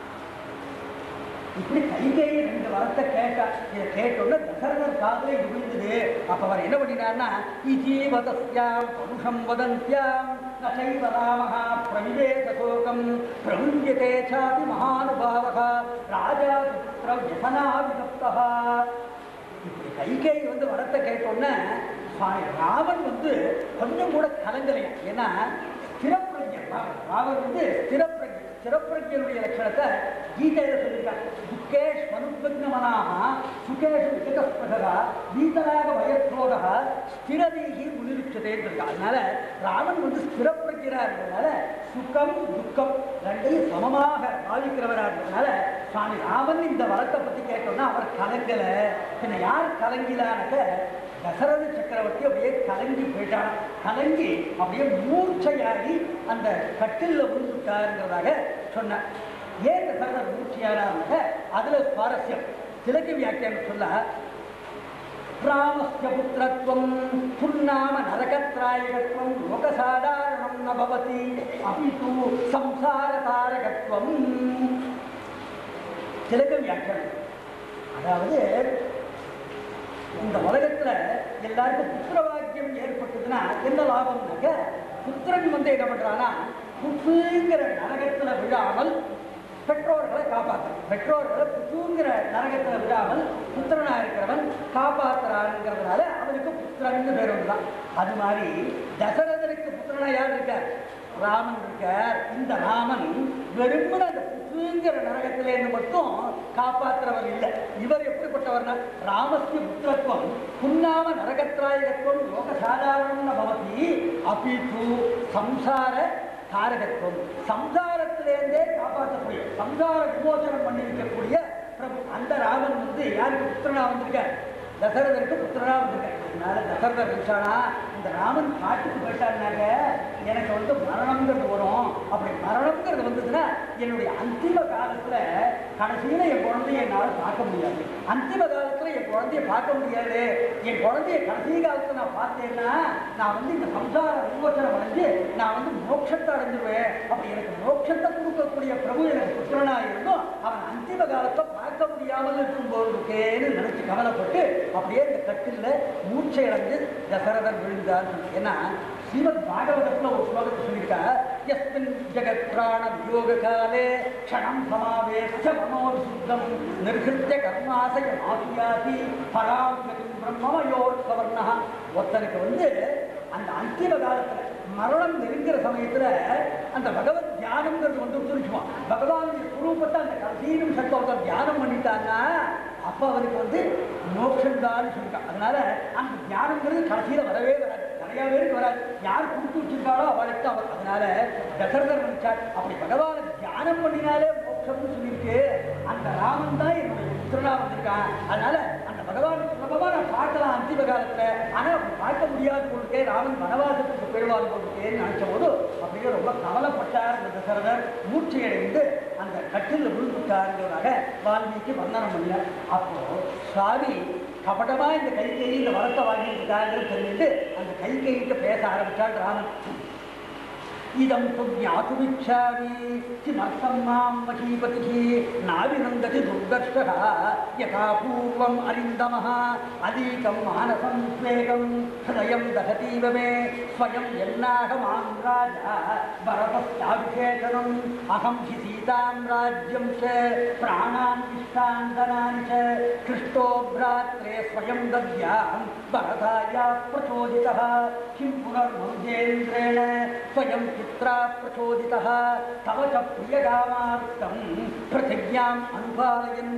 இப்படி கைகேயி ரெண்டு வரத்தை கேட்டா இதை கேட்டோன்னு தசரதர் காதலே விழுந்தது அப்ப அவர் என்ன பண்ணினார்னா இஜீவதஸ்யாம் பருஷம் வதந்தியாம் நசைவ ராமஹ பிரவிவேச சோகம் பிரபுஞ்சதே சாதி மகானுபாவக ராஜா புத்திர வியசனா விதப்தः இப்படி கைகேயி வந்து வரத்தை கேட்டோன்னே சுவாமி ராமன் வந்து கொஞ்சம் கூட கலங்கலையா ஏன்னா ஸ்திரப்பிரஜன் ராமன் ராமன் வந்து ஸ்திரப்பிரஜன் ஸ்திரப்பிரஜனுடைய லட்சணத்தை கீதையில சொல்லியிருக்காங்க துக்கேஷ் மனுபக்னமனாக சுகேஷ் விகதஸ்பதா வீதராக வயத்தோக ஸ்திரதீகி முனிருச்சதேன்னு இருக்கா அதனால ராமன் வந்து ஸ்திரப்பிரஜனா இருந்ததுனால சுகம் துக்கம் ரெண்டையும் சமமாக பாவிக்கிறவரா இருந்ததுனால சுவாமி ராமன் இந்த வரத்தை பத்தி கேட்டோம்னா அவர் கலங்கல பின்ன யார் கலங்கிலானாக்க தசரத சக்கரவர்த்தி அப்படியே கலங்கி போயிட்டான் கலங்கி அப்படியே மூர்ச்சையாகி அந்த கட்டில்ல விழுந்துட்டாருங்கிறதாக சொன்னார் ஏன் தசரதர் மூர்ச்சையானாங்க அதுல சுவாரஸ்யம் திலக்கு வியாக்கியானம் சொல்ல ராமஸ்ய புத்திரத்வம் புன்னாம நரகத்ராயகத்வம் லோகசாதாரணம் ந பவதி அபிது சம்சார தாரகத்வம் திலக வியாக்கியானம் அதாவது இந்த உலகத்துல எல்லாருக்கும் புத்திரவாக்கியம் ஏற்பட்டதுன்னா என்ன லாபம்னாக்க புத்திரன் வந்து என்ன பண்றானா புத்துங்கிற நரகத்துல விழாமல் பெற்றோர்களை காப்பாற்றுறான் பெற்றோர்களை புத்துங்கிற நரகத்துல விழாமல் புத்திரனா இருக்கிறவன் காப்பாத்துறான்ங்கிறதுனால அவனுக்கு புத்திரன்னு பேர் வந்துதான் அது மாதிரி தசரதனுக்கு புத்திரனா யார் இருக்கார் ராமன் இருக்கார் இந்த ராமன் வெறுமன அந்த புத்துங்கிற நரகத்திலேருந்து மட்டும் காப்பாற்றுறவர் இல்லை இவர் எப்படிப்பட்டவர்னா ராமஸ்ய புத்திரத்துவம் புன்னாம நரகத்ராயகத்துவம் லோக சாதாரண பவதி அபிது சம்சார காரகத்துவம் சம்சாரத்திலேருந்தே காப்பாற்றக்கூடிய சம்சார விமோசனம் பண்ணி வைக்கக்கூடிய பிரபு அந்த ராமன் வந்து யாருக்கு புத்திரனா வந்திருக்கார் தசரதருக்கு புத்திரனா வந்திருக்கார் அதனால தசரதர் நினைச்சானா இந்த ராமன் காட்டுக்கு போயிட்டாருனாக்க எனக்கு வந்து மரணம்ங்கிறது வரும் அப்படி மரணம்ங்கிறது வந்ததுன்னா என்னுடைய அந்திம காலத்துல கடைசியில என் குழந்தைய என்னால் பார்க்க முடியாது அந்திம காலத்துல என் குழந்தைய பார்க்க முடியாது என் குழந்தைய கடைசி காலத்துல நான் பார்த்தேன்னா நான் வந்து இந்த சம்சார விமோசனம் அடைஞ்சு நான் வந்து மோட்சத்தை அடைஞ்சிருவேன் அப்படி எனக்கு மோட்சத்தை கொடுக்கக்கூடிய பிரபு எனக்கு புத்திரனா இருந்தும் அவன் அந்திம காலத்தை பார்க்க முடியாமல் இருக்கும் போது இருக்கேன்னு நினைச்சு கவலைப்பட்டு அப்படியே இந்த கட்டில்ல மூச்சை அடைஞ்சு தசரதன் விழுந்தார் ஏன்னா ஸ்ரீமத் பாகவதத்துல ஒரு ஸ்லோகத்தை சொல்லியிருக்கா எஸ்மின் ஜெகத் பிராண வியோக காலே க்ஷணம் சமாவேச மனோசுத்தம் நிர்கிருத்திய கர்மாசய மாசியாதி பராங்கதி பிரம்மயோர் கவர்ணா ஒருத்தனுக்கு வந்து அந்த அந்திம காலத்துல மரணம் நெருங்கிற சமயத்துல அந்த பகவத் தியானம்ங்கிறது வந்து சொல்லிச்சுவான் பகவானுடைய சுரூபத்தை அந்த கடைசி நிமிஷத்தை ஒருத்தன் தியானம் பண்ணிட்டான்னா அப்ப அவனுக்கு வந்து மோட்சம்தான்னு சொல்லிட்டான் அதனால அந்த தியானம்ங்கிறது கடைசியில வரவே வராது நிறைய பேருக்கு வராது யார் கொடுத்து வச்சிருக்காளோ அவளுக்கு அவர் அதனால தசரதர் நினைச்சார் அப்படி பகவானை தியானம் பண்ணினாலே மோட்சம்னு சொல்லியிருக்கு அந்த ராமன் தான் என்னுடைய புத்திரனா வந்திருக்கான் அதனால அந்த பகவான் சுலபமா நான் பார்க்கலாம் அந்திம காலத்துல ஆனா அப்படி பார்க்க முடியாது போட்டுக்கே ராமன் வனவாசத்துக்கு போயிடுவார் போட்டுக்கேன்னு நினைச்ச போது அப்படியே ரொம்ப கவலைப்பட்டார் இந்த தசரதர் மூர்ச்சி அடைந்து அந்த கட்டில் விழுந்துட்டாருங்கிறதாக வால்மீகி வர்ணனம் பண்ணார் அப்போ சுவாமி கபடமா இந்த கைகையை இந்த வரத்தை வாங்கிட்டு இருக்காங்கன்னு தெரிஞ்சுட்டு அந்த கைகையிட்ட பேச ஆரம்பிச்சாள் ராமன் இதம் து ஞாதுமிச்சாமி கிமர்த்தம் மாம் மகீபதிः நாவினந்ததி துர்தர்ஷः யதா பூர்வம் அரிந்தமः அதீகம் மானசம் ஸ்வேகம் ஹதயம் தகதீவ மே ஸ்வயம் என்னாக மாம் ராஜா பரதஸ்யாபிஷேகனம் அகம் ஹி சீதாம் ராஜ்யம் ச பிராணான் இஷ்டான் தனானி ச கிருஷ்டோ भ्रात्रे स्वयं दद्यां भरताया प्रचोदितः किं पुनर्मन्येन्द्रेण स्वयं पित्रा प्रचोदितः तव च प्रियगामार्थं प्रतिज्ञाम् अनुपालयन्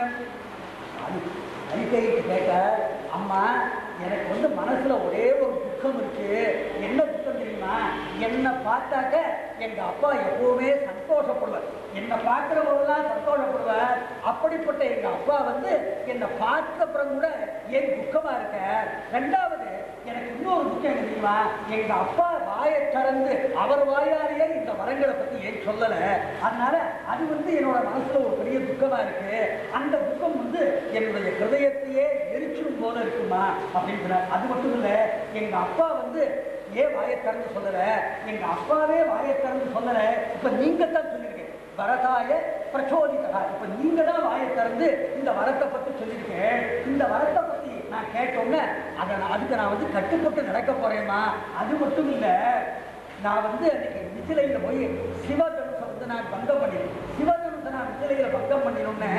கைகைக்கு கேட்ட அம்மா எனக்கு வந்து மனசுல ஒரே ஒரு துக்கம் இருக்கு என்ன துக்கம் தெரியுமா என்னை பார்த்தாக்க எங்க அப்பா எப்பவுமே சந்தோஷப்படுவார் என்னை பார்க்கிற போதெல்லாம் சந்தோஷப்படுவார் அப்படிப்பட்ட எங்க அப்பா வந்து என்னை பார்த்த அப்புறம் கூட ஏன் துக்கமா இருக்க ரெண்டாவது எனக்கு இன்னொரு துக்கம் என்ன தெரியுமா எங்க அப்பா வாயை திறந்து அவர் வாயாலேயே இந்த வரங்களை பத்தி ஏன் சொல்லல அதனால அது வந்து என்னோட மனசுல ஒரு பெரிய துக்கமா இருக்கு அந்த துக்கம் வந்து என்னுடைய ஹிருதயத்தையே எரிச்சிடும் போல இருக்குமா அப்படின்னு சொன்னார் அது மட்டும் இல்ல எங்க அப்பா வந்து ஏன் வாயை திறந்து சொல்லல எங்க அப்பாவே வாயை திறந்து சொல்லல இப்ப நீங்க தான் சொல்லியிருக்கீங்க வரதாய பிரச்சோதிதா இப்ப நீங்க தான் வாயை திறந்து இந்த வரத்தை பத்தி சொல்லியிருக்கேன் இந்த வரத்தை பத்தி நான் கேட்டோன்னே அதை நான் அதுக்கு நான் வந்து கட்டுப்பட்டு நடக்க போறேம்மா அது மட்டும் இல்ல நான் வந்து அன்னைக்கு மிசிலையில போய் சிவதனுசை வந்து நான் பங்கம் பண்ணினேன் சிவதனுசை நான் மிசிலையில பங்கம் பண்ணினோன்னே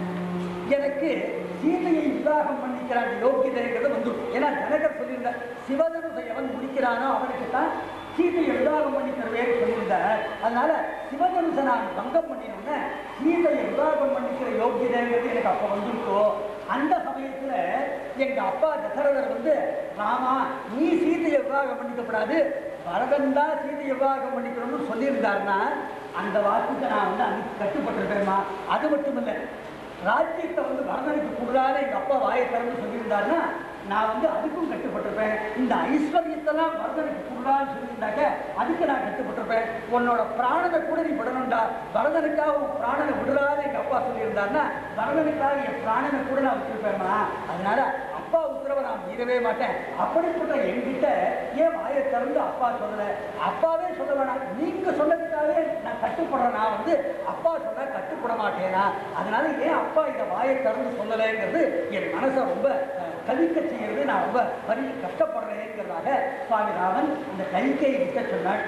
எனக்கு சீதையை விவாகம் பண்ணிக்கிற அந்த யோகியதைங்கிறது வந்துடும் ஏன்னா ஜனகர் சொல்லியிருந்தார் சிவதனுசை எவன் முடிக்கிறானோ அவனுக்கு தான் சீதையை விவாகம் பண்ணி தருவேன்னு சொல்லியிருந்தார் அதனால சிவதனுசை நான் பங்கம் பண்ணினோன்னே சீதையை விவாகம் பண்ணிக்கிற யோகியதைங்கிறது எனக்கு அப்போ வந்துருக்கோ அந்த சமயத்துல எங்க அப்பா தசரதர் வந்து ராமா நீ சீதையை விவாகம் பண்ணிக்கப்படாது பரதன் தான் சீதையை விவாகம் பண்ணிக்கணும்னு சொல்லியிருந்தாருன்னா அந்த வாக்குக்கு நான் வந்து அதுக்கு கட்டுப்பட்டிருப்பேம்மா அது மட்டும் இல்லை ராஜ்யத்தை வந்து பரதனுக்கு கொடுறாரு எங்க அப்பா வாயை திறந்து சொல்லியிருந்தாருன்னா நான் வந்து அதுக்கும் கட்டுப்பட்டிருப்பேன் இந்த ஐஸ்வர்யத்தெல்லாம் பரதனுக்கு கொடுறான்னு சொல்லியிருந்தாக்க அதுக்கு நான் கட்டுப்பட்டிருப்பேன் உன்னோட பிராணனை கூட நீ விடணும்டா பரதனுக்காக உன் பிராணனை விடுறாரு எங்க அப்பா சொல்லியிருந்தாருன்னா பரதனுக்காக என் பிராணனை கூட நான் வச்சிருப்பேம்மா அதனால அப்பா உத்தரவை நான் மீறவே மாட்டேன் அப்படிப்பட்ட என்கிட்ட ஏன் வாயை திறந்து அப்பா சொல்லல அப்பாவே சொல்ல வேணாம் நீங்க சொன்னதுக்காகவே நான் கட்டுப்படுறேன் நான் வந்து அப்பா சொன்னா கட்டுப்பட மாட்டேனா அதனால ஏன் அப்பா இந்த வாயை திறந்து சொல்லலைங்கிறது என் மனசை ரொம்ப அஹ், கவிக்க செய்யறது நான் ரொம்ப வரி கஷ்டப்படுறேங்கிறதாக சுவாமி ராமன் இந்த கைகை கிட்ட சொன்னாள்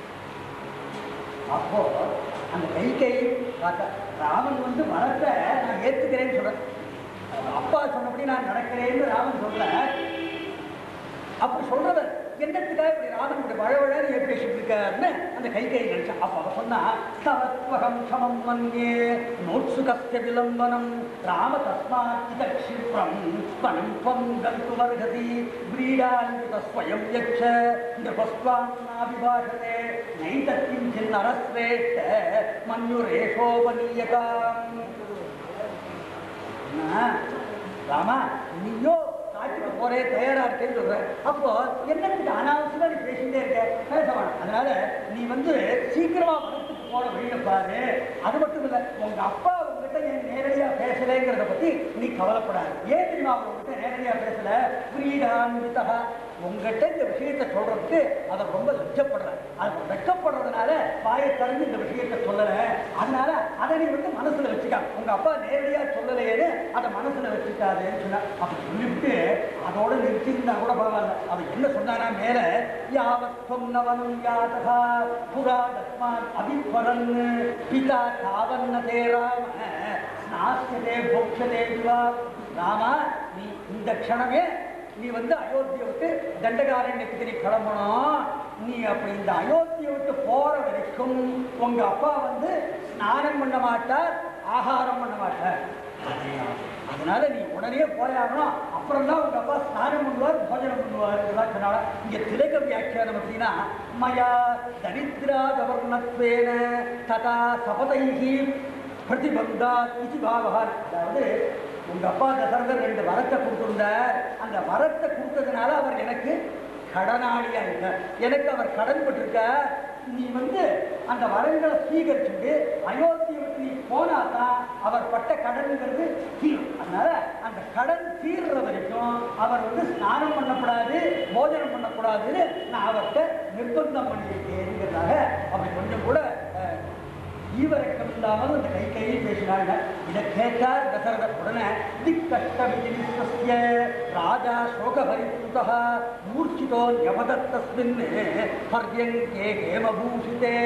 அப்போ அந்த கைகை பார்த்தா ராமன் வந்து மரத்தை நான் ஏத்துக்கிறேன்னு சொல்றேன் அப்பா சொன்னபடி நான் நடக்கிறேன்னு ராமன் சொல்ல அப்படி சொல்றவர் என்னத்துக்காக இப்படி ராமன் இப்படி வழவழன்னு ஏன் பேசிட்டு இருக்காருன்னு அந்த கை கை நினைச்சான் அப்ப அவ சொன்னா தவத்வகம் சமம் மன்யே நோட்சுகஸ்ய விலம்பனம் ராம தஸ்மாத் இத க்ஷிப்ரம் வனம் துவம் கந்து வர்ஹதி व्रीडान्वित स्वयं यच्छ नृपस्त्वां नाभिभाषते नैतत्किञ्चिन् नरश्रेष्ठ मन्युरेषोपनीयताम् என்ன? ராமா நீயோ காட்டுக்கு போறே தயாரா இருக்கேன்னு சொல்ற அப்போ என்னத்துக்கு அனாவசியமா நீ பேசிட்டே இருக்க பேச வேணாம் அதனால நீ வந்து சீக்கிரமா வனத்துக்கு போற வழியில பாரு அது மட்டும் இல்ல உங்க அப்பா உங்ககிட்ட ஏன் நேரடியா பேசலைங்கிறத பத்தி நீ கவலைப்படாது ஏன் தெரியுமா அவர் உங்ககிட்ட நேரடியா பேசல புரியுதான்விதா உங்ககிட்ட இந்த விஷயத்தை சொல்றதுக்கு அதை ரொம்ப லட்சப்படுறேன் அது வெட்கப்படுறதுனால வாயை திறந்து இந்த விஷயத்தை சொல்லல அதனால அதை நீ வந்து மனசுல வச்சுக்க உங்க அப்பா நேரடியா சொல்லலையேன்னு அதை மனசுல வச்சுக்காதேன்னு சொன்னா அப்ப சொல்லிவிட்டு அதோட நிறுத்திருந்தா கூட பரவாயில்ல அதை என்ன சொன்னாரா மேல யாவத்வம் நவனம் யாதகா புரா தஸ்மான் அபிஸ்வரன் பிதா தாவன்ன தேராம ஸ்நாஸ்யதே போக்ஷதே விவா ராமா நீ இந்த க்ஷணமே நீ வந்து அயோத்தியை விட்டு தண்டகாரண்யத்துக்கு நீ கிளம்பணும் நீ அப்படி இந்த அயோத்தியை விட்டு போற வரைக்கும் உங்க அப்பா வந்து ஸ்நானம் பண்ண மாட்டார் ஆகாரம் பண்ண மாட்டார் அதனால நீ உடனே போயாகணும் அப்புறம் தான் உங்க அப்பா ஸ்நானம் பண்ணுவார் போஜனம் பண்ணுவார் இதெல்லாம் சொன்னால இங்க திலக வியாக்கியானம் அப்படின்னா மயா தரித்ரா கவர்ணத்வேன ததா சபதைகி பிரதிபந்தா இது பாவகான் அதாவது உங்க அப்பா தசரதர் ரெண்டு வரத்தை கொடுத்திருந்தார் அந்த வரத்தை கொடுத்ததுனால அவர் எனக்கு கடனாளியா இருக்கார் எனக்கு அவர் கடன் பட்டிருக்கார் நீ வந்து அந்த வரங்களை ஸ்வீகரிச்சுட்டு அயோத்தியை விட்டு நீ போனா தான் அவர் பட்ட கடனுங்கிறது தீரும் அதனால அந்த கடன் தீர்ற வரைக்கும் அவர் வந்து ஸ்நானம் பண்ணக்கூடாது போஜனம் பண்ணக்கூடாதுன்னு நான் அவர்கிட்ட நிர்பந்தம் பண்ணியிருக்கேங்கிறதாக அப்படி கொஞ்சம் கூட அஹ், ஈவரக்கம் இல்லாமல் அந்த கை கையை பேசினாங்க இதை கேட்டார் தசரதர் உடனே திக்கஷ்டமிதிஸ்ய ராஜா சோகபரிபூதா மூர்ச்சிதோ யமதத்தஸ்மின் பர்யங்கே ஹேமபூஷிதே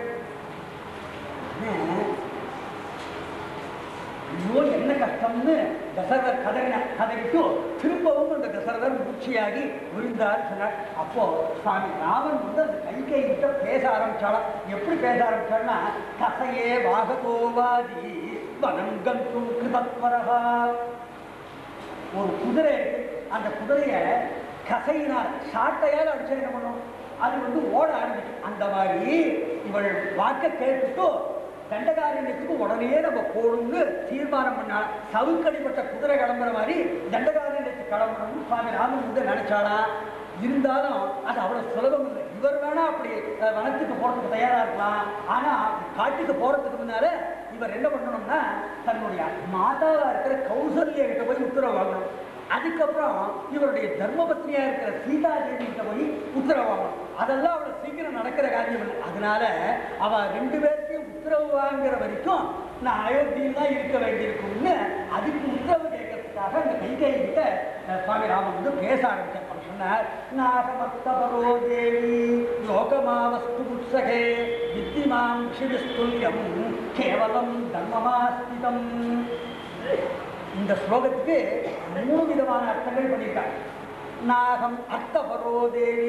ஐயோ என்ன கஷ்டம்னு தசரதர் கதறின கதறிட்டு திரும்பவும் அந்த தசரதர் மூர்ச்சியாகி விழுந்தார் சொன்னார் அப்போ சுவாமி ராமன் வந்து அந்த கை கை கிட்ட பேச ஆரம்பிச்சாலாம் எப்படி பேச ஆரம்பிச்சான்னா கசையே வாகதோவாதி வனம் கந்தும் கிருதத்வரகா ஒரு குதிரை இருக்கு அந்த குதிரைய கசையினால் சாட்டையால் அடிச்சா என்ன பண்ணும் அது வந்து ஓட ஆரம்பிக்கும் அந்த மாதிரி இவள் வாக்க கேட்டுட்டு தண்டகாரண்யத்துக்கு உடனே நம்ம போகணும்னு தீர்மானம் பண்ணாள் சவுக்கடிப்பட்ட குதிரை கிளம்புற மாதிரி தண்டகாரண்யத்துக்கு கிளம்பணும்னு சுவாமி ராமன் வந்து நினைச்சாளா இருந்தாலும் அது அவ்வளவு சுலபம் இல்லை இவர் வேணா அப்படி அஹ், வனத்துக்கு போறதுக்கு தயாரா இருக்கலாம் ஆனா காட்டுக்கு போறதுக்கு முன்னால இவர் என்ன பண்ணணும்னா தன்னுடைய மாதாவா இருக்கிற கௌசல்யா கிட்ட போய் உத்தரவு வாங்கணும் அதுக்கப்புறம் இவருடைய தர்மபத்னியா இருக்கிற சீதா தேவி கிட்ட போய் உத்தரவு வாங்கணும் அதெல்லாம் அவ்வளவு சீக்கிரம் நடக்கிற காரியம் இல்லை அதனால அவ ரெண்டு பேர்த்தையும் உத்தரவு வாங்குற வரைக்கும் நான் அயோத்தியில் தான் இருக்க வேண்டியிருக்கும்னு அதுக்கு உத்தரவு கேட்கறதுக்காக அந்த கைகை கிட்ட அஹ், சுவாமி ராமன் வந்து பேச ஆரம்பிச்சார் அவர் சொன்னார் நாகமர்த்தபரோ தேவி லோகமாவஸ்து புத்சகே வித்திமாம் ஷிவிஸ்துல்யம் கேவலம் தர்மமாஸ்திதம் இந்த ஸ்லோகத்துக்கு மூணு விதமான அர்த்தங்கள் பண்ணியிருக்காங்க நாகம் அர்த்தபரோ தேவி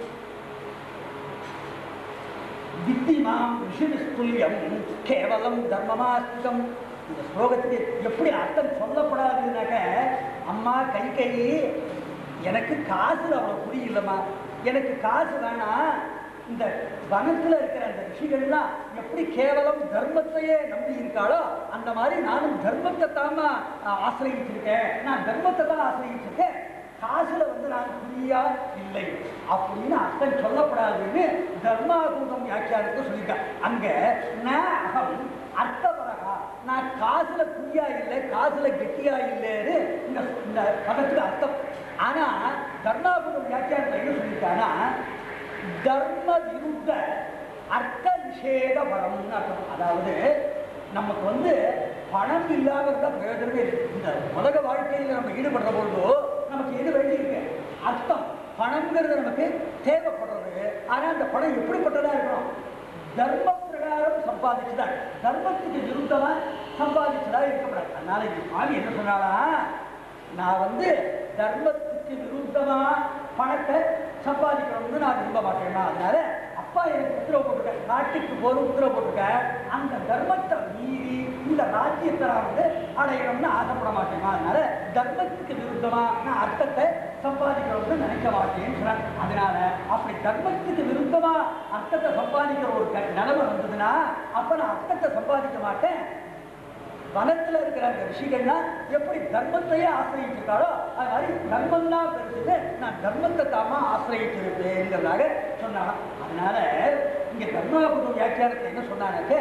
வித்திமாம் ரிஷிவிஸ்துல்யம் கேவலம் தர்மமாஸ்திதம் இந்த ஸ்லோகத்துக்கு எப்படி அர்த்தம் சொல்லப்படாதுன்னாக்க அம்மா கை கை எனக்கு காசுல அவ்வளவு புரியலம்மா எனக்கு காசு வேணாம் இந்த வனத்துல இருக்கிற அந்த ரிஷிகள்லாம் எப்படி கேவலம் தர்மத்தையே நம்பி இருக்காளோ அந்த மாதிரி நானும் தர்மத்தை தாமா ஆசிரியச்சிருக்கேன் நான் தர்மத்தை தான் ஆசிரியச்சிருக்கேன் காசுல வந்து நான் குறியா இல்லை அப்படின்னு அர்த்தம் சொல்லப்படாதுன்னு தர்மாபூதம் வியாக்கியானத்தை சொல்லியிருக்கேன் அங்க நான் அகம் அர்த்தபரகா நான் காசுல குறியா இல்லை காசுல கெட்டியா இல்லைன்னு இந்த இந்த பதத்துக்கு அர்த்தம் ஆனா தர்மாபூதம் வியாக்கியானத்தை என்ன சொல்லியிருக்காங்கன்னா தர்ம விருத்த அர்த்த நிஷேத பரம்னு அர்த்தம் அதாவது நமக்கு வந்து பணம் இல்லாம இருந்தா பிரயோஜனமே இல்லை இந்த உலக வாழ்க்கையில் நம்ம ஈடுபடுற பொழுது நமக்கு எது வேண்டியிருக்கு அர்த்தம் பணம்ங்கிறது நமக்கு தேவைப்படுறது ஆனா அந்த பணம் எப்படிப்பட்டதா இருக்கணும் தர்ம பிரகாரம் சம்பாதிச்சுதான் தர்மத்துக்கு விருத்தமா சம்பாதிச்சதா இருக்கக்கூடாது அதனால இந்த சுவாமி என்ன சொன்னாலா நான் வந்து தர்மத்துக்கு விருத்தமா பணத்தை சம்பாதிக்கணும்னு நான் விரும்ப மாட்டேன்னா அதனால அப்பா எனக்கு உத்தரவு போட்டிருக்க நாட்டுக்கு போற உத்தரவு போட்டிருக்க அந்த தர்மத்தை மீறி இந்த ராஜ்யத்தை நான் வந்து அடையணும்னு ஆசைப்பட மாட்டேமா அதனால தர்மத்துக்கு விருத்தமா நான் அர்த்தத்தை சம்பாதிக்கணும்னு நினைக்க மாட்டேன்னு சொன்னாங்க அதனால அப்படி தர்மத்துக்கு விருத்தமா அர்த்தத்தை சம்பாதிக்கிற ஒரு க- நிலைமை வந்ததுன்னா அப்ப நான் அர்த்தத்தை சம்பாதிக்க மாட்டேன் வனத்துல இருக்கிற அந்த ரிஷிகள்லாம் எப்படி தர்மத்தையே ஆசிரியச்சிருக்காரோ அது மாதிரி தர்மம்லாம் பெருசுக்கு நான் தர்மத்தை தாமா ஆசிரியச்சிருப்பேங்கிறதாக சொன்னாங்க அதனால இங்க தர்மாபுரம் வியாக்கியானத்தை என்ன சொன்னாங்க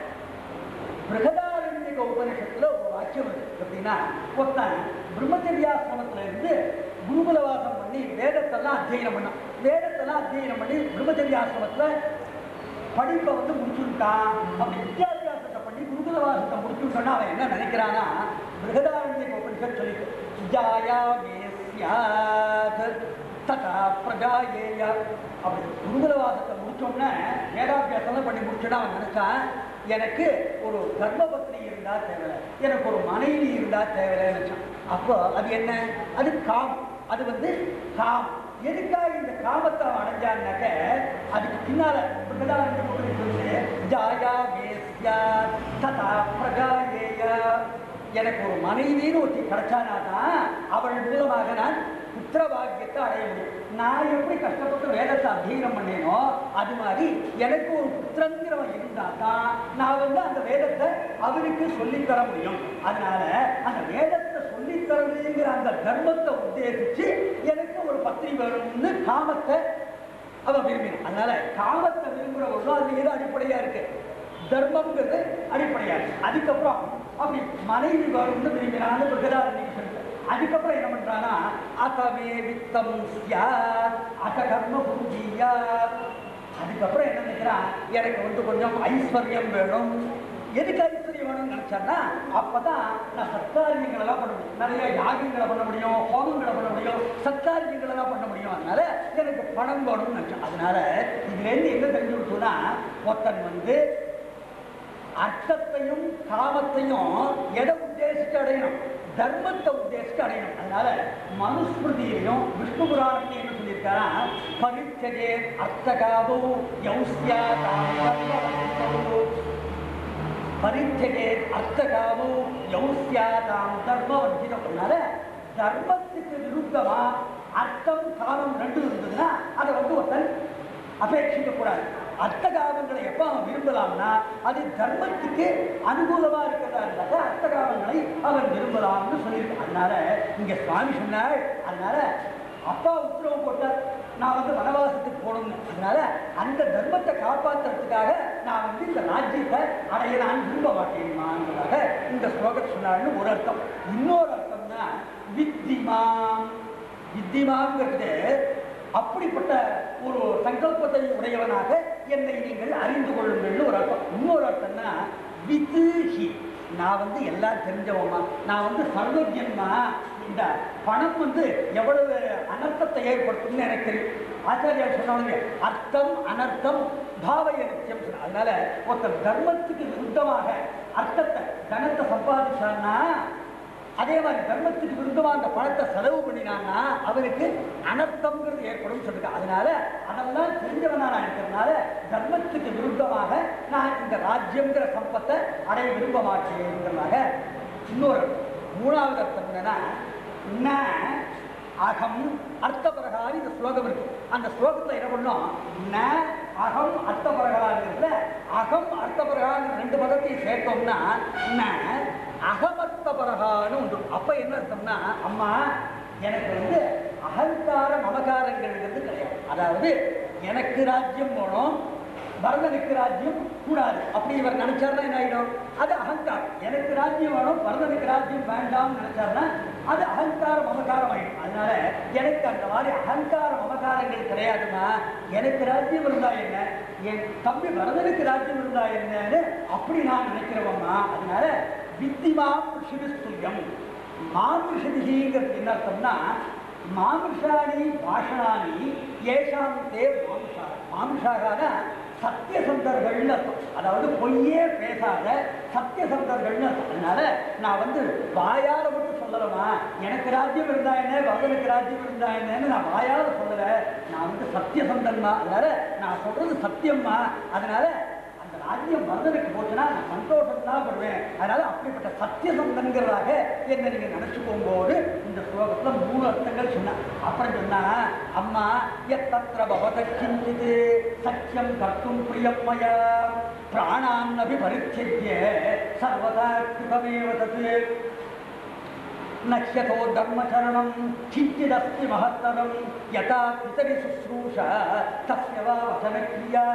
பிரகதாரண்யக உபனிஷத்துல ஒரு வாக்கியம் இருக்கு எப்படின்னா ஒருத்தன் பிரம்மச்சரியாசிரமத்துல இருந்து குருகுலவாசம் பண்ணி வேதத்தெல்லாம் அத்தியனம் பண்ணான் வேதத்தெல்லாம் அத்தியனம் பண்ணி பிரம்மச்சரியாசிரமத்துல படிப்பை வந்து முடிச்சுட்டான் அப்படி வித்யாபியாசத்தை பண்ணி குருகுலவாசத்தை முடிச்சுட்டோன்னா அவன் என்ன நினைக்கிறானா பிரகதாரண்ய உபனிஷத் சொல்லிட்டு ஜாயா மே ஸ்யாத் ததா பிரஜாயேய அப்படி குருகுலவாசத்தை முடிச்சோம்னா வேதாபியாசம்லாம் பண்ணி முடிச்சுன்னா அவன் நினைச்சான் எனக்கு ஒரு கர்ப்பபத்னி இருந்தா தேவையில்லை எனக்கு ஒரு மனைவி இருந்தா தேவையில்லை நினைச்சான் அப்போ அது என்ன அது காம் அது வந்து காம் எதுக்காக இந்த காமத்தை அவன் அடைஞ்சான்னாக்க அதுக்கு பின்னால பிரகதானந்த முகரை சொல்லு ஜாயா வேஸ்யா ததா பிரஜாயேய எனக்கு ஒரு மனைவின்னு ஒருத்தி கிடைச்சானா தான் அவள் மூலமாக நான் புத்திர பாக்கியத்தை அடைய முடியும் நான் எப்படி கஷ்டப்பட்டு வேதத்தை அத்தியனம் பண்ணேனோ அது மாதிரி எனக்கு ஒரு புத்திரங்கிறவன் இருந்தா தான் நான் வந்து அந்த வேதத்தை அவனுக்கு சொல்லித் தர முடியும் அதனால அந்த வேதத்தை சொல்லித் தரணுங்கிற அந்த தர்மத்தை உத்தேசிச்சு எனக்கு ஒரு பத்திரி வேணும்னு காமத்தை அவன் விரும்பினான் அதனால காமத்தை விரும்புறவர்களும் அது ஏதோ அடிப்படையா இருக்கு தர்மம்ங்கிறது அடிப்படையா இருக்கு அதுக்கப்புறம் அப்படி மனைவி வரும்னு விரும்பினான்னு பிரகதாரண்யம் சொல்லிட்டு அதுக்கப்புறம் என்ன பண்றானா அகமே வித்தம் ஸ்யாத் அக கர்ம புருஜியா அதுக்கப்புறம் என்ன நினைக்கிறான் எனக்கு வந்து கொஞ்சம் ஐஸ்வர்யம் வேணும் எதுக்கு ஐஸ்வர்யம் வேணும்னு நினைச்சான்னா அப்பதான் நான் சத்காரியங்கள் எல்லாம் பண்ண முடியும் நிறைய யாகங்களை பண்ண முடியும் ஹோமங்களை பண்ண முடியும் சத்காரியங்கள் எல்லாம் பண்ண முடியும் அதனால எனக்கு பணம் வேணும்னு நினைச்சேன் அதனால இதுல இருந்து என்ன தெரிஞ்சு விட்டோம்னா ஒருத்தன் வந்து அர்த்தத்தையும் காமத்தையும் எதை உத்தேசிச்சு அடையணும் தர்மத்தை உத்தேசிச்சு அடையணும் அதனால மனுஸ்மிருதியிலையும் விஷ்ணு புராணத்தையும் என்ன சொல்லியிருக்காரா பரிச்சதே அர்த்தகாதோ யௌஸ்யா பரிச்சதே அர்த்தகாமோ யௌஸ்யாதாம் தர்மவர்ஜிதம் அதனால தர்மத்துக்கு விருத்தமா அர்த்தம் காமம் ரெண்டும் இருந்ததுன்னா அதை வந்து ஒருத்தன் அபேட்சிக்க கூடாது அர்த்த காமங்களை எப்ப அவன் விரும்பலாம்னா அது தர்மத்துக்கு அனுகூலமா இருக்கிறதா இருந்தாக்க அர்த்த காமங்களை அவன் விரும்பலாம்னு சொல்லியிருக்கு அதனால இங்க சுவாமி சொன்னார் அதனால அப்பா உத்தரவு போட்டார் நான் வந்து வனவாசத்துக்கு போகணும்னு அதனால அந்த தர்மத்தை காப்பாத்துறதுக்காக நான் வந்து இந்த ராஜ்யத்தை அடைய நான் விரும்ப மாட்டேன்மாங்கிறதாக இந்த ஸ்லோகத்தை சொன்னார்னு ஒரு அர்த்தம் இன்னொரு அர்த்தம்னா வித்திமாம் வித்திமாங்கிறது அப்படிப்பட்ட ஒரு சங்கல்பத்தை உடையவனாக என்னை நீங்கள் அறிந்து கொள்ளுங்கள்னு ஒரு அர்த்தம் இன்னொரு அர்த்தம்னா வித்துஹி நான் வந்து எல்லாம் தெரிஞ்சவமா நான் வந்து சர்வஜன்மா இந்த பணம் வந்து எவ்வளவு அனர்த்தத்தை ஏற்படுத்தும்னு எனக்கு தெரியும் ஆச்சாரியார் சொன்னாங்க அர்த்தம் அனர்த்தம் பாவய நித்தியம் சொன்னார். அதனால ஒருத்தர் தர்மத்துக்கு விருத்தமாக அர்த்தத்தை தனத்தை சம்பாதிச்சான்னா அதே மாதிரி தர்மத்துக்கு விருத்தமா அந்த பணத்தை செலவு பண்ணினான்னா அவருக்கு அனர்த்தம்ங்கிறது ஏற்படும் சொல்லிட்டு அதனால அதெல்லாம் தெரிஞ்சவனா நான் இருக்கிறதுனால தர்மத்துக்கு விருத்தமாக நான் இந்த ராஜ்யங்கிற சம்பத்தை அடைய விரும்ப மாட்டேங்கிறதாக இன்னொரு அர்த்தம். மூணாவது அர்த்தம் என்னன்னா ந அகம் அர்த்தபரகாரி இந்த ஸ்லோகம் இருக்கு அந்த ஸ்லோகத்துல என்ன பண்ணோம் ந அகம் அர்த்தபரகாங்கிறதுல அகம் அர்த்தபரகாங்கிற ரெண்டு பதத்தையும் சேர்த்தோம்னா ந அகமர்த்தபரகான்னு உண்டு அப்ப என்ன அர்த்தம்னா அம்மா எனக்கு வந்து அகங்கார மமகாரங்கிறது கிடையாது அதாவது எனக்கு ராஜ்யம் போனோம் பரதனுக்கு ராஜ்யம் கூடாது அப்படி இவர் நினைச்சாருன்னா என்ன ஆயிடும் அது அகங்காரம் எனக்கு ராஜ்யம் வேணும் பரதனுக்கு ராஜ்யம் வேண்டாம்னு நினைச்சாருன்னா அது அகங்கார மமகாரம் ஆயிடும் அதனால எனக்கு அந்த மாதிரி அகங்கார மமகாரங்கள் கிடையாதுமா எனக்கு ராஜ்யம் இருந்தா என்ன என் தம்பி பரதனுக்கு ராஜ்யம் இருந்தா என்னன்னு அப்படி நான் நினைக்கிறவம்மா அதனால வித்திமாம் சிவஸ்துல்யம் மானுஷதிங்கிறது என்ன அர்த்தம்னா மானுஷாணி பாஷணானி ஏஷாம் தே மானுஷா மானுஷாகான சத்தியசந்தர்கள்னு அர்த்தம் அதாவது பொய்யே பேசாத சத்தியசந்தர்கள்னு அர்த்தம் அதனால நான் வந்து வாயால மட்டும் சொல்லலமா எனக்கு ராஜ்யம் இருந்தா என்ன பகவனுக்கு ராஜ்யம் இருந்தா என்னன்னு நான் வாயால சொல்லல நான் வந்து சத்தியசந்தன்மா அதனால நான் சொல்றது சத்தியம்மா அதனால அந்த ராஜ்யம் மருதனுக்கு போச்சுன்னா நான் சந்தோஷம் தான் படுவேன் அதனால அப்படிப்பட்ட சத்தியசந்தன்கிறதாக என்ன நீங்க நினைச்சு போகும்போது இந்த ஸ்லோகத்துல மூணு அர்த்தங்கள் சொன்னேன் அப்புறம் சொன்னா அம்மா எத்தத்திர பவத கிஞ்சித் சத்தியம் கர்த்தும் பிரியம்மயா பிராணான் அபி பரிச்செய்ய சர்வதா கிருதமேவ தத் நக்ஷதோ தர்மச்சரணம் கிஞ்சிதஸ்தி மகத்தரம் யதா பிதரி சுஸ்ரூஷா தஸ்ய வா வசனக்ரியா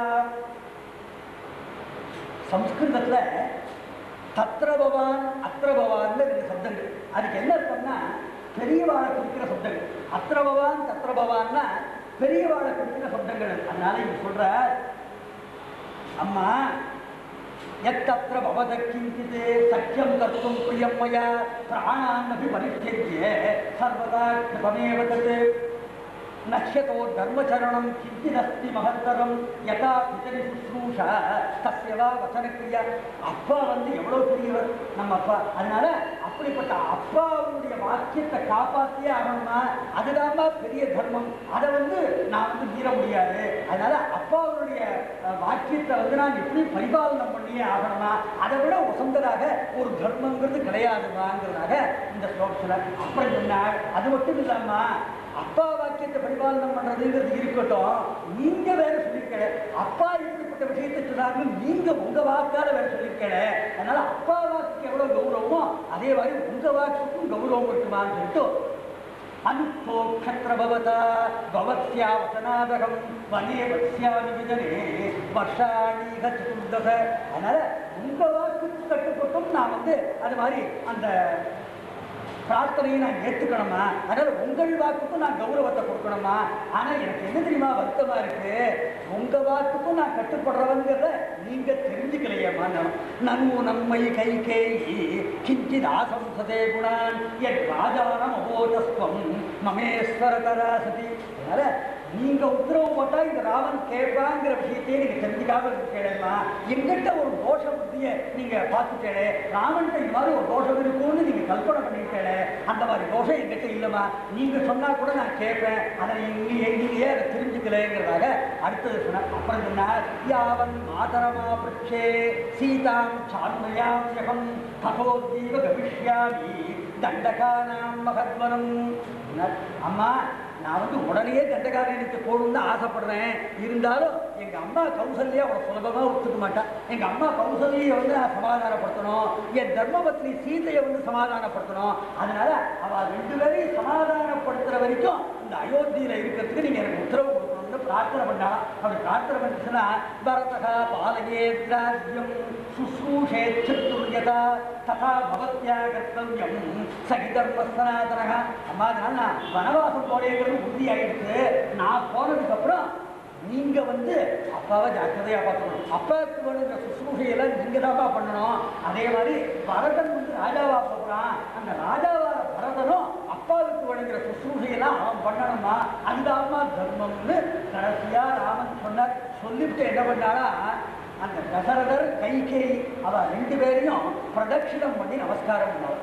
சம்ஸ்கிருதத்துல தத்ர பவான் அத்திர பவான்னு ரெண்டு சப்தங்கள் அதுக்கு என்ன அர்த்தம்னா பெரியவாளை குறிக்கிற சப்தங்கள் அத்திர பவான் தத்ர பவான்னா பெரியவாளை குறிக்கிற சப்தங்கள் அதனால இங்க சொல்ற அம்மா எத்தத்திர பவத கிஞ்சித் சத்தியம் கர்த்தும் பிரியம் மயா பிராணான்னபி பரித்தியஜ்ய சர்வதா கிருபமேவ தத் நஷ்யதோ தர்மச்சரணம் கிஞ்சிதஸ்தி மகத்தரம் யதா பிதரி சுশ্রூஷா தஸ்யவா வசனக்கிரியா அப்பா வந்து எவ்வளவு பெரியவர் நம்ம அப்பா அதனால அப்படிப்பட்ட அப்பாவுடைய வாக்கியத்தை காப்பாத்தியே ஆகணும்னா அதுதான்மா பெரிய தர்மம் அதை வந்து நான் வந்து மீற முடியாது அதனால அப்பாவுடைய அஹ், வாக்கியத்தை வந்து நான் எப்படி பரிபாலனம் பண்ணியே ஆகணுமா அதை விட உசந்ததாக ஒரு தர்மங்கிறது கிடையாதுமாங்கிறதாக இந்த ஸ்லோகத்தில் அப்புறம் சொன்னார் அது மட்டும் இல்லாம அப்பா வாக்கியத்தை பரிபாலனம் பண்றதுங்கிறது இருக்கட்டும் நீங்க வேற சொல்லிருக்கல அப்பா இப்படிப்பட்ட விஷயத்தை சொன்னாங்க நீங்க உங்க வாக்கால வேற சொல்லிருக்கல அதனால அப்பா வாக்குக்கு எவ்வளவு கௌரவமோ அதே மாதிரி உங்க வாக்குக்கும் கௌரவம் இருக்குமான்னு சொல்லிட்டு அனுப்போ க்ஷத்ரபவதா பவத்யா வசனாதகம் வனே வத்ஸ்யாமி விஜனே வருஷாணீக சதுர்தச அதனால உங்க வாக்குக்கு கட்டுப்பட்டும் நான் வந்து அது மாதிரி அந்த பிரார்த்தனையை நான் ஏற்றுக்கணுமா அதனால உங்கள் வாக்குக்கும் நான் கௌரவத்தை கொடுக்கணுமா ஆனா எனக்கு என்ன தெரியுமா வருத்தமா இருக்கு உங்க வாக்குக்கும் நான் கட்டுப்படுறவங்கிறத நீங்க தெரிஞ்சுக்கலையேமா நனு நம்மை கை கேயி கிஞ்சித் ஆசம்சதே குணான் என் ராஜானம் அபோதஸ்வம் மமேஸ்வர தராசதி அதனால நீங்க உத்தரவு போட்டா இந்த ராமன் கேட்பாங்கிற விஷயத்தையே நீங்க தெரிஞ்சுக்காம இருக்கேடா எங்கிட்ட ஒரு தோஷ புத்திய நீங்க பார்த்துட்டே ராமன்கிட்ட இந்த மாதிரி ஒரு தோஷம் இருக்கும்னு நீங்க கல்பனை பண்ணிட்டே அந்த மாதிரி தோஷம் எங்கிட்ட இல்லைம்மா நீங்க சொன்னா கூட நான் கேட்பேன் அதை நீங்க நீங்க ஏன் அதை தெரிஞ்சுக்கலைங்கிறதாக அடுத்தது சொன்ன அப்புறம் சொன்னார் யாவன் மாதரமா பிருட்சே சீதாம் சான்மயாம் யகம் தபோதீவ கவிஷ்யாமி தண்டகானாம் மகத்வனம் சொன்னார், அம்மா நான் வந்து உடனே தண்டகாரண்யத்தை போகணும்னு தான் ஆசைப்படுறேன் இருந்தாலும் எங்க அம்மா கௌசல்யா அவ்வளோ சுலபமாக ஒத்துக்க மாட்டா எங்க அம்மா கௌசல்யை வந்து நான் சமாதானப்படுத்தணும் என் தர்மபத்னி சீதையை வந்து சமாதானப்படுத்தணும் அதனால அவ ரெண்டு பேரையும் சமாதானப்படுத்துற வரைக்கும் இந்த அயோத்தியில இருக்கிறதுக்கு நீங்க எனக்கு உத்தரவு கொடுக்கணும்னு பிரார்த்தனை பண்ணா அப்படி பிரார்த்தனை பண்ணிச்சுன்னா பரதகா பாலயே திராஜ்யம் சுஸ்ரூஷே சத்துர்யதா ததா பவத்யா கர்த்தவியம் சகி தர்ம சனாதனக அம்மா அதனால நான் வனவாசம் போலேங்கிறது உறுதியாயிடுச்சு நான் போனதுக்கு அப்புறம் நீங்க வந்து அப்பாவை ஜாக்கிரதையா பார்த்துக்கணும் அப்பாவுக்கு வேணுங்கிற சுசுரூஷையெல்லாம் நீங்க தான்ப்பா பண்ணணும் அதே மாதிரி பரதன் வந்து ராஜாவா போகிறான் அந்த ராஜாவா பரதனும் அப்பாவுக்கு வேணுங்கிற சுசுரூஷையெல்லாம் அவன் பண்ணணுமா அதுதான்மா தர்மம்னு கடைசியா ராமன் சொன்னார் சொல்லிவிட்டு என்ன பண்ணாரா அந்த தசரதர் கைகேயி அவ ரெண்டு பேரையும் பிரதட்சிணம் பண்ணி நமஸ்காரம் பண்ணார்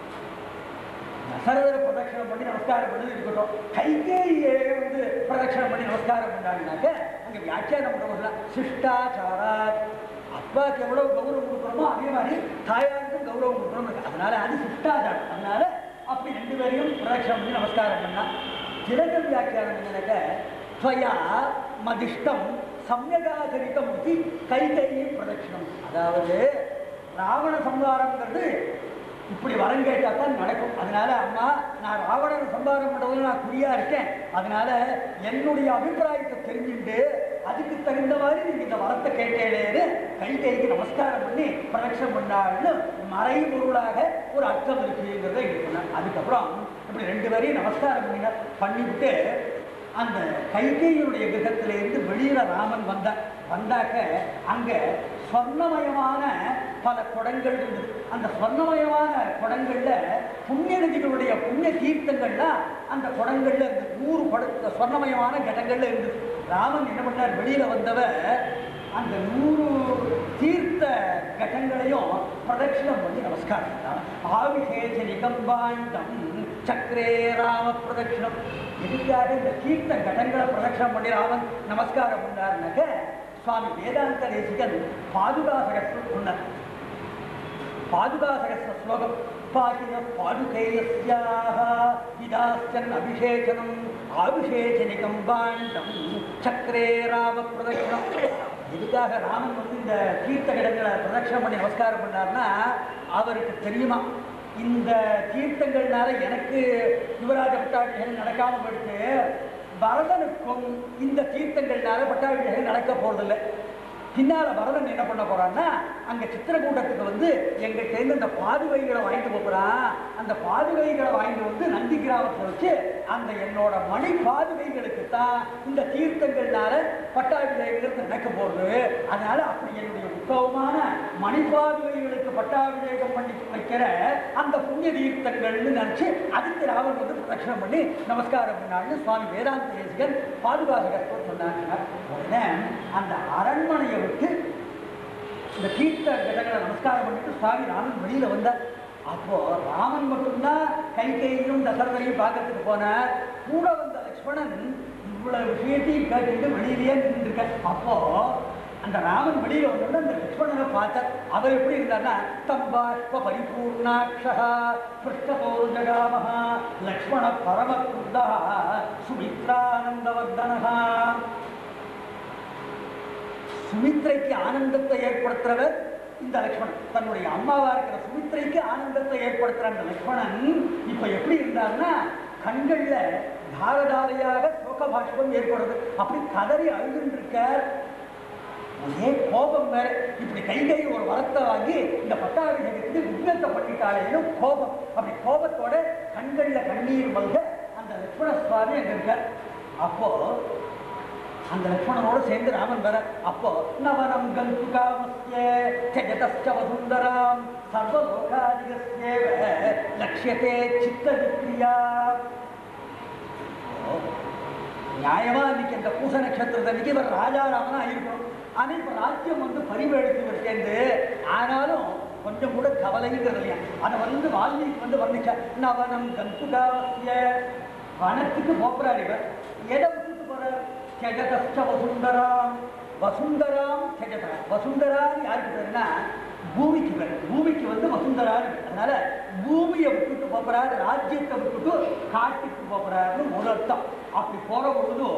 தசரதரை பிரதட்சணம் பண்ணி நமஸ்காரம் பண்ணி இருக்கட்டும் கைகேயே வந்து பிரதட்சணம் பண்ணி நமஸ்காரம் பண்ணாங்கனாக்க அங்க வியாக்கியானம் பண்ணுறவங்க சிஷ்டாச்சாரா அப்பாவுக்கு எவ்வளவு கௌரவம் கொடுக்குறோமோ அதே மாதிரி தாயாருக்கும் கௌரவம் கொடுக்குறோம் இருக்கு. அதனால அது சிஷ்டாச்சாரம் அதனால அப்படி ரெண்டு பேரையும் பிரதட்சணம் பண்ணி நமஸ்காரம் பண்ணா திலக வியாக்கியானம் என்னன்னாக்க ஸ்வயா மதிஷ்டம் சமயகாச்சரிக்கம் இது கைகையை பிரதட்சணம் அதாவது ராவண சம்ஹாரங்கிறது இப்படி வரம் கேட்டா தான் நடக்கும் அதனால அம்மா நான் ராவணன் சம்பாரம் பண்றதுல நான் குறியா இருக்கேன் அதனால என்னுடைய அபிப்பிராயத்தை தெரிஞ்சுட்டு அதுக்கு தகுந்த மாதிரி நீங்க இந்த வரத்தை கேட்டேன்னு கை கைக்கு நமஸ்காரம் பண்ணி பிரதட்சணம் பண்ணாள்னு மறைபொருளாக ஒரு அர்த்தம் இருக்குங்கிறத இங்க சொன்னார் அதுக்கப்புறம் இப்படி ரெண்டு பேரையும் நமஸ்காரம் பண்ணினார் பண்ணிவிட்டு அந்த கைகையினுடைய கிரகத்திலிருந்து வெளியில ராமன் வந்தார் வந்தாக்க அங்க சொர்ணமயமான பல குடங்கள் இருந்தது அந்த சொர்ணமயமான குடங்கள்ல புண்ணிய நதிகளுடைய புண்ணிய தீர்த்தங்கள்லாம் அந்த குடங்கள்ல இருந்து நூறு குட சொர்ணமயமான கடங்கள்ல இருந்தது ராமன் என்ன பண்ணார் வெளியில வந்தவ அந்த நூறு தீர்த்த கடங்களையும் பிரதட்சிணம் பண்ணி நமஸ்காரம் பண்ணார். ஆவிஷேஷ நிகம்பாண்டம் சக்கரே ராம பிரதட்சிணம் எதுக்காக இந்த தீர்த்த கடங்களை பிரதட்சணம் பண்ணி ராமன் நமஸ்காரம் பண்ணாருனாக்க சுவாமி வேதாந்த தேசிகன் பாதுகாசகஸ்து சொன்னார் பாதுகாசகஸ்த ஸ்லோகம் பாகின பாதுகேயஸ்யாக விதாஸ்யன் அபிஷேகனம் ஆபிஷேகனிகம் பாண்டம் சக்கரே ராம பிரதட்சணம் எதுக்காக ராமன் வந்து இந்த தீர்த்த இடங்களை பிரதட்சணம் பண்ணி நமஸ்காரம் பண்ணார்னா அவருக்கு தெரியுமா இந்த தீர்த்தங்கள்னால எனக்கு யுவராஜ பட்டாபிஷேகம் நடக்காம போயிட்டு பரதனுக்கும் இந்த தீர்த்தங்கள்னால பட்டாபிஷேகம் நடக்க போறதில்லை பின்னால பரதன் என்ன பண்ண போறான்னா அங்க சித்திரக்கூட்டத்துக்கு வந்து எங்கிட்ட இருந்து அந்த பாதுகைகளை வாங்கிட்டு போகிறான் அந்த பாதுகைகளை வாங்கிட்டு வந்து நந்தி கிராமத்தில் வச்சு அந்த என்னோட மணி பாதுகைகளுக்கு தான் இந்த தீர்த்தங்கள்னால பட்டாபிஷேகங்கள் நடக்க போகுது அதனால அப்படி என்னுடைய உத்தவமான மணி பாதுகைகளுக்கு பட்டாபிஷேகம் பண்ணி வைக்கிற அந்த புண்ணிய தீர்த்தங்கள்னு நினைச்சு அதுக்கு ராவன் வந்து பிரதட்சணம் பண்ணி நமஸ்காரம் பண்ணான்னு சுவாமி வேதாந்த தேசிகன் பாதுகாசகர் சொன்னாங்க உடனே அந்த அரண்மனையை விட்டு இந்த தீர்த்த கடங்களை நமஸ்காரம் பண்ணிட்டு சுவாமி ராமன் வெளியில வந்தார் அப்போ ராமன் மட்டும்தான் கைகையும் தசரதையும் பார்க்கறதுக்கு போனார் கூட வந்த லக்ஷ்மணன் இவ்வளவு விஷயத்தையும் கேட்டுட்டு வெளியிலேயே நின்றுருக்க அப்போ அந்த ராமன் வெளியில வந்தோம்னா அந்த லக்ஷ்மணனை பார்த்தார் அவர் எப்படி இருந்தார்னா தம்பாஷ்ப பரிபூர்ணாட்சா பிருஷ்டபோர் ஜகாமஹா லக்ஷ்மண பரமகுந்தா சுமித்ரானந்தவர்தனஹா சுமித்ரைக்கு ஆனந்தத்தை ஏற்படுத்துறவர் இந்த லக்ஷ்மணன் தன்னுடைய அம்மாவா இருக்கிற சுமித்ரைக்கு ஆனந்தத்தை ஏற்படுத்துற அந்த லக்ஷ்மணன் இப்ப எப்படி இருந்தார்னா கண்கள்ல தாரதாரையாக சோக பாஷ்பம் ஏற்படுது அப்படி கதறி அழுதுன்னு இருக்க ஒரே கோபம் வேற இப்படி கை கை ஒரு வரத்தை வாங்கி இந்த பட்டாபிஷேகத்துக்கு விக்னத்தை பண்ணிட்டாலேன்னு கோபம் அப்படி கோபத்தோட கண்கள்ல கண்ணீர் மல்க அந்த லக்ஷ்மண சுவாமி அங்க இருக்கார் அப்போ அந்த லக்ஷ்மணனோட சேர்ந்து ராமன் வர அப்போ நவனம் கல்புகாமஸ்ய ஜெகதஸ்ய வசுந்தராம் சர்வலோகாதிகஸ்யேவ லக்ஷ்யத்தே சித்த விக்ரியா நியாயமா இன்னைக்கு இந்த பூச நட்சத்திரத்தை அன்னைக்கு இவர் ராஜாராமனா இருக்கணும் ஆனா இப்ப ராஜ்யம் வந்து பரிவெடுத்து இவர் ஆனாலும் கொஞ்சம் கூட கவலைங்கிறது இல்லையா அதை வந்து வால்மீகி வந்து வர்ணிச்சா நவனம் கந்துகாவசிய வனத்துக்கு போப்புறாரு இவர் எதை விட்டுட்டு போறார் ஜெகதஸ்ட வசுந்தராம் வசுந்தராம் ஜெகதா வசுந்தரான்னு யாருக்கு பேருன்னா பூமிக்கு பேர் பூமிக்கு வந்து வசுந்தரான்னு பேர். அதனால பூமியை விட்டுட்டு போறாரு ராஜ்யத்தை விட்டுட்டு காட்டுக்கு போறாருன்னு ஒரு அர்த்தம் அப்படி போற பொழுது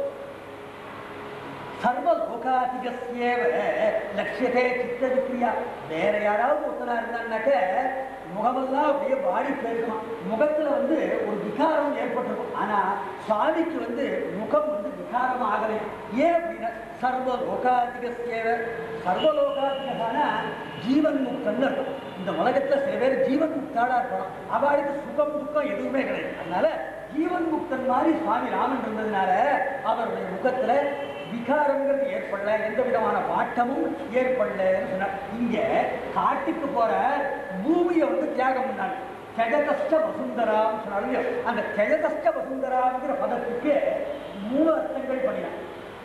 சர்வ லோகாதிகஸ்யேவ லட்சியதே சித்த விக்ரியா வேற யாராவது ஒருத்தனா இருந்தான்னாக்க முகமெல்லாம் அப்படியே வாடி போயிருக்கும் முகத்துல வந்து ஒரு விகாரம் ஏற்பட்டிருக்கும் ஆனா சுவாமிக்கு வந்து முகம் வந்து விகாரம் ஆகலை ஏன் அப்படின்னா சர்வ லோகாதிகஸ்யேவ சர்வ லோகாதிகான ஜீவன் முக்தன்னு இருக்கும் இந்த உலகத்துல சில பேர் ஜீவன் முக்தாடா இருக்கலாம் அவளுக்கு சுகம் துக்கம் எதுவுமே கிடையாது அதனால ஜீவன் முக்தன் மாதிரி சுவாமி ராமன் இருந்ததுனால அவருடைய முகத்துல விகாரங்கிறது ஏற்படல எந்த விதமான வாட்டமும் ஏற்படலன்னு சொன்னார் இங்க காட்டுக்கு போற பூமியை வந்து தியாகம் பண்ணாங்க ஜெகதஸ்ட வசுந்தரான்னு சொன்னாலும் இல்லையோ, அந்த ஜெகதஸ்ட வசுந்தராங்கிற பதத்துக்கு மூணு அர்த்தங்கள் பண்ணினான்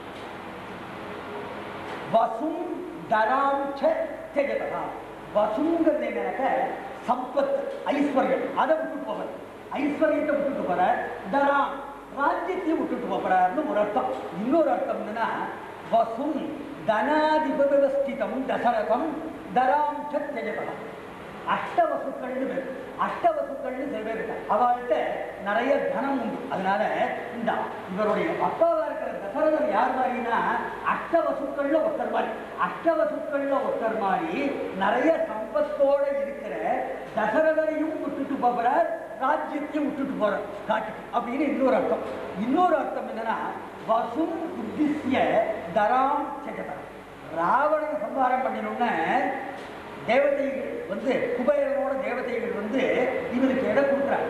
வசும் தராம் ச ஜெகதா வசுங்கிறது என்னன்னாக்க சம்பத் ஐஸ்வர்யம் அதை விட்டுட்டு போகிறது ஐஸ்வர்யத்தை விட்டுட்டு போற தராம் ராஜ்யத்தையும் விட்டுட்டு போறாருன்னு ஒரு அர்த்தம் இன்னொரு அர்த்தம் என்னன்னா வசும் தனாதிபவிவஸ்திதம் தசரதம் தராம் ச ஜெகதா அஷ்டவசுக்கள்னு பேர் அஷ்டவசுக்கள்னு சில பேர் இருக்கா அவள்கிட்ட நிறைய தனம் உண்டு அதனால இந்த இவருடைய அப்பாவா இருக்கிற தசரதர் யார் மாதிரினா அஷ்டவசுக்கள்ல ஒருத்தர் மாதிரி அஷ்டவசுக்கள்ல ஒருத்தர் மாதிரி நிறைய சம்பத்தோட இருக்கிற தசரதரையும் விட்டுட்டு போகிறார் ராஜ்யத்தையும் விட்டுட்டு போறார் காட்டுக்கு அப்படின்னு இன்னொரு அர்த்தம் இன்னொரு அர்த்தம் என்னன்னா வசும் உத்திசிய தராம் செகதா ராவணன் சம்ஹாரம் பண்ணினோம்னா தேவதைகள் வந்து குபேரனோட தேவதைகள் வந்து இவனுக்கு இடம் கொடுக்குறாங்க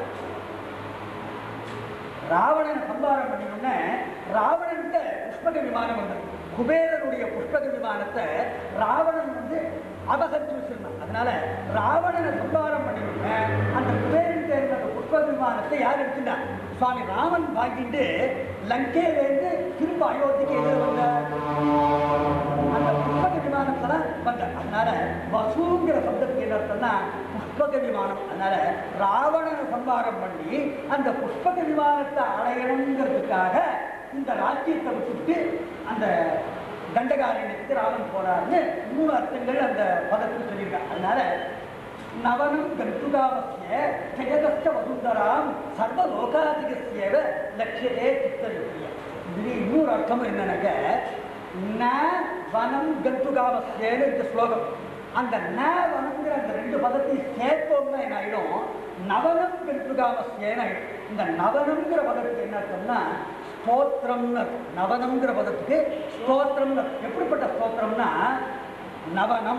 ராவணன் சம்பாரம் பண்ணினோடனே ராவணன்கிட்ட புஷ்பக விமானம் வந்தது குபேரனுடைய புஷ்பக விமானத்தை ராவணன் வந்து அபகரிச்சு வச்சிருந்தான் அதனால ராவணனை சம்பாரம் பண்ணினோடனே அந்த குபேரன் இருந்த அந்த புஷ்பக விமானத்தை யார் எடுத்துட்டா சுவாமி ராமன் வாங்கிட்டு லங்கையிலேருந்து திரும்ப அயோத்திக்கு எதிர வந்தார் அந்த புஷ்பக விமானத்துல வந்த அதனால வசூங்கிற சப்தத்துக்கு என்ன அர்த்தம்னா புஷ்பக விமானம் அதனால ராவணனை சம்பாரம் பண்ணி அந்த புஷ்பக விமானத்தை அடையணுங்கிறதுக்காக இந்த ராஜ்யத்தை விட்டுட்டு அந்த தண்டகாரண்யத்துக்கு ராமன் போறாருன்னு மூணு அர்த்தங்கள் அந்த பதத்தில் சொல்லியிருக்காங்க அதனால நவனம் கந்துகாமஸ்ய ஜெகதஸ்த வசுந்தராம் சர்வ லோகாதிகஸ்யேவ லட்சியதே சித்தயுக்திய இது இன்னொரு அர்த்தம் என்னன்னாக்க ந வனம் கந்துகாமஸ்யேன்னு இந்த ஸ்லோகம் அந்த ந வனம்ங்கிற அந்த ரெண்டு பதத்தையும் சேர்த்தோம்னா என்ன ஆயிடும் நவனம் கந்துகாமஸ்யேன்னு ஆயிடும் இந்த நவனம்ங்கிற பதத்துக்கு என்ன அர்த்தம்னா ஸ்தோத்திரம்னு அர்த்தம். நவனம்ங்கிற பதத்துக்கு ஸ்தோத்திரம்னு அர்த்தம். எப்படிப்பட்ட ஸ்தோத்திரம்னா நவனம்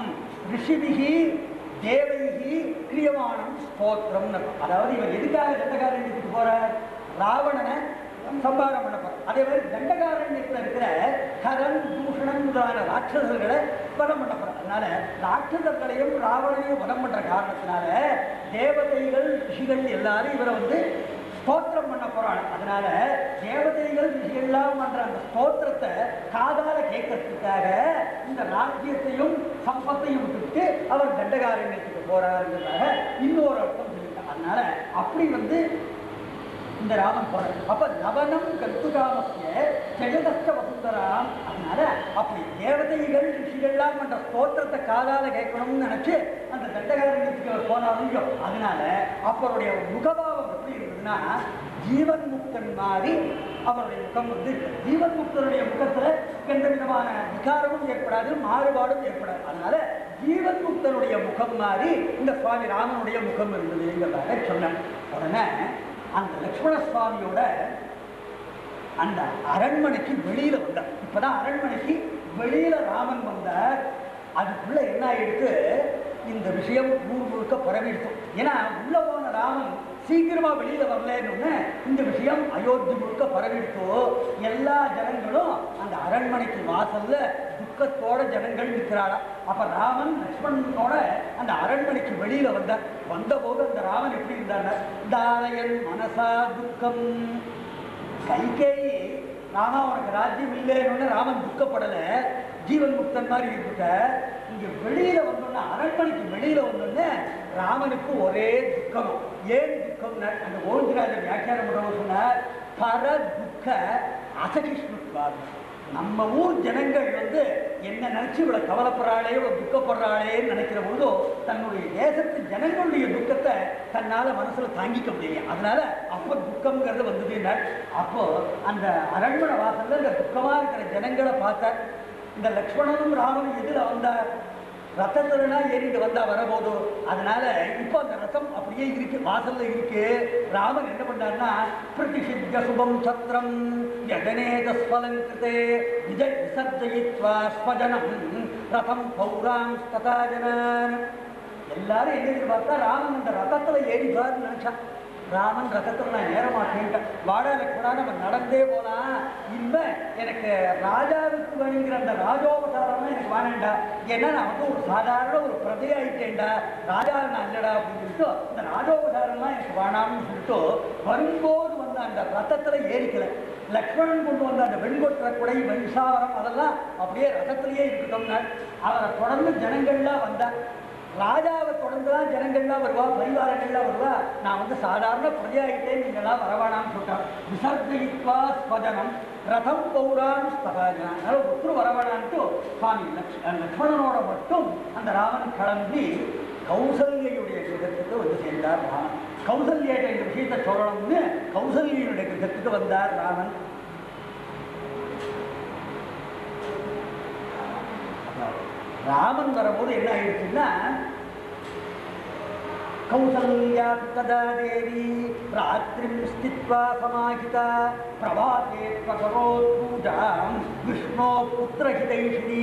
ரிஷிபிகி தேவைகி கிரியமானம் ஸ்தோத்திரம் அதாவது இவர் எதுக்காக தண்டகாரண்யத்துக்கு போறார் ராவணனை சம்பாரம் பண்ண போறார் அதே மாதிரி தண்டகாரண்யத்தில் இருக்கிற கரன் தூஷணம் முதலான ராட்சசர்களை வதம் பண்ண போறார் அதனால ராட்சசர்களையும் ராவணனையும் வதம் பண்ற காரணத்தினால தேவதைகள் ரிஷிகள் எல்லாரும் இவரை வந்து ஸ்தோத்திரம் பண்ண போறாங்க அதனால தேவதைகள் ரிஷிகள்லாம் பண்ற அந்த ஸ்தோத்திரத்தை காதால கேட்கறதுக்காக இந்த ராஜ்யத்தையும் சம்பத்தையும் விட்டுட்டு அவர் தண்டகாரண்யத்துக்கு போறாருங்கிறதாக இன்னொரு அர்த்தம் சொல்லியிருக்காங்க அதனால அப்படி வந்து இந்த ராமன் போறார் அப்ப நவனம் கத்துகாமசிய ஜெகதஸ்த வசுந்தராம் அதனால அப்படி தேவதைகள் ரிஷிகள்லாம் பண்ற ஸ்தோத்திரத்தை காதால கேட்கணும்னு நினைச்சு அந்த தண்டகாரண்யத்துக்கு அவர் போனாருங்க அதனால அப்பருடைய முகபாவம் எப்படி இருந்ததுன்னா ஜீவன் முக்தன் மாதிரி அவருடைய முகம் வந்து இருக்கு. ஜீவன் முக்தருடைய முகத்துல எந்த விதமான விகாரமும் ஏற்படாது மாறுபாடும் ஏற்படாது அதனால ஜீவன் முக்தனுடைய முகம் மாதிரி இந்த சுவாமி ராமனுடைய முகம் இருந்ததுங்கிறதாக சொன்னேன் உடனே அந்த லக்ஷ்மண சுவாமியோட அந்த அரண்மனைக்கு வெளியில வந்தார் இப்பதான் அரண்மனைக்கு வெளியில ராமன் வந்தார் அதுக்குள்ள என்ன ஆயிடுத்து இந்த விஷயம் ஊர் முழுக்க பரவிடுச்சு ஏன்னா உள்ள போன ராமன் சீக்கிரமா வெளியில வரலன்னு இந்த விஷயம் அயோத்தி முழுக்க பரவிடுத்தோ எல்லா ஜனங்களும் அந்த அரண்மனைக்கு வாசல்ல துக்கத்தோட ஜனங்கள் நிற்கிறாளா அப்ப ராமன் லக்ஷ்மணனோட அந்த அரண்மனைக்கு வெளியில வந்தார் வந்தபோது அந்த ராமன் எப்படி இருந்தார் தாரையன் மனசா துக்கம் கைகேயி ராமா உனக்கு ராஜ்யம் இல்லைன்னு ராமன் துக்கப்படல ஜீவன் முக்தன் மாதிரி இருக்க இங்க வெளியில வந்தோன்னா அரண்மனைக்கு வெளியில வந்தோடனே ராமனுக்கு ஒரே துக்கம் ஏன் துக்கம் அந்த ஓஞ்சிராஜர் வியாக்கியானம் பண்றவர் சொன்னார் பர துக்க அசகிஷ்ணுத்வார் நம்ம ஊர் ஜனங்கள் வந்து என்ன நினைச்சு இவ்வளவு கவலைப்படுறாளே இவ்வளவு துக்கப்படுறாளேன்னு நினைக்கிற பொழுதோ தன்னுடைய தேசத்து ஜனங்களுடைய துக்கத்தை தன்னால மனசுல தாங்கிக்க முடியல அதனால அப்ப துக்கம்ங்கிறது வந்ததுன்னா அப்போ அந்த அரண்மனை வாசல்ல இந்த துக்கமா இருக்கிற ஜனங்களை பார்த்தார் இந்த லக்ஷ்மணனும் ராமனும் எதுல வந்தார் ரத்தத்துலனா ஏறிட்டு வந்தா வரபோது அதனால இப்போ அந்த ரத்தம் அப்படியே இருக்கு வாசல்ல இருக்கு ராமன் என்ன பண்ணார்னா பிரதிஷித்த சுபம் சத்திரம் ஜகனேதஸ்வலம் கிருதே விஜய் விசர்ஜயித்வா ஸ்வஜனம் ரதம் பௌராம் ஸ்ததா ஜனான் எல்லாரும் என்ன எதிர்பார்த்தா ராமன் அந்த ரதத்துல ஏறிப்பார்னு நினைச்சான் ராமன் ரதத்தில் நான் ஏற மாட்டேன்ட்டேன் வாடால கூட நம்ம நடந்தே போலாம் இல்ல எனக்கு ராஜாவுக்கு வேணுங்கிற அந்த ராஜோபசாரம் எனக்கு வேணாண்டா ஏன்னா நான் வந்து ஒரு சாதாரண ஒரு பிரதையாயிட்டேன்டா ராஜா நான் இல்லடா அப்படின்னு சொல்லிட்டு இந்த ராஜோபசாரம்லாம் எனக்கு வேணாம்னு சொல்லிட்டு வரும்போது வந்து அந்த ரத்தத்துல ஏறிக்கல லக்ஷ்மணன் கொண்டு வந்த அந்த வெண்கொற்ற குடை வெண்சாவரம் அதெல்லாம் அப்படியே ரதத்திலேயே இருக்கட்டும்னா அவரை தொடர்ந்து ஜனங்கள்லாம் வந்தா ராஜாவை தொடர்ந்துதான் ஜனங்கள்லாம் வருவா பரிவாரங்கள்லாம் வருவா நான் வந்து சாதாரண பிரஜையாகிட்டே நீங்களாம் வரவானான்னு சொல்லிட்டார் விசர்ஜயித்வா ஸ்வஜனம் ரதம் பௌரான் ஸ்தகாஜனா அதனால ஒத்துரு வரவானான்ட்டு சுவாமி லக்ஷ் லக்ஷ்மணனோட மட்டும் அந்த ராமன் கிளம்பி கௌசல்யுடைய கிரகத்துக்கு வந்து சேர்ந்தார் ராமன் கௌசல்யிட்ட இந்த விஷயத்தை சொல்லணும்னு கௌசல்யுடைய கிரகத்துக்கு வந்தார் ராமன் ராமன் வரும்போது என்ன ஆயிடுச்சுன்னா கௌசல்யா ததா தேவி ராத்திரிம் ஸ்தித்வா சமாஹிதா பிரபாதே பகரோத் பூஜாம் விஷ்ணோ புத்திரஹிதைஷினி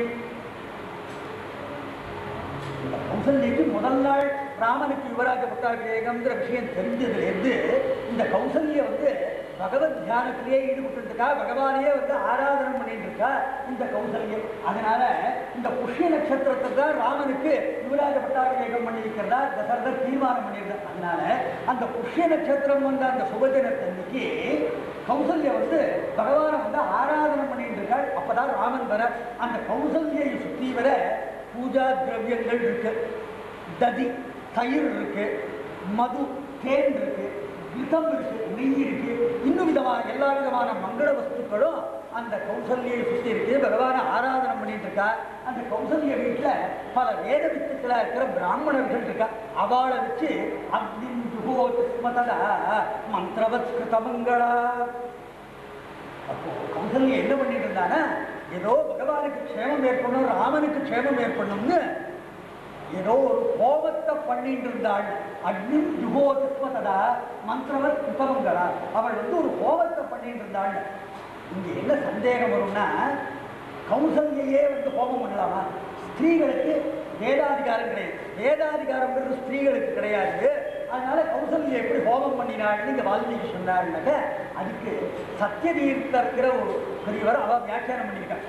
இந்த கௌசல்யக்கு முதல் நாள் ராமனுக்கு யுவராஜ பட்டாபிஷேகம்ங்கிற விஷயம் தெரிஞ்சதுலேருந்து இந்த கௌசல்ய வந்து பகவத் தியானத்திலேயே ஈடுபட்டு இருக்கா பகவானையே வந்து ஆராதனம் பண்ணிட்டு இருக்கா இந்த கௌசல்யம் அதனால இந்த புஷ்ய நட்சத்திரத்துக்கு தான் ராமனுக்கு யுவராஜ பட்டாபிஷேகம் பண்ணியிருக்கிறதா தசரதர் தீர்மானம் பண்ணியிருந்தார் அதனால அந்த புஷ்ய நட்சத்திரம் வந்த அந்த சுபதினத்தன்னைக்கு கௌசல்யா வந்து பகவானை வந்து ஆராதனம் பண்ணிட்டு இருக்காள் அப்பதான் ராமன் வர அந்த கௌசல்யை சுற்றி வர பூஜா திரவியங்கள் இருக்கு ததி தயிர் இருக்கு மது தேன் இருக்கு விதம் இருக்கு நெய் இருக்கு இன்னும் விதமான எல்லா விதமான மங்கள வஸ்துக்களும் அந்த கௌசல்யை சுற்றி இருக்கு பகவானை ஆராதனம் பண்ணிட்டு இருக்கா அந்த கௌசல்ய வீட்டுல பல வேத வித்துக்களா இருக்கிற பிராமணர்கள் இருக்கா அவளை வச்சு அக்னின் ஜுகோதஸ்மதா மந்திரவத் கிருதமங்களா அப்போ கௌசல்யா என்ன பண்ணிட்டு இருந்தானா ஏதோ பகவானுக்கு க்ஷேமம் ஏற்படணும் ராமனுக்கு க்ஷேமம் ஏற்படணும்னு ஏதோ ஒரு கோபத்தை பண்ணிட்டு இருந்தாள் அக்னி யுகோதஸ்வதா மந்திரவர் கிருத்தமங்களா அவள் வந்து ஒரு கோபத்தை பண்ணிட்டு இருந்தாள் இங்க என்ன சந்தேகம் வரும்னா கௌசல்யையே வந்து கோபம் பண்ணலாமா ஸ்திரீகளுக்கு வேதாதிகாரம் கிடையாது வேதாதிகாரம்ன்றது ஸ்திரீகளுக்கு கிடையாது அதனால கௌசல்யா எப்படி ஹோமம் பண்ணினாள்னு இங்க வால்மீகி சொன்னாருனாக்க அதுக்கு சத்தியதீர்த்தர்கிற ஒரு பெரியவர் அவ வியாக்கியானம் பண்ணியிருக்காங்க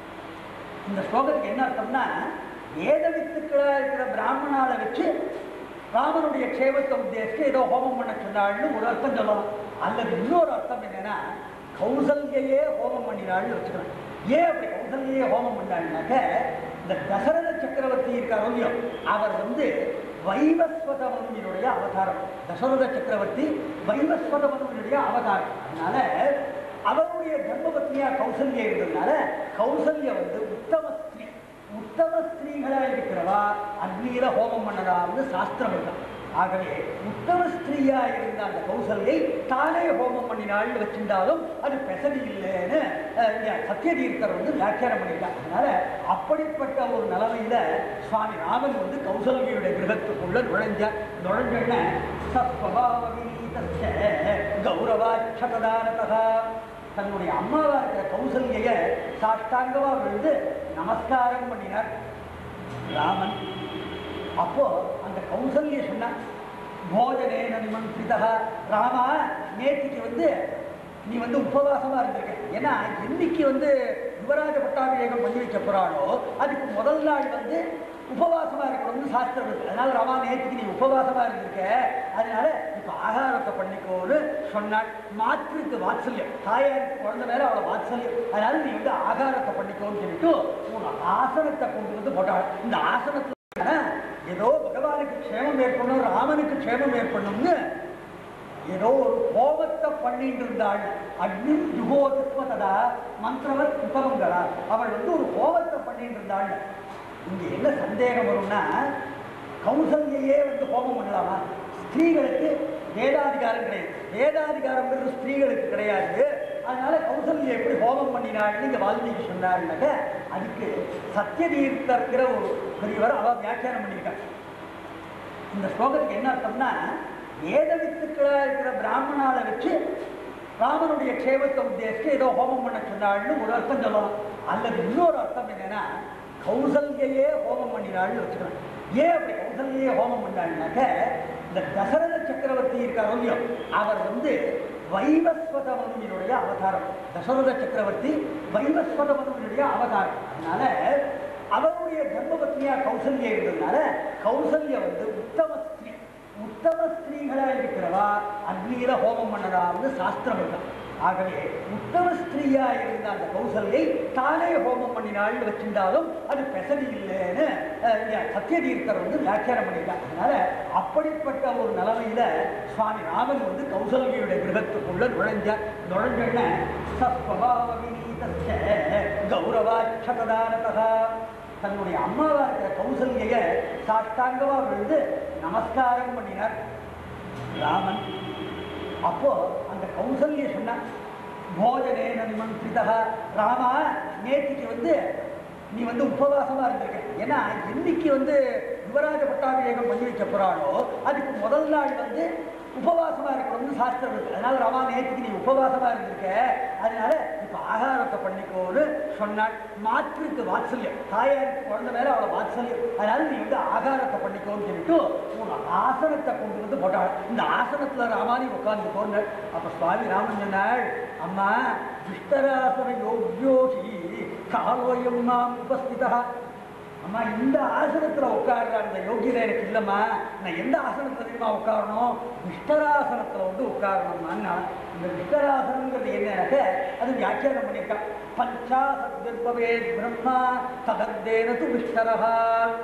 இந்த ஸ்லோகத்துக்கு என்ன அர்த்தம்னா வேத வித்துக்களா இருக்கிற பிராமணால வச்சு ராமனுடைய க்ஷேமத்தை உத்தேசித்து ஏதோ ஹோமம் பண்ண சொன்னாள்னு ஒரு அர்த்தம் சொல்லலாம் அல்லது இன்னொரு அர்த்தம் என்னன்னா கௌசல்யையே ஹோமம் பண்ணினாள்னு வச்சுக்கலாம் ஏன் அப்படி கௌசல்யையே ஹோமம் பண்ணாள்னாக்க இந்த தசரத சக்கரவர்த்தி இருக்காரோ இல்லையோ அவர் வந்து வைவஸ்வத மனுவினுடைய அவதாரம் தசரத சக்கரவர்த்தி வைவஸ்வத மனுவினுடைய அவதாரம் அதனால அவருடைய தர்மபத்னியா கௌசல்யா இருந்ததுனால கௌசல்யா வந்து உத்தம ஸ்திரீ உத்தம ஸ்திரீகளா இருக்கிறவா அக்னியில ஹோமம் பண்ணலாம்னு சாஸ்திரம் இருக்கான் ஆகவே உத்தம ஸ்திரீயா இருந்த அந்த கௌசல்யை தானே ஹோமம் பண்ணினாள்னு வச்சிருந்தாலும் அது பெசதி இல்லைன்னு அஹ், இங்க சத்தியதீர்த்தர் வந்து வியாக்கியானம் பண்ணியிருக்காங்க அதனால அப்படிப்பட்ட ஒரு நிலைமையில சுவாமி ராமன் வந்து கௌசல்யுடைய கிரகத்துக்குள்ள நுழைஞ்சார் நுழைஞ்சோடனே சஸ்வபாவீதஸ்ய கௌரவாட்சதானதா தன்னுடைய அம்மாவா இருக்கிற கௌசல்ய சாஷ்டாங்கமா விழுந்து நமஸ்காரம் பண்ணினார் ராமன் அப்போ அந்த கௌசல்ய சொன்ன போஜனேன நிமந்திரிதா ராமா நேத்திக்கு வந்து நீ வந்து உபவாசமா இருந்திருக்க ஏன்னா என்னைக்கு வந்து யுவராஜ பட்டாபிஷேகம் பண்ணி வைக்க போறாளோ அதுக்கு முதல் நாள் வந்து உபவாசமா இருக்கணும்னு சாஸ்திரம் இருக்கு அதனால ராமா நேத்திக்கு நீ உபவாசமா இருந்திருக்க அதனால இப்ப ஆகாரத்தை பண்ணிக்கோன்னு சொன்னாள் மாற்றுக்கு வாத்சல்யம் தாயாருக்கு குழந்தை மேல அவளை வாத்சல்யம் அதனால நீ வந்து ஆகாரத்தை பண்ணிக்கோன்னு சொல்லிட்டு ஒரு ஆசனத்தை கொண்டு வந்து போட்டாள் இந்த ஆசனத்துல ஏதோ பகவானுக்கு க்ஷேமம் ஏற்படணும் ராமனுக்கு க்ஷேமம் ஏற்படணும்னு ஏதோ ஒரு கோபத்தை பண்ணிட்டு இருந்தாள் அக்னி யுகோதத்வதா மந்திரவர் உத்தமங்களா அவள் வந்து ஒரு கோபத்தை பண்ணிட்டு இருந்தாள் இங்க என்ன சந்தேகம் வரும்னா கௌசல்யையே வந்து கோபம் பண்ணலாமா ஸ்திரீகளுக்கு வேதாதிகாரம் கிடையாது வேதாதிகாரம்ன்றது ஸ்திரீகளுக்கு கிடையாது அதனால கௌசல்யா எப்படி ஹோமம் பண்ணினாள்னு இங்க வால்மீகி சொன்னாருனாக்க அதுக்கு சத்தியதீர்த்தர்கிற ஒரு பெரியவர் அவ வியாக்கியானம் பண்ணியிருக்காங்க இந்த ஸ்லோகத்துக்கு என்ன அர்த்தம்னா வேத வித்துக்களா இருக்கிற பிராமணால வச்சு ராமனுடைய க்ஷேமத்தை உத்தேசித்து ஏதோ ஹோமம் பண்ண சொன்னாள்னு ஒரு அர்த்தம் சொல்லலாம் அல்லது இன்னொரு அர்த்தம் என்னன்னா கௌசல்யையே ஹோமம் பண்ணினாள்னு வச்சுக்கலாம் ஏன் அப்படி கௌசல்யையே ஹோமம் பண்ணாள்னாக்க இந்த தசரத சக்கரவர்த்தி இருக்காரோ இல்லையோ அவர் வந்து வைவஸ்வத மனுவினுடைய அவதாரம் தசரத சக்கரவர்த்தி வைவஸ்வத மனுவினுடைய அவதாரம் அதனால அவருடைய தர்மபத்னியா கௌசல்யா இருந்ததுனால கௌசல்யா வந்து உத்தம ஸ்திரீ உத்தம ஸ்திரீகளா இருக்கிறவா அக்னியில ஹோமம் பண்ணலாம்னு சாஸ்திரம் இருக்கான் ஆகவே உத்தம ஸ்திரீயா இருந்த அந்த கௌசல்யை தானே ஹோமம் பண்ணினாள்னு வச்சிருந்தாலும் அது பெசதி இல்லைன்னு அஹ், இங்க சத்தியதீர்த்தர் வந்து வியாக்கியானம் பண்ணியிருக்காங்க அதனால அப்படிப்பட்ட ஒரு நிலைமையில சுவாமி ராமன் வந்து கௌசல்யுடைய கிரகத்துக்குள்ள நுழைஞ்சார் நுழைஞ்சோடனே சஸ்வபாவீதஸ்ய கௌரவாட்சதானதா தன்னுடைய அம்மாவா இருக்கிற கௌசல்ய சாஷ்டாங்கமா விழுந்து நமஸ்காரம் பண்ணினார் ராமன் அப்போ அந்த கௌசல்ய சொன்ன போஜனேன நிமந்திரிதா ராமா நேத்திக்கு வந்து நீ வந்து உபவாசமா இருந்திருக்க ஏன்னா என்னைக்கு வந்து யுவராஜ பட்டாபிஷேகம் பண்ணி வைக்க போறாளோ அதுக்கு முதல் நாள் வந்து உபவாசமா இருக்கணும்னு சாஸ்திரம் இருக்கு அதனால ராமா நேத்திக்கு நீ உபவாசமா இருந்திருக்க அதனால இப்ப ஆகாரத்தை பண்ணிக்கோன்னு சொன்னாள் மாற்றுக்கு வாத்சல்யம் தாயாருக்கு குழந்தை மேல அவளை வாத்சல்யம் அதனால நீ வந்து ஆகாரத்தை பண்ணிக்கோன்னு சொல்லிட்டு ஒரு ஆசனத்தை கொண்டு வந்து போட்டாள் இந்த ஆசனத்துல ராமானி உட்கார்ந்துக்கோன்னு அப்ப சுவாமி ராமன் சொன்னாள் அம்மா விஷ்டராசன யோக்யோஷி காலோயம் நாம் உபஸ்திதா அம்மா இந்த ஆசனத்துல உட்கார்ற அந்த யோகியதை எனக்கு இல்லைம்மா நான் எந்த ஆசனத்துல தெரியுமா உட்காரணும் விஷ்டராசனத்துல வந்து உட்காரணும்னா இந்த விஷ்டராசனங்கிறது என்னன்னாக்க அது வியாக்கியானம் பண்ணியிருக்கான் பஞ்சாசத் கர்ப்பவே பிரம்மா ததர்தேனது விஷ்டரஹா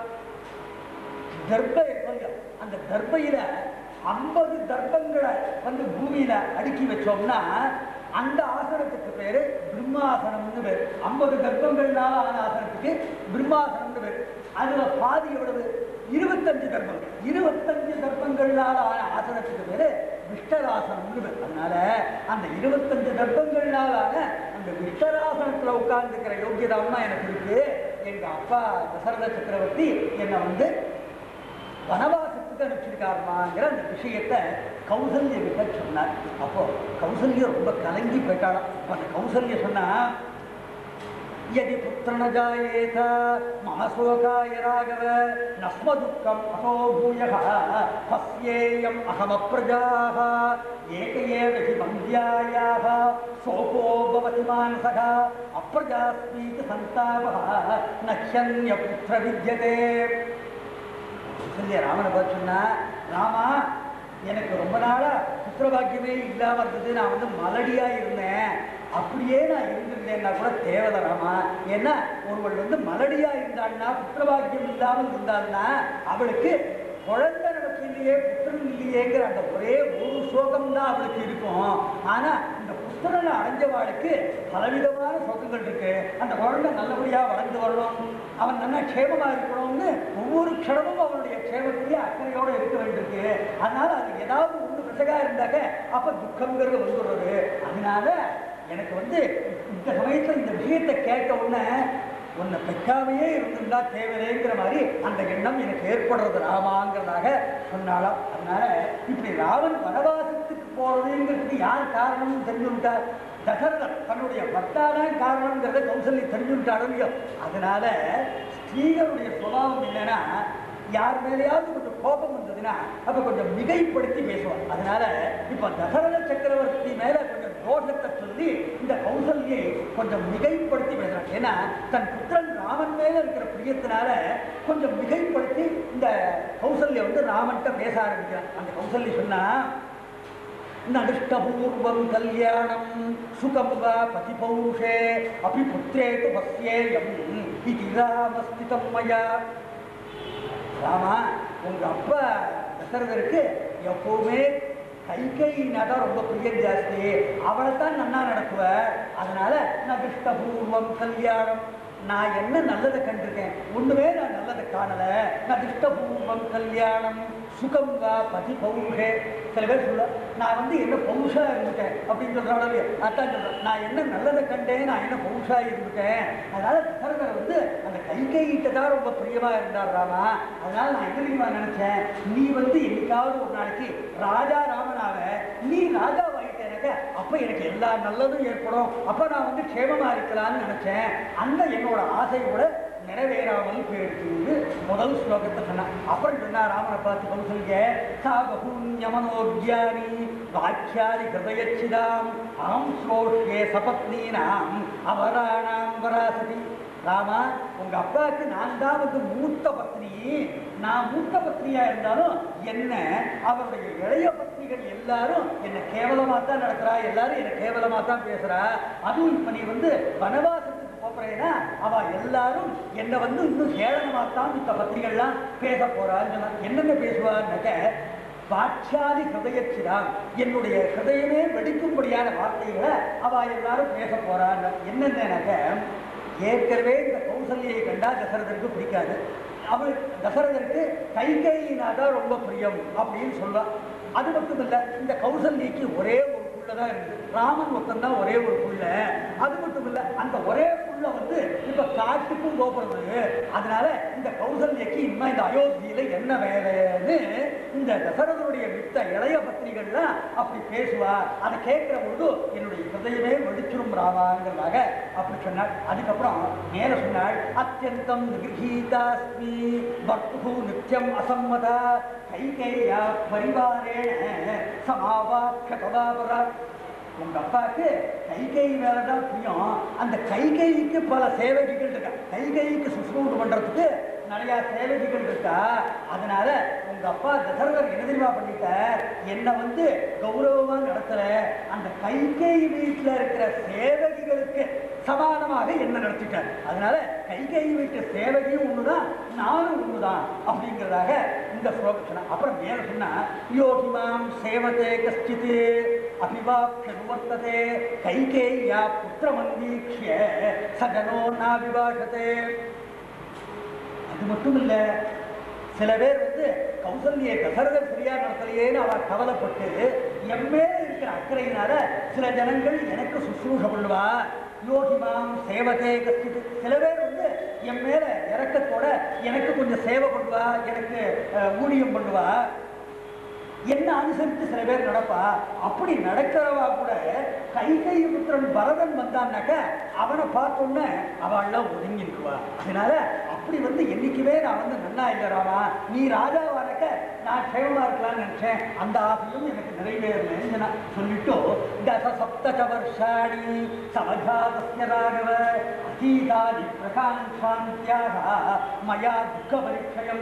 தர்பை இருக்கும் இல்லையா, அந்த தர்பையில ஐம்பது தர்ப்பங்களை வந்து பூமியில அடுக்கி வச்சோம்னா அந்த ஆசனத்துக்கு பேரு பிரம்மாசனம்னு பேரு ஐம்பது கர்ப்பங்கள்னால ஆன ஆசனத்துக்கு பிரம்மாசனம்னு பேரு அதுல பாதி எவ்வளவு இருபத்தஞ்சு கர்ப்பங்கள் இருபத்தஞ்சு கர்ப்பங்கள்னால ஆன ஆசனத்துக்கு பேரு விஷ்டராசனம்னு பேரு அதனால அந்த இருபத்தஞ்சு கர்ப்பங்கள்னால ஆன அந்த விஷ்டராசனத்துல உட்கார்ந்துக்கிற யோகியதாம்னா எனக்கு இருக்கு எங்க அப்பா தசரத சக்கரவர்த்தி என்னை வந்து வனவாசத்துக்கு அனுப்பிச்சிருக்காருமாங்கிற அந்த விஷயத்தை கௌசல்ய கிட்ட சொன்னார் அப்போ கௌசல்யா ரொம்ப கலங்கி போயிட்டாளாம் அப்ப அந்த கௌசல்ய சொன்னா यदि पुत्र न जायेत मम शोकाय राघव न स्म दुःखम् अतो भूयः पश्येयम् अहमप्रजाः एक एव हि वन्द्यायाः शोको भवति मानसः अप्रजास्मीति सन्तापः न ह्यन्यपुत्र विद्यते சொல்லி ராமனை பார்த்து சொன்னா ராமா எனக்கு ரொம்ப நாளா புத்திரபாக்கியமே இல்லாம இருந்தது நான் வந்து மலடியா இருந்தேன் அப்படியே நான் இருந்திருந்தேன்னா கூட தேவலை ராமா ஏன்னா ஒருவள் வந்து மலடியா இருந்தான்னா புத்திரபாக்கியம் இல்லாமல் இருந்தான்னா அவளுக்கு குழந்தை நமக்கு இல்லையே புத்திரன் இல்லையேங்கிற அந்த ஒரே ஒரு சோகம் தான் அவளுக்கு இருக்கும் ஆனா இந்த புத்திரனை அடைஞ்சவாளுக்கு பலவிதமான சோகங்கள் இருக்கு அந்த குழந்தை நல்லபடியா வளர்ந்து வரணும் அவன் நல்லா க்ஷேமமா இருக்கணும்னு ஒவ்வொரு க்ஷணமும் அவனுடைய க்ஷேமத்திலேயே அக்கறையோட இருக்க வேண்டியிருக்கு அதனால அது ஏதாவது ஒன்று பிரசகா இருந்தாக்க அப்ப துக்கங்கிறது வந்துடுறது அதனால எனக்கு வந்து இந்த சமயத்துல இந்த விஷயத்தை கேட்ட உடனே உன்னை பெக்காமையே இருந்திருந்தா தேவையில்லைங்கிற மாதிரி அந்த எண்ணம் எனக்கு ஏற்படுறது ராமாங்கிறதாக சொன்னாலாம் அதனால இப்படி ராவன் வனவாசத்துக்கு போறதுங்கிறதுக்கு யார் காரணம்னு தெரிஞ்சு விட்டார் தசரதன் தன்னுடைய பக்தாதான் காரணங்கிறத கௌசல்யை தெரிஞ்சு விட்டாரோ இல்லையோ அதனால ஸ்திரீகளுடைய சுபாவம் என்னன்னா யார் மேலேயாவது கொஞ்சம் கோபம் வந்ததுன்னா அப்ப கொஞ்சம் மிகைப்படுத்தி பேசுவார் அதனால இப்ப தசரத சக்கரவர்த்தி மேல கொஞ்சம் தோஷத்தை சொல்லி இந்த கௌசல்யை கொஞ்சம் மிகைப்படுத்தி பேசுறாங்க ஏன்னா தன் புத்திரன் ராமன் மேல இருக்கிற பிரியத்தினால கொஞ்சம் மிகைப்படுத்தி இந்த கௌசல்ய வந்து ராமன்கிட்ட பேச ஆரம்பிக்கிறான் அந்த கௌசல்ய சொன்னா நடுஷ்டபூர்வம் கல்யாணம் சுகம் வா பதிபௌஷே அபி புத்திரே து பஸ்யேயம் இது ராமஸ்திதம் மயா ராமா உங்க அப்பா தசரதருக்கு எப்பவுமே கைகையினா தான் ரொம்ப பிரியம் ஜாஸ்தி அவளை தான் நன்னா நடத்துவ அதனால நான் கிருஷ்ணபூர்வம் கல்யாணம் நான் என்ன நல்லதை கண்டிருக்கேன் ஒண்ணுமே நான் நல்லதை காணல நான் கிருஷ்ணபூர்வம் கல்யாணம் சுகம் வா பதி பௌஷே சில பேர் சொல்ல நான் வந்து என்ன பௌஷா இருந்துட்டேன் அப்படின்னு சொல்றாங்க இல்லையா அதான் சொல்றேன் நான் என்ன நல்லதை கண்டேன் நான் என்ன பௌஷா இருந்துட்டேன் அதனால தசரதர் வந்து அந்த கைகையிட்ட தான் ரொம்ப பிரியமா இருந்தார் ராமா அதனால நான் என்ன தெரியுமா நினைச்சேன் நீ வந்து என்னைக்காவது ஒரு நாளைக்கு ராஜா ராமனாவ நீ ராஜாவாயிட்டேனாக்க அப்ப எனக்கு எல்லா நல்லதும் ஏற்படும் அப்ப நான் வந்து க்ஷேமமா இருக்கலாம்னு நினைச்சேன் அந்த என்னோட ஆசையோட நிறைவேறாமல் போயிடுச்சு முதல் ஸ்லோகத்தை சொன்னான் அப்புறம் சொன்னா ராமனை பார்த்து கௌசல்ய சா பகுன்யமனோஜானி வாக்கியாதி ஹிருதயச்சிதாம் அகம் ஸ்லோஷ்யே சபத்னீனாம் அவராணாம் வராசதி ராமா உங்க அப்பாவுக்கு நான் தான் வந்து மூத்த பத்னி நான் மூத்த பத்னியா இருந்தாலும் என்ன அவருடைய இளைய பத்னிகள் எல்லாரும் என்ன கேவலமா தான் நடக்கிறா எல்லாரும் என்ன கேவலமா தான் பேசுறா அதுவும் இப்ப நீ வந்து வனவாசத்துக்கு போறேன்னா அவ எல்லாரும் என்னை வந்து இன்னும் கேவலமா தான் இந்த பத்னிகள்லாம் பேச போறான்னு சொன்னா என்னென்ன பேசுவான்னாக்க பாட்சாதி ஹிருதயச்சிதான் என்னுடைய ஹிருதயமே வெடிக்கும்படியான வார்த்தைகளை அவ எல்லாரும் பேச போறான்னு என்னென்னக்க ஏற்கனவே இந்த கௌசல்யை கண்டா தசரதருக்கு பிடிக்காது அவள் தசரதருக்கு கைகையினா தான் ரொம்ப பிரியம் அப்படின்னு சொல்லுவா அது மட்டும் இல்ல இந்த கௌசல்யக்கு ஒரே ஒரு புள்ள தான் இருக்கு ராமன் மொத்தம் தான் ஒரே ஒரு புள்ள அது மட்டும் இல்ல அந்த ஒரே புள்ள வந்து இப்ப காட்டுக்கும் கோபுறது அதனால இந்த கௌசல்யக்கு இனிமே இந்த அயோத்தியில என்ன வேலைன்னு இந்த தசரதனுடைய மித்த இளைய பத்திரிகள்லாம் அப்படி பேசுவா அதை கேட்கிற பொழுது என்னுடைய ஹிருதயமே வெடிச்சிரும் ராமாங்கிறதாக அப்படி சொன்னாள் அதுக்கப்புறம் மேல சொன்னாள் அத்தியந்தம் நிகிரகீதாஸ்மி பர்த்து நித்தியம் அசம்மதா கைகேயா பரிவாரேண சமாவாக்க ததாபரா உங்க அப்பாவுக்கு கைகை மேலதான் பிரியம் அந்த கைகைக்கு பல சேவகிகள் இருக்கா கைகைக்கு சுசுரூடு பண்றதுக்கு நிறைய சேவகிகள் இருக்கா அதனால உங்க அப்பா தசரதர் என்ன தெரியுமா பண்ணிட்டார் என்னை வந்து கௌரவமா நடத்துற அந்த கைகை வீட்டுல இருக்கிற சேவகிகளுக்கு சமானமாக என்ன நடத்திட்டார் அதனால கைகை வீட்டு சேவகியும் ஒண்ணுதான் நானும் ஒண்ணுதான் அப்படிங்கிறதாக இந்த ஸ்லோகம் சொன்ன அப்புறம் மேல சொன்னா யோகிமாம் சேவதே கஷ்டித் அபிவாப்ஷனுவர்த்ததே கைகேயா புத்திரமந்தீக்ஷிய சகனோ நாபிபாஷதே அது மட்டும் இல்ல சில பேர் வந்து கௌசல்யை தசரதர் சரியா நடத்தலையேன்னு அவ கவலைப்பட்டு என் மேல இருக்கிற அக்கறையினால சில ஜனங்கள் எனக்கு சுশ্ரூஷ பண்ணுவா யோகிமாம் சேவகே கஷ்டித்து சில பேர் வந்து என் மேல இறக்கத்தோட எனக்கு கொஞ்சம் சேவை பண்ணுவா எனக்கு அஹ், ஊழியம் பண்ணுவா என்ன அனுசரித்து சில பேர் நடப்பா அப்படி நடக்கிறவா கூட கைகை புத்திரன் பரதன் வந்தான்னாக்க அவனை பார்த்தோன்னே அவள்லாம் ஒதுங்கி நிற்குவா அதனால அப்படி வந்து என்னைக்குமே நான் வந்து நன்னா இல்லை ராமா நீ ராஜாவானக்க நான் க்ஷேமமா இருக்கலாம்னு நினைச்சேன் அந்த ஆசையும் எனக்கு நிறைவேறலன்னு நான் சொல்லிட்டு தச சப்தச வருஷாணி சமஜாதஸ்ய ராகவ அதீதாதி பிரகாங்காந்தியாக மயா துக்க பரிக்ஷயம்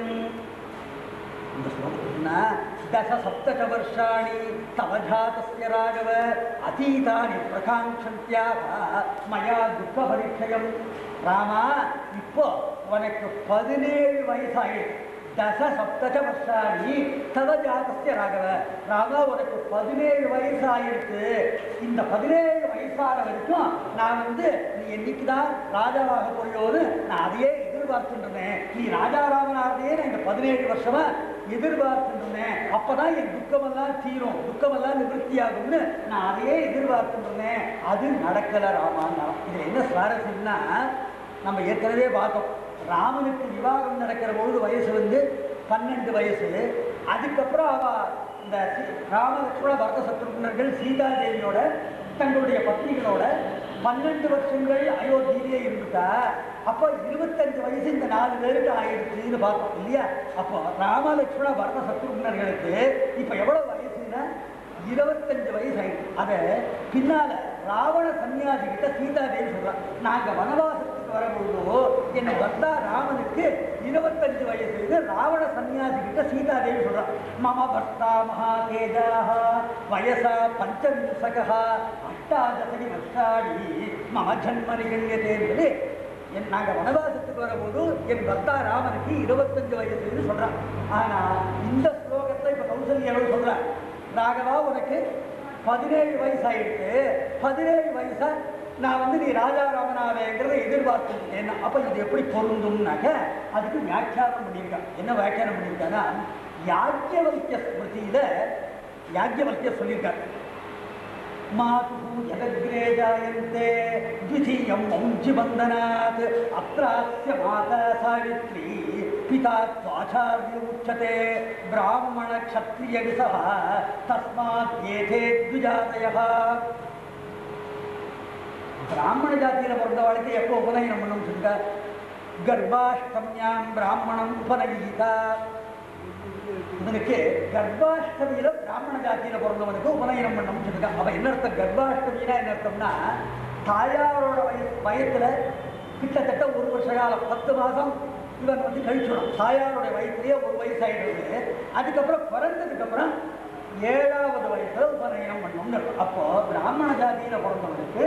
இந்த ஸ்லோகத்துக்குன்னா தச சப்தச வருஷாணி தவஜாதஸ்ய ராகவ அதீதானி பிரகாங்ஷந்தியாக மயா துக்க பரிச்சயம் ராமா இப்போ உனக்கு பதினேழு வயசாயிடுச்சு தச சப்தச வருஷாணி தவ ஜாதஸ்ய ராகவ ராமா உனக்கு பதினேழு வயசாயிருக்கு இந்த பதினேழு வயசான வரைக்கும் நான் வந்து நீ என்னைக்குதான் ராஜாவாக போறியோன்னு நான் அதையே எதிர்பார்த்துருந்தேன் நீ ராஜாராமனாகவே நான் இந்த பதினேழு வருஷமா எதிர்பார்த்துருந்தேன் அப்பதான் என் துக்கமெல்லாம் தீரும் துக்கமெல்லாம் நிவர்த்தியாகும்னு நான் அதையே எதிர்பார்த்துருந்தேன் அது நடக்கல ராமான்னா இதுல என்ன சுவாரஸ்யம்னா நம்ம ஏற்கனவே பார்த்தோம் ராமனுக்கு விவாகம் நடக்கிற பொழுது வயசு வந்து பன்னெண்டு வயசு அதுக்கப்புறம் அவ இந்த சி- ராமலட்சுமண பரத சத்ருகுணர்கள் சீதாதேவியோட தங்களுடைய பத்னிகளோட பன்னெண்டு வருஷங்கள் அயோத்தியிலே இருந்துட்டா அப்போ இருபத்தஞ்சு வயசு இந்த நாலு பேருக்கு ஆயிடுச்சுன்னு பார்த்தோம் இல்லையா அப்போ ராமலட்சுமண பரத சத்ருகுணர்களுக்கு இப்போ எவ்வளவு வயசுன்னா இருபத்தஞ்சு வயசு ஆயிடுச்சு அதை பின்னால ராவண சன்னியாசி கிட்ட சீதாதேவி சொல்றான் நாங்க வனவாசத்துக்கு வரும்பொழுதோ என் பர்த்தா ராமனுக்கு இருபத்தஞ்சு வயசு இது ராவண சன்னியாசி கிட்ட சீதாதேவி சொல்றான் மம பர்த்தா மகாதேஜாக வயசா பஞ்சவிம்சகா அஷ்டாதசகி வருஷாடி மம ஜன்மனி கண்யதேன்னு என் நாங்கள் வனவாசத்துக்கு வரும்போது என் பர்த்தா ராமனுக்கு இருபத்தஞ்சு வயசுன்னு சொல்றான் ஆனா இந்த ஸ்லோகத்தை இப்போ கௌசல்யாவோட சொல்றான் ராகவா உனக்கு பதினேழு வயசாயிடுச்சு பதினேழு வயசா நான் வந்து நீ ராஜாராமனாவேங்கிறத எதிர்பார்த்துருக்கேன் அப்போ இது எப்படி பொருந்தும்னாக்க அதுக்கு வியாக்கியானம் பண்ணியிருக்கான் என்ன வியாக்கியானம் பண்ணியிருக்கான்னா யாக்கியவல்ய ஸ்மிருதியில யாக்கியவல்யர் சொல்லியிருக்காரு मातुः यदग्रे जायन्ते द्वितीयं वंशिबन्धनात् अत्रास्य माता सावित्री पिता त्वाचार्य उच्यते ब्राह्मणक्षत्रियविसः तस्मात् एते द्विजातयः பிராமண ஜாத்தியில் பிறந்தவாளுக்கு எப்போ உபநயனம் பண்ணணும் சொல்லுங்க கர்ப்பாஷ்டமியாம் பிராமணம் உபநயிதா இவனுக்கு கர்ப்பாஷ்டமியில பிராமண ஜாத்தியில பிறந்தவனுக்கு உபநயனம் பண்ணணும்னு சொல்லிருக்கான் அவன் என்ன அர்த்தம் கர்ப்பாஷ்டமினா என்ன அர்த்தம்னா தாயாரோட வய வயத்துல கிட்டத்தட்ட ஒரு வருஷ காலம் பத்து மாதம் இவன் வந்து கழிச்சிடும் தாயாரோட வயசுலயே ஒரு வயசு ஆயிடுது அதுக்கப்புறம் பிறந்ததுக்கு அப்புறம் ஏழாவது வயசுல உபநயனம் பண்ணணும்னு இருக்கும். அப்போ பிராமண ஜாதியில பிறந்தவனுக்கு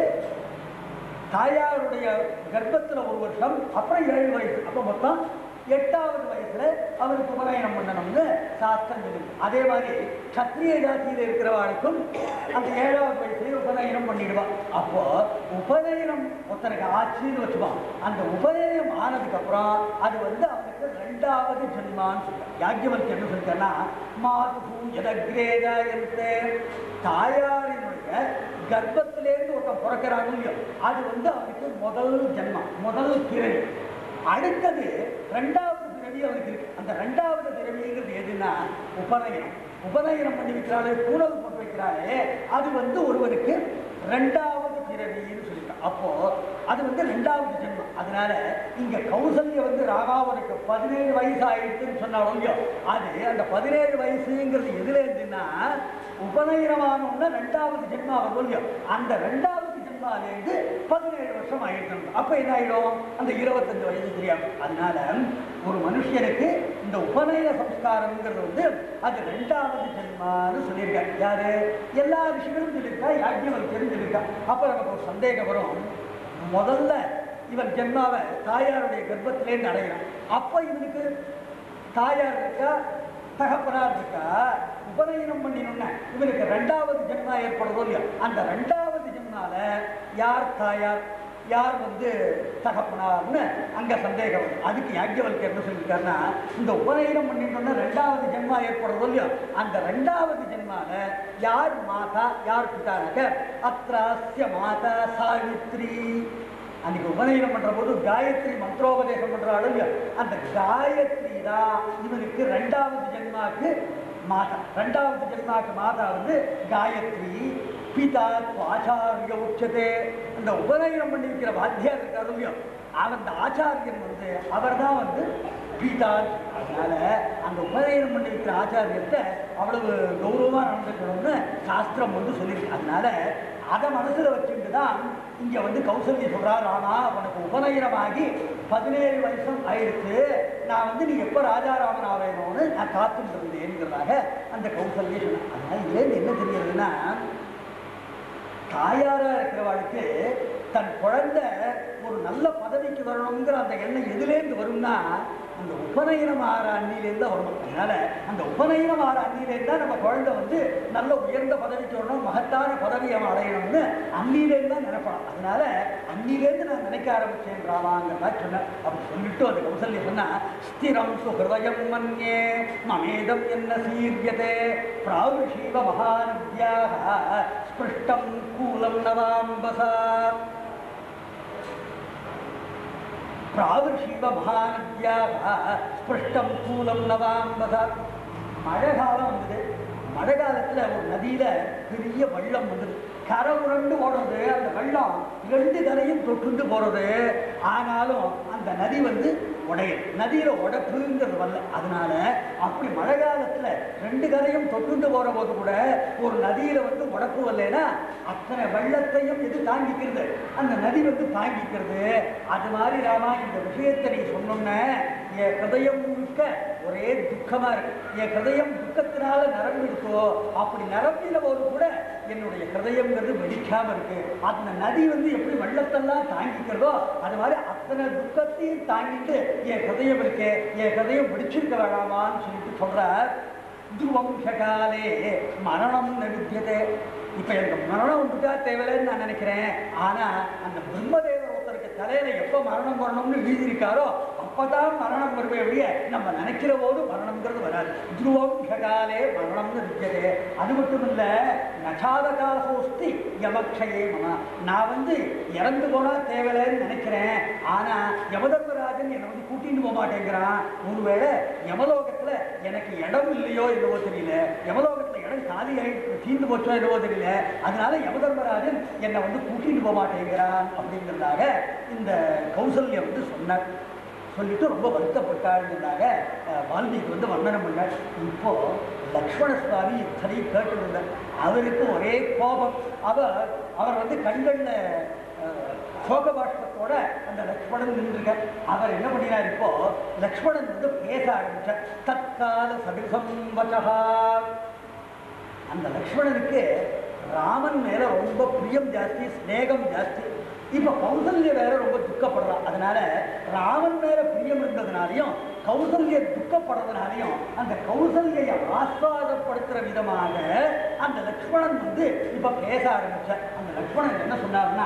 தாயாருடைய கர்ப்பத்துல ஒரு வருஷம் அப்புறம் ஏழு வயசு அப்போ மொத்தம் எட்டாவது வயசுல அவருக்கு உபநயனம் பண்ணணும்னு சாஸ்திரம் சொல்லுது அதே மாதிரி சத்திரிய ஜாதியில் இருக்கிறவாளுக்கும் அந்த ஏழாவது வயசுல உபநயனம் பண்ணிடுவான் அப்போ உபநயனம் ஒருத்தனுக்கு ஆச்சுன்னு வச்சுப்பான் அந்த உபநயனம் ஆனதுக்கு அப்புறம் அது வந்து அவனுக்கு ரெண்டாவது ஜென்மான்னு சொல்லுவான் யாக்கியவனுக்கு என்ன சொல்லிட்டேன்னா மாது எதக்ரேஜாயந்தே தாயாரினுடைய கர்ப்பத்திலேருந்து ஒருத்தன் பிறக்கிறாங்க இல்லையோ அது வந்து அவனுக்கு முதல் ஜென்மம் முதல் பிறவி அடுத்தது ரெண்டாவது பிறவி அவனுக்கு இருக்கு அந்த ரெண்டாவது பிறவிங்கிறது எதுன்னா உபநயனம் உபநயனம் பண்ணி வைக்கிறாளே கூடல் போட்டு வைக்கிறாளே அது வந்து ஒருவனுக்கு ரெண்டாவது பிறவின்னு சொல்லிட்டான் அப்போ அது வந்து ரெண்டாவது ஜென்மம் அதனால இங்க கௌசல்ய வந்து ராகாவனுக்கு பதினேழு வயசு ஆயிடுச்சுன்னு சொன்னாலும் இல்லையோ அது அந்த பதினேழு வயசுங்கிறது எதுல இருந்துன்னா உபநயனமானோம்னா ரெண்டாவது ஜென்மா வரும் இல்லையோ அந்த ரெண்டாவது ஜென்மாலேருந்து பதினேழு வருஷம் ஆயிடுச்சு அப்ப என்ன ஆயிடும் அந்த இருபத்தஞ்சு வயசு தெரியாது அதனால ஒரு மனுஷனுக்கு இந்த உபநயன சம்ஸ்காரம்ங்கிறது வந்து அது ரெண்டாவது ஜென்மான்னு சொல்லியிருக்காரு யாரு எல்லா விஷயங்களும் சொல்லியிருக்கா யாக்கியவல்யரும் சொல்லியிருக்கா அப்ப நமக்கு ஒரு சந்தேகம் வரும் முதல்ல இவன் ஜென்மாவை தாயாருடைய கர்ப்பத்திலேருந்து அடைகிறான் அப்ப இவனுக்கு தாயார் இருக்கா தகப்பனார் இருக்கா உபநயனம் பண்ணினோம்னா இவனுக்கு ரெண்டாவது ஜென்மா ஏற்படுறதோ இல்லையா அந்த ரெண்டாவது ஜென்மால யார் தாயார் யார் வந்து தகப்பனார்னு அங்க சந்தேகம் வரும். அதுக்கு யாக்கியவல்க்கு என்ன சொல்லியிருக்காருன்னா இந்த உபநயனம் பண்ணிட்டோம்னா ரெண்டாவது ஜென்மா ஏற்படுறதோ இல்லையோ அந்த ரெண்டாவது ஜென்மால யார் மாதா யார் பிதானாக்க அத்ராஸ்ய மாதா சாவித்ரி அன்னைக்கு உபநயனம் பண்ற போது காயத்ரி மந்திரோபதேசம் பண்றாலும் இல்லையோ அந்த காயத்ரி தான் இவனுக்கு ரெண்டாவது ஜென்மாக்கு மாதா ரெண்டாவது ஜென்மாக்கு மாதா வந்து காயத்ரி பிதா ஆச்சாரிய உச்சதே அந்த உபநயனம் பண்ணி வைக்கிற வாத்தியார் இருக்காரு இல்லையோ அவர் அந்த ஆச்சாரியன் வந்து அவர் தான் வந்து பீதா அதனால அந்த உபநயனம் பண்ணி வைக்கிற ஆச்சாரியத்தை அவ்வளவு கௌரவமாக நடந்துக்கணும்னு சாஸ்திரம் வந்து சொல்லியிருக்கு அதனால அதை மனசுல வச்சுட்டு தான் இங்க வந்து கௌசல்ய சொல்றா ராமா உனக்கு உபநயனமாகி பதினேழு வருஷம் ஆயிடுச்சு நான் வந்து நீ எப்ப ராஜாராமன் ஆவேணும்னு நான் காத்துட்டு இருந்தேங்கிறதாக அந்த கௌசல்ய சொன்னேன் அதனால இதுலேருந்து என்ன தெரியுதுன்னா தாயாரா இருக்கிறவாளுக்கு தன் குழந்தை ஒரு நல்ல பதவிக்கு வரணுங்கிற அந்த எண்ணம் எதுலேருந்து வரும்னா அந்த உபநயனம் ஆற அண்ணிலேருந்து தான் வரும் அதனால அந்த உபநயனம் ஆற அண்ணிலேருந்து தான் நம்ம குழந்தை வந்து நல்ல உயர்ந்த பதவிக்கு வரணும் மகத்தான பதவியை அவன் அடையணும்னு அண்ணிலேருந்து தான் நினைப்பான் அதனால அண்ணிலேருந்து நான் நினைக்க ஆரம்பிச்சேன் ராமாங்கிறதா சொன்னேன் அப்படி சொல்லிட்டு அந்த கௌசல்ய சொன்னா ஸ்திரம் சுஹயம் மன்யே மமேதம் என்ன சீரியதே பிராவிஷீவ மகாநத்யாக ஸ்பிருஷ்டம் கூலம் நவாம்பசா பிராவிஷீவ மகாநத்யாக ஸ்பிருஷ்டம் கூலம் நவாம்பசா மழை காலம் வந்தது மழை காலத்துல ஒரு நதியில பெரிய வெள்ளம் வந்தது கரை உருண்டு ஓடுறது அந்த வெள்ளம் ரெண்டு கரையும் தொட்டுண்டு போறது ஆனாலும் அந்த நதி வந்து உடையும் நதியில உடப்புங்கிறது வரல அதனால அப்படி மழை காலத்துல ரெண்டு கரையும் தொட்டுண்டு போற போது கூட ஒரு நதியில வந்து உடப்பு வரலைன்னா அத்தனை வெள்ளத்தையும் இது தாங்கிக்கிறது அந்த நதி வந்து தாங்கிக்கிறது அது மாதிரி ராமா இந்த விஷயத்தை நீ சொன்னோன்ன என் ஹிருதயம் முழுக்க ஒரே துக்கமா இருக்கு என் ஹிருதயம் துக்கத்தினால நிரம்பிடுச்சோ அப்படி நிரம்பின போது கூட என்னுடைய ஹிருதயங்கிறது வெடிக்காம இருக்கு அந்த நதி வந்து எப்படி வெள்ளத்தெல்லாம் தாங்கிக்கிறதோ அது மாதிரி அத்தனை துக்கத்தையும் தாங்கிட்டு என் ஹிருதயம் இருக்கு என் ஹிருதயம் வெடிச்சிருக்க வேணாமான்னு சொல்லிட்டு சொல்றார் துவம்சகாலே மரணம் நவித்தியதே இப்ப எனக்கு மரணம் வந்துட்டா தேவையில்லைன்னு நான் நினைக்கிறேன் ஆனா அந்த பிரம்மதேவர் ஒருத்தருக்கு தலையில எப்ப மரணம் வரணும்னு எழுதியிருக்காரோ அப்பதான் மரணம் வருமே ஒழிய நம்ம நினைக்கிற போது மரணம்ங்கிறது வராது துருவம் சகாலே மரணம்னு வித்தியதே அது மட்டும் இல்ல நகாத காலசோஸ்தி யமக்ஷயே மம நான் வந்து இறந்து போனா தேவையில்லைன்னு நினைக்கிறேன் ஆனா யமதர்மராஜன் என்னை வந்து கூட்டிட்டு போக மாட்டேங்கிறான் ஒருவேளை யமலோகத்துல எனக்கு இடம் இல்லையோ என்னவோ தெரியல யமலோகத்துல இடம் காலி ஆயிட்டு தீர்ந்து போச்சோ என்னவோ தெரியல அதனால யமதர்மராஜன் என்னை வந்து கூட்டிட்டு போக மாட்டேங்கிறான் அப்படிங்கிறதாக இந்த கௌசல்யம் வந்து சொன்னார் சொல்லிட்டு ரொம்ப வருத்தப்பட்டாருங்கிறதாக அஹ், வால்மீகி வந்து வர்ணனம் பண்ணார் இப்போ லக்ஷ்மண சுவாமி இத்தனையும் கேட்டிருந்தார் அவருக்கு ஒரே கோபம் அவர் அவர் வந்து கண்கண்ட சோக பாஷ்பத்தோட அந்த லக்ஷ்மணன் நின்றுருக்கார் அவர் என்ன பண்ணினார் இப்போ லக்ஷ்மணன் வந்து பேச ஆரம்பிச்சார் தற்கால சதிசம் வச்சகா அந்த லக்ஷ்மணனுக்கு ராமன் மேல ரொம்ப பிரியம் ஜாஸ்தி ஸ்நேகம் ஜாஸ்தி இப்ப கௌசல்ய வேற ரொம்ப துக்கப்படுறான் அதனால ராமன் மேல பிரியம் இருந்ததுனாலையும் கௌசல்ய துக்கப்படுறதுனாலையும் அந்த கௌசல்யை ஆஸ்வாதப்படுத்துற விதமாக அந்த லக்ஷ்மணன் வந்து இப்ப பேச ஆரம்பிச்சார் அந்த லக்ஷ்மணன் என்ன சொன்னார்னா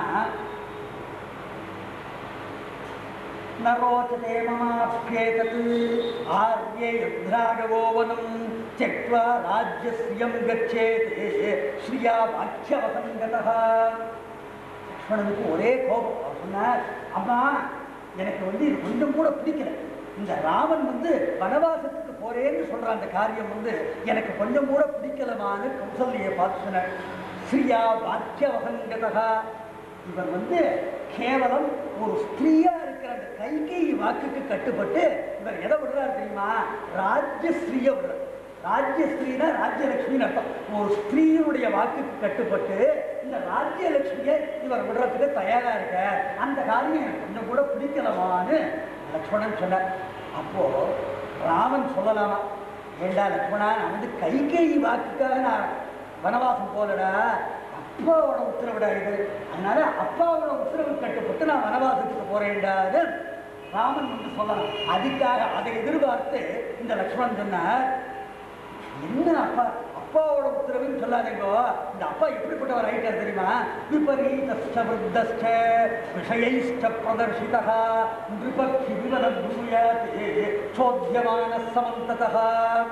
न रोचते ममाप्येतत् आर्ये यद्रागवोवनं त्यक्त्वा राज्यश्रियं गच्छेत् श्रिया वाक्यवसङ्गतः லக்ஷ்மணனுக்கு ஒரே கோபம் அவர் சொன்னார் அம்மா எனக்கு வந்து இது கொஞ்சம் கூட பிடிக்கல இந்த ராமன் வந்து வனவாசத்துக்கு போறேன்னு சொல்ற அந்த காரியம் வந்து எனக்கு கொஞ்சம் கூட பிடிக்கலமான்னு கௌசல்யை பார்த்து சொன்னார் ஸ்ரீயா வாக்கிய வசங்கதா இவர் வந்து கேவலம் ஒரு ஸ்திரீயா இருக்கிற அந்த கைகேயி வாக்குக்கு கட்டுப்பட்டு இவர் எதை விடுறாரு தெரியுமா ராஜ்யஸ்ரீய விடுறார் ராஜ்யஸ்ரீனா ராஜ்யலட்சுமின்னு அர்த்தம் ஒரு ஸ்திரீனுடைய வாக்குக்கு கட்டுப்பட்டு இந்த ராஜ்யலட்சுமியை இவர் விடுறதுக்கு தயாரா இருக்க அந்த காரியம் எனக்கு கொஞ்சம் கூட பிடிக்கலமான்னு லக்ஷ்மணன் சொன்னார் அப்போ ராமன் சொல்லலாமா ஏண்டா லக்ஷ்மணா நான் வந்து கைகேயி வாக்குக்காக நான் வனவாசம் போலடா அப்பாவோட உத்தரவிடா இது அதனால அப்பாவோட உத்தரவு கட்டுப்பட்டு நான் வனவாசத்துக்கு போறேன்டாது ராமன் வந்து சொல்லலாம் அதுக்காக அதை எதிர்பார்த்து இந்த லக்ஷ்மணன் சொன்னார் என்ன அப்பா அப்பாவோட உத்தரவுன்னு சொல்லாதீங்கோ இந்த அப்பா எப்படிப்பட்டவர் ஆயிட்டார் தெரியுமா விபரீதஸ்ட விருத்தஸ்ட விஷயைஷ்ட பிரதர்ஷிதா நிருபக்ஷி விவர பூயாதே சோத்தியமான சமந்ததா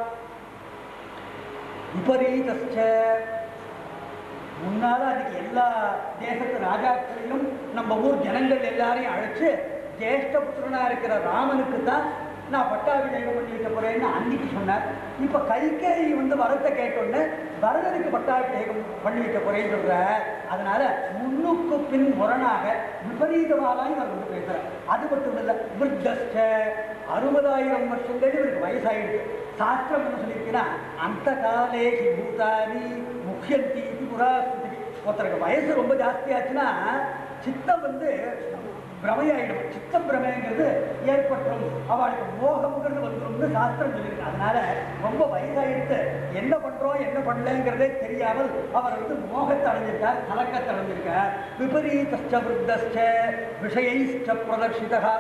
விபரீதஸ்ட முன்னால அதுக்கு எல்லா தேசத்து ராஜாக்களையும் நம்ம ஊர் ஜனங்கள் எல்லாரையும் அழைச்சு ஜேஷ்ட புத்திரனா இருக்கிற ராமனுக்கு தான் நான் பட்டாபிஷேகம் பண்ணி வைக்க போறேன்னு அன்னைக்கு சொன்னார் இப்ப கைகேயி வந்து வரத்தை கேட்டோன்னு பரதனுக்கு பட்டாபிஷேகம் பண்ணி வைக்க போறேன்னு சொல்ற அதனால முன்னுக்கு பின் முரணாக விபரீதமாக இவர் வந்து பேசுறார் அது மட்டும் இல்ல விருத்தஸ்ட அறுபதாயிரம் வருஷங்கள் இவருக்கு வயசாயிடுது சாஸ்திரம் என்ன சொல்லியிருக்கீங்கன்னா அந்த காலே ஹி பூதானி முக்கியந்தி புராஸ்தி ஒருத்தருக்கு வயசு ரொம்ப ஜாஸ்தியாச்சுன்னா சித்தம் வந்து பிரமையாயிடும் சித்த பிரமைங்கிறது ஏற்பட்டுரும் அவளுக்கு மோகம்ங்கிறது வந்துரும்னு சாஸ்திரம் சொல்லியிருக்கு அதனால ரொம்ப வயசாயிடுத்து என்ன பண்றோம் என்ன பண்ணலங்கிறதே தெரியாமல் அவர் வந்து மோகத்தை அடைஞ்சிருக்கார் கலக்கத்தை அடைஞ்சிருக்கார் விபரீதஸ்ட விருத்தஸ்ட விஷயைஷ்ட பிரதர்ஷிதா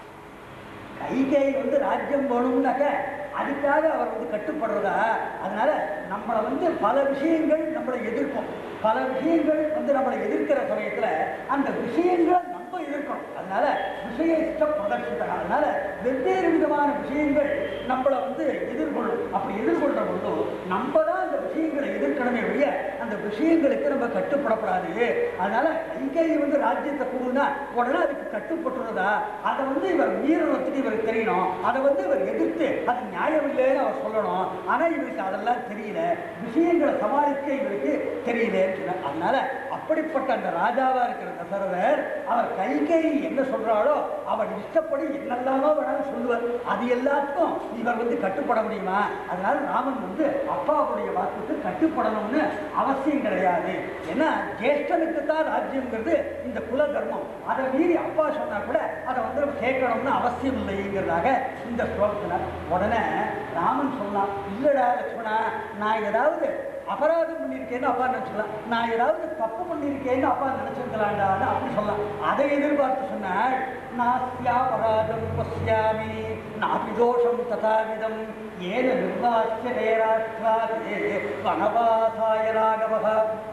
கைகேயி வந்து ராஜ்யம் வேணும்னாக்க அதுக்காக அவர் வந்து கட்டுப்படுறதா அதனால நம்மளை வந்து பல விஷயங்கள் நம்மளை எதிர்க்கும் பல விஷயங்கள் வந்து நம்மளை எதிர்க்கிற சமயத்துல அந்த விஷயங்களை நம்ம எதிர்க்கணும் அதனால விஷய இஷ்ட பிரதர்ஷிதா அதனால வெவ்வேறு விதமான விஷயங்கள் நம்மளை வந்து எதிர்கொள்ளும் அப்படி எதிர்கொள்ற பொழுது நம்ம தான் அந்த விஷயங்களை எதிர்க்கணுமே ஒழிய அந்த விஷயங்களுக்கு நம்ம கட்டுப்படக்கூடாது அதனால கைகை வந்து ராஜ்யத்தை கூடுனா உடனே அதுக்கு கட்டுப்பட்டுறதா அதை வந்து இவர் மீறத்துக்கு இவருக்கு தெரியணும் அதை வந்து இவர் எதிர்த்து அது நியாயம் இல்லைன்னு அவர் சொல்லணும் ஆனா இவருக்கு அதெல்லாம் தெரியல விஷயங்களை சமாளிக்க இவருக்கு தெரியலன்னு சொன்னார் அதனால அப்படிப்பட்ட அந்த ராஜாவா இருக்கிற தசரதர் அவர் கைகேயி என்ன சொல்றாளோ அவர் இஷ்டப்படி என்னெல்லாமோ வேணாலும் சொல்லுவார் அது எல்லாத்துக்கும் இவர் வந்து கட்டுப்பட முடியுமா அதனால ராமன் வந்து அப்பாவுடைய வாக்குக்கு கட்டுப்படணும்னு அவசியம் கிடையாது ஏன்னா ஜேஷ்டனுக்கு தான் ராஜ்யம்ங்கிறது இந்த குல தர்மம் அதை மீறி அப்பா சொன்னா கூட அதை வந்து நம்ம கேட்கணும்னு அவசியம் இல்லைங்கிறதாக இந்த ஸ்லோகத்தில் உடனே ராமன் சொல்லலாம் இல்லடா லட்சுமணா நான் ஏதாவது அபராதம் பண்ணியிருக்கேன்னு அப்பா நினச்சிக்கலாம் நான் ஏதாவது தப்பு பண்ணியிருக்கேன்னு அப்பா நினச்சிருக்கலாண்டான்னு அப்படி சொல்லலாம் அதை எதிர்பார்த்து சொன்னாள் நாஸ்யாபராதம் பசியாமி நாபி தோஷம் ததாவிதம் ஏன நிர்வாசியதே ராஷ்டிராதே வனவாசாய ராகவா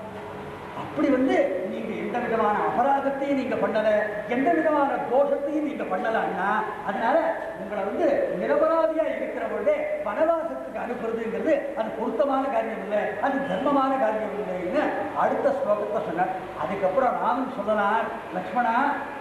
அப்படி வந்து நீங்க எந்த விதமான அபராதத்தையும் நீங்க பண்ணல எந்த விதமான தோஷத்தையும் நீங்க பண்ணலன்னா அதனால உங்களை வந்து நிரபராதியா இருக்கிற பொழுதே வனவாசத்துக்கு அனுப்புறதுங்கிறது அது பொருத்தமான காரியம் இல்லை அது தர்மமான காரியம் இல்லைன்னு அடுத்த ஸ்லோகத்தை சொன்னார் அதுக்கப்புறம் ராமன் சொல்லலாம் லக்ஷ்மணா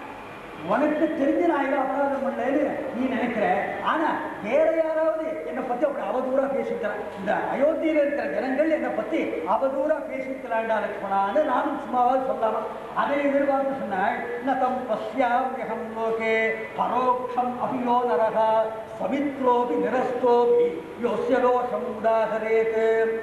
உனக்கு தெரிஞ்சு நான் ஏதோ அபராதம் பண்ணலன்னு நீ நினைக்கிற ஆனா வேற யாராவது என்னை பத்தி அப்படி அவதூறா பேசிக்கலாம் இந்த அயோத்தியில இருக்கிற ஜனங்கள் என்னை பத்தி அவதூறா பேசிக்கலாண்டா லட்சுமணான்னு நானும் சும்மாவாக சொல்லாம அதை எதிர்பார்த்து சொன்னாள் நதம் பசியாமியகம் லோகே பரோக்ஷம் அபியோ நரகா சமித்ரோபி நிரஸ்தோபி யோசிய தோஷம் உதாகரேத்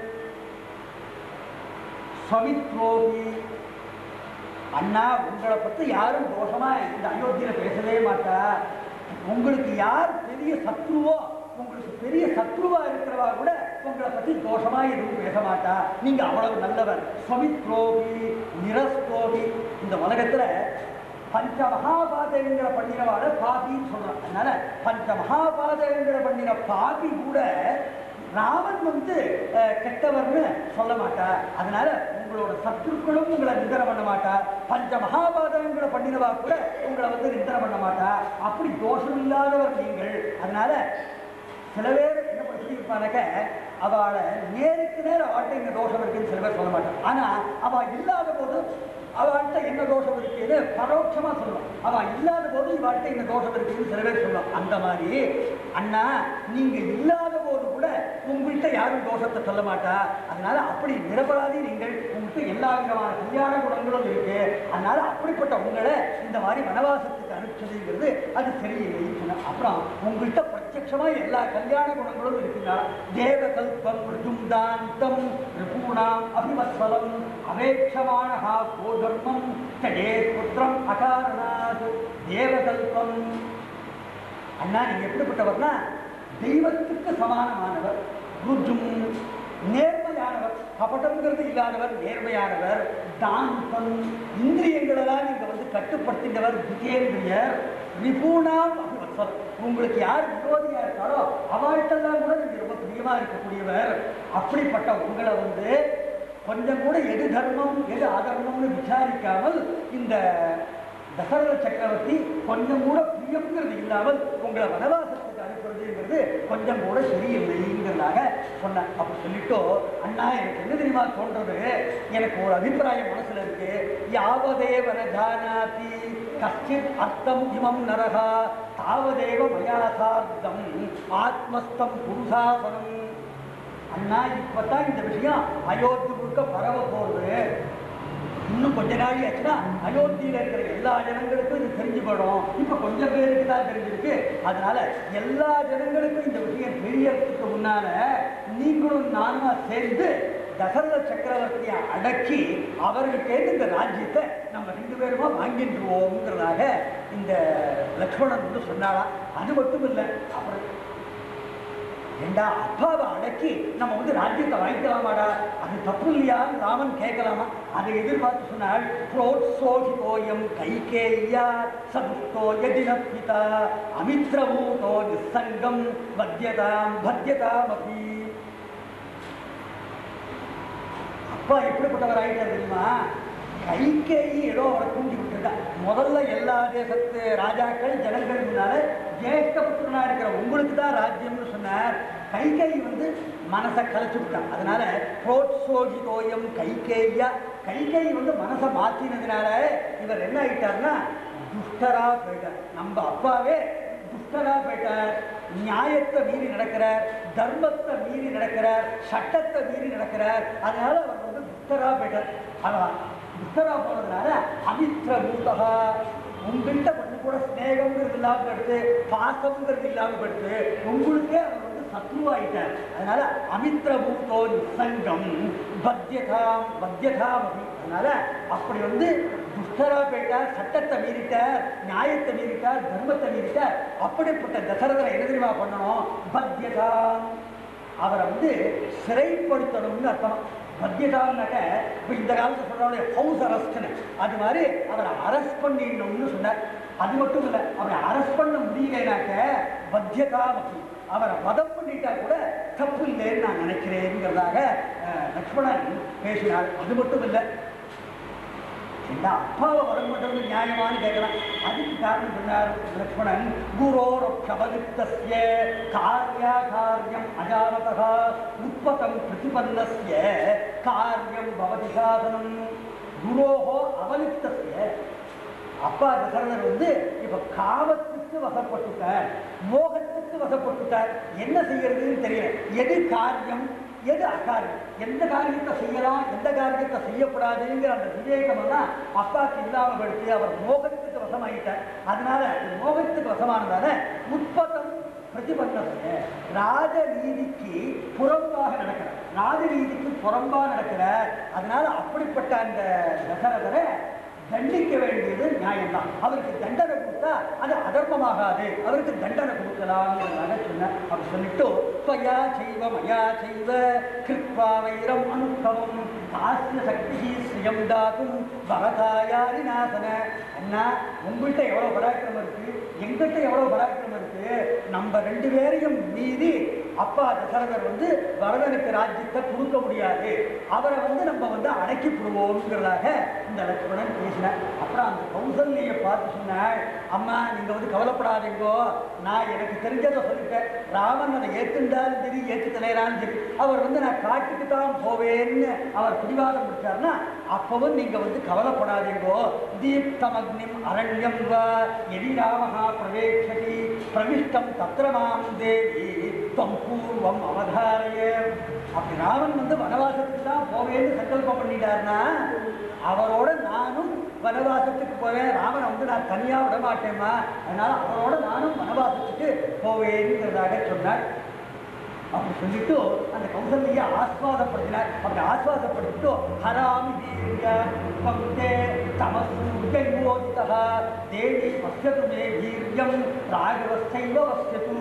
சமித்ரோபி அண்ணா உங்களை பத்தி யாரும் தோஷமா இந்த அயோத்தியில பேசவே மாட்டா உங்களுக்கு யார் பெரிய சத்ருவோ உங்களுக்கு பெரிய சத்ருவா இருக்கிறவா கூட உங்களை பத்தி தோஷமா எதுவும் பேச மாட்டா நீங்க அவ்வளவு நல்லவர் சமித்ரோபி நிரஸ்தோபி இந்த உலகத்துல பஞ்ச மகாபாதகங்களை பண்ணினவாட பாபின்னு சொல்றான் அதனால பஞ்ச மகாபாதகங்களை பண்ணின பாபி கூட ராமன் வந்து அஹ், கெட்டவர்னு சொல்ல மாட்டா அதனால உங்களோட சத்துருக்களும் உங்களை நிந்தனை பண்ண மாட்டா பஞ்ச மகாபாதகங்களை பண்ணினவா கூட உங்களை வந்து நிந்தனை பண்ண மாட்டா அப்படி தோஷம் இல்லாதவர் நீங்கள் அதனால சில பேர் என்ன பண்ணிருப்பானாக்க அவளை நேருக்கு நேரம் அவள்கிட்ட இந்த தோஷம் இருக்குன்னு சில பேர் சொல்ல மாட்டான் ஆனா அவ இல்லாத போது அவள்கிட்ட என்ன தோஷம் இருக்குன்னு பரோட்சமா சொல்லுவான் அவ இல்லாத போது இவாள்கிட்ட இந்த தோஷம் இருக்குன்னு சில பேர் சொல்லுவான் அந்த மாதிரி அண்ணா நீங்க இல்லாத போது கூட உங்கள்கிட்ட யாரும் தோஷத்தை சொல்ல மாட்டா அதனால அப்படி நிரபராதி நீங்கள் உங்கள்கிட்ட எல்லா விதமான கல்யாண குணங்களும் இருக்கு அதனால அப்படிப்பட்ட உங்களை இந்த மாதிரி வனவாசத்துக்கு அனுப்பிச்சதுங்கிறது அது சரியில்லைன்னு சொன்னேன் அப்புறம் உங்கள்கிட்ட பிரத்யட்சமா எல்லா கல்யாண குணங்களும் இருக்குங்க தேவகல்பம் ருஜுந்தாந்தம் ரிபூணாம் அபிமத்வலம் அவேட்சமானஹா கோதர்மம் தடே புத்திரம் அகாரணாத் தேவகல்பம் அண்ணா நீங்க எப்படிப்பட்டவர்னா தெய்வத்துக்கு சமானமானவர் ருஜும் நேர்மையானவர் கபடங்கிறது இல்லாதவர் நேர்மையானவர் தாந்தம் இந்திரியங்களெல்லாம் நீங்க வந்து கட்டுப்படுத்தினவர் ஜிதேந்திரியர் ரிபூணாம் அபிவத்சர் உங்களுக்கு யார் விரோதியா இருக்காளோ அவள்கிட்டெல்லாம் கூட நீங்க ரொம்ப பிரியமா இருக்கக்கூடியவர் அப்படிப்பட்ட உங்களை வந்து கொஞ்சம் கூட எது தர்மம் எது அதர்மம்னு விசாரிக்காமல் இந்த தசரத சக்கரவர்த்தி கொஞ்சம் கூட பிரியங்கிறது இல்லாமல் உங்களை வனவாசத்துக்கு அனுப்புறதுங்கிறது கொஞ்சம் கூட சரியில்லைங்கிறதாக சொன்னேன் அப்படி சொல்லிட்டு அண்ணா எனக்கு என்ன தெரியுமா தோன்றது எனக்கு ஒரு அபிப்பிராயம் மனசுல இருக்கு யாவதேவன ஜானாதி கஷ்டித் அர்த்தம் இமம் நரகா தாவதேவ மயா சார்த்தம் ஆத்மஸ்தம் புருஷாசனம் அண்ணா இப்பதான் இந்த விஷயம் அயோத்தி முழுக்க பரவ போகுது இன்னும் கொஞ்ச நாள் ஆச்சுன்னா அயோத்தியில இருக்கிற எல்லா ஜனங்களுக்கும் இது தெரிஞ்சு போயிடும் இப்ப கொஞ்சம் பேருக்கு தான் தெரிஞ்சிருக்கு அதனால எல்லா ஜனங்களுக்கும் இந்த விஷயம் தெரியறதுக்கு முன்னால நீங்களும் நானுமா சேர்ந்து தசரத சக்கரவர்த்தியை அடக்கி அவர்கிட்ட இந்த ராஜ்யத்தை நம்ம ரெண்டு பேருமா வாங்கிட்டுருவோங்கிறதாக இந்த லக்ஷ்மணன் வந்து சொன்னாராம் அது மட்டும் இல்லை அப்புறம் ஏண்டா அப்பாவை அடக்கி நம்ம வந்து ராஜ்யத்தை வாங்கிக்கலாமாடா அது தப்பு இல்லையான்னு ராமன் கேட்கலாமா அதை எதிர்பார்த்து சொன்னாள் புரோத்சோகிதோயம் கைகேயா சதுஷ்டோ யதினப்பிதா அமித்ரபூதோ நிசங்கம் வத்தியதாம் பத்தியதாம் அபி அப்பா எப்படிப்பட்டவர் ஆயிட்டார் தெரியுமா கைகேயி ஏதோ அவரை தூண்டி விட்டுருக்கா முதல்ல எல்லா தேசத்து ராஜாக்கள் ஜனங்கள் முன்னால ஜேஷ்ட புத்திரனா இருக்கிற உங்களுக்கு தான் ராஜ்யம்னு சொன்னார் கைகேயி வந்து மனசை கலைச்சு விட்டான் அதனால புரோட்சோகிதோயம் கைகேயா கைகேயி வந்து மனசை மாத்தினதுனால இவர் என்ன ஆயிட்டார்னா துஷ்டரா போயிட்டார் நம்ம அப்பாவே துஷ்டரா போயிட்டார் நியாயத்தை மீறி நடக்கிறார் தர்மத்தை மீறி நடக்கிறார் சட்டத்தை மீறி நடக்கிறார் அதனால அவர் வந்து துஷ்டரா போயிட்டார் அதான் துஷ்டரா போனதுனால அமித்ர பூதகா உங்கள்கிட்ட கொஞ்சம் கூட ஸ்நேகம்ங்கிறது இல்லாமல் படுத்து பாசம்ங்கிறது இல்லாமல் படுத்து உங்களுக்கே அவர் வந்து சத்ருவாயிட்டார் அதனால அமித்ர பூதோ நிசங்கம் பத்தியதாம் பத்தியதாம் அப்படி அதனால அப்படி வந்து துஷ்டரா போயிட்டார் சட்டத்தை மீறிட்டார் நியாயத்தை மீறிட்டார் தர்மத்தை மீறிட்டார் அப்படிப்பட்ட தசரதரை என்ன தெரியுமா பண்ணணும் பத்தியதாம் அவரை வந்து சிறைப்படுத்தணும்னு அர்த்தம் பத்தியதான்னாக்க இப்போ இந்த காலத்தில் சொல்கிறவங்க ஹவுஸ் அரெஸ்ட்னு அது மாதிரி அவரை அரெஸ்ட் பண்ணிடணும்னு சொன்னார் அது மட்டும் இல்லை அவரை அரெஸ்ட் பண்ண முடியலைனாக்க பத்தியதா முக்கியம் அவரை வதம் பண்ணிட்டா கூட தப்பு இல்லைன்னு நான் நினைக்கிறேங்கிறதாக அஹ், லக்ஷ்மணன் பேசினார் அது மட்டும் இல்லை இந்த அப்பாவை வரம் பண்றது நியாயமான்னு கேட்கலாம் அதுக்கு காரணம் சொன்னார் லக்ஷ்மணன் குரோரப்ஷபலிப்தஸ்ய காரியா காரியம் அஜானதா உற்பத்தம் பிரதிபன்னஸ்ய காரியம் பவதி சாதனம் குரோஹோ அவலிப்தஸ்ய அப்பா தசரதர் வந்து இப்ப காமத்துக்கு வசப்பட்டுட்டார் மோகத்துக்கு வசப்பட்டுட்டார் என்ன செய்யறதுன்னு தெரியல எது காரியம் எது அகாரியம் எந்த காரியத்தை செய்யலாம் எந்த காரியத்தை செய்யக்கூடாதுங்கிற அந்த விவேகம் எல்லாம் அப்பாக்கு இல்லாம படுத்தி அவர் மோகத்துக்கு வசமாயிட்டார் அதனால இந்த மோகத்துக்கு வசமானதால உற்பத்தம் பிரதிபந்தம் ராஜநீதிக்கு புறம்பாக நடக்கிறார் ராஜநீதிக்கு புறம்பா நடக்கிறார் அதனால அப்படிப்பட்ட அந்த தசரதரை தண்டிக்க வேண்டியது நியாயம்தான் அவருக்கு தண்டனை கொடுத்தா அது அதர்மமாகாது அவருக்கு தண்டனை கொடுக்கலாம்ங்கிறதாக சொன்னார் அவர் சொல்லிட்டு ஸ்வயா செய்வ மயா செய்வ கிருத்வா வைரம் அனுபவம் தாசிய சக்தி ஸ்ரீயம் தாத்தும் பரதாயாரி நாசன அண்ணா உங்கள்கிட்ட எவ்வளவு பராக்கிரமம் இருக்கு எங்கிட்ட எவ்வளவு பராக்கிரமம் இருக்கு நம்ம ரெண்டு பேரையும் மீறி அப்பா தசரதர் வந்து வரதனுக்கு ராஜ்யத்தை கொடுக்க முடியாது அவரை வந்து நம்ம வந்து அடக்கி போடுவோம்ங்கிறதாக இந்த லட்சுமணன் பேசினார் அப்புறம் அந்த கௌசல்யை பார்த்து சொன்னாள் அம்மா நீங்க வந்து கவலைப்படாதீங்கோ நான் எனக்கு தெரிஞ்சதை சொல்லிட்டேன் ராமன் அதை ஏத்துண்டாலும் சரி ஏற்றுக்கலைறாலும் சரி அவர் வந்து நான் காட்டுக்கு தான் போவேன்னு அவர் பிடிவாதம் பிடிச்சார்னா அப்பவும் நீங்க வந்து கவலைப்படாதீங்கோ தீப்தமக்னிம் அரண்யம் வா எதி ராமஹா பிரவேட்சதி பிரவிஷ்டம் தத்ர மாம் தேவி தம் பூர்வம் அவதாரைய அப்படி ராமன் வந்து வனவாசத்துக்கு தான் போவேன்னு சங்கல்பம் பண்ணிட்டாருன்னா அவரோட நானும் வனவாசத்துக்கு போவேன் ராமனை வந்து நான் தனியா விட மாட்டேம்மா அதனால அவரோட நானும் வனவாசத்துக்கு போவேங்கிறதாக சொன்னார் அப்படி சொல்லிட்டு அந்த கௌசல்யா ஆஸ்வாதப்படுத்தினார் அப்படி ஆஸ்வாதப்படுத்திட்டு ஹராமி வீரிய பக்தே தமசூர்யோதிதா தேவி பசியது மே வீரியம் ராகவஸ்தைவ வசியது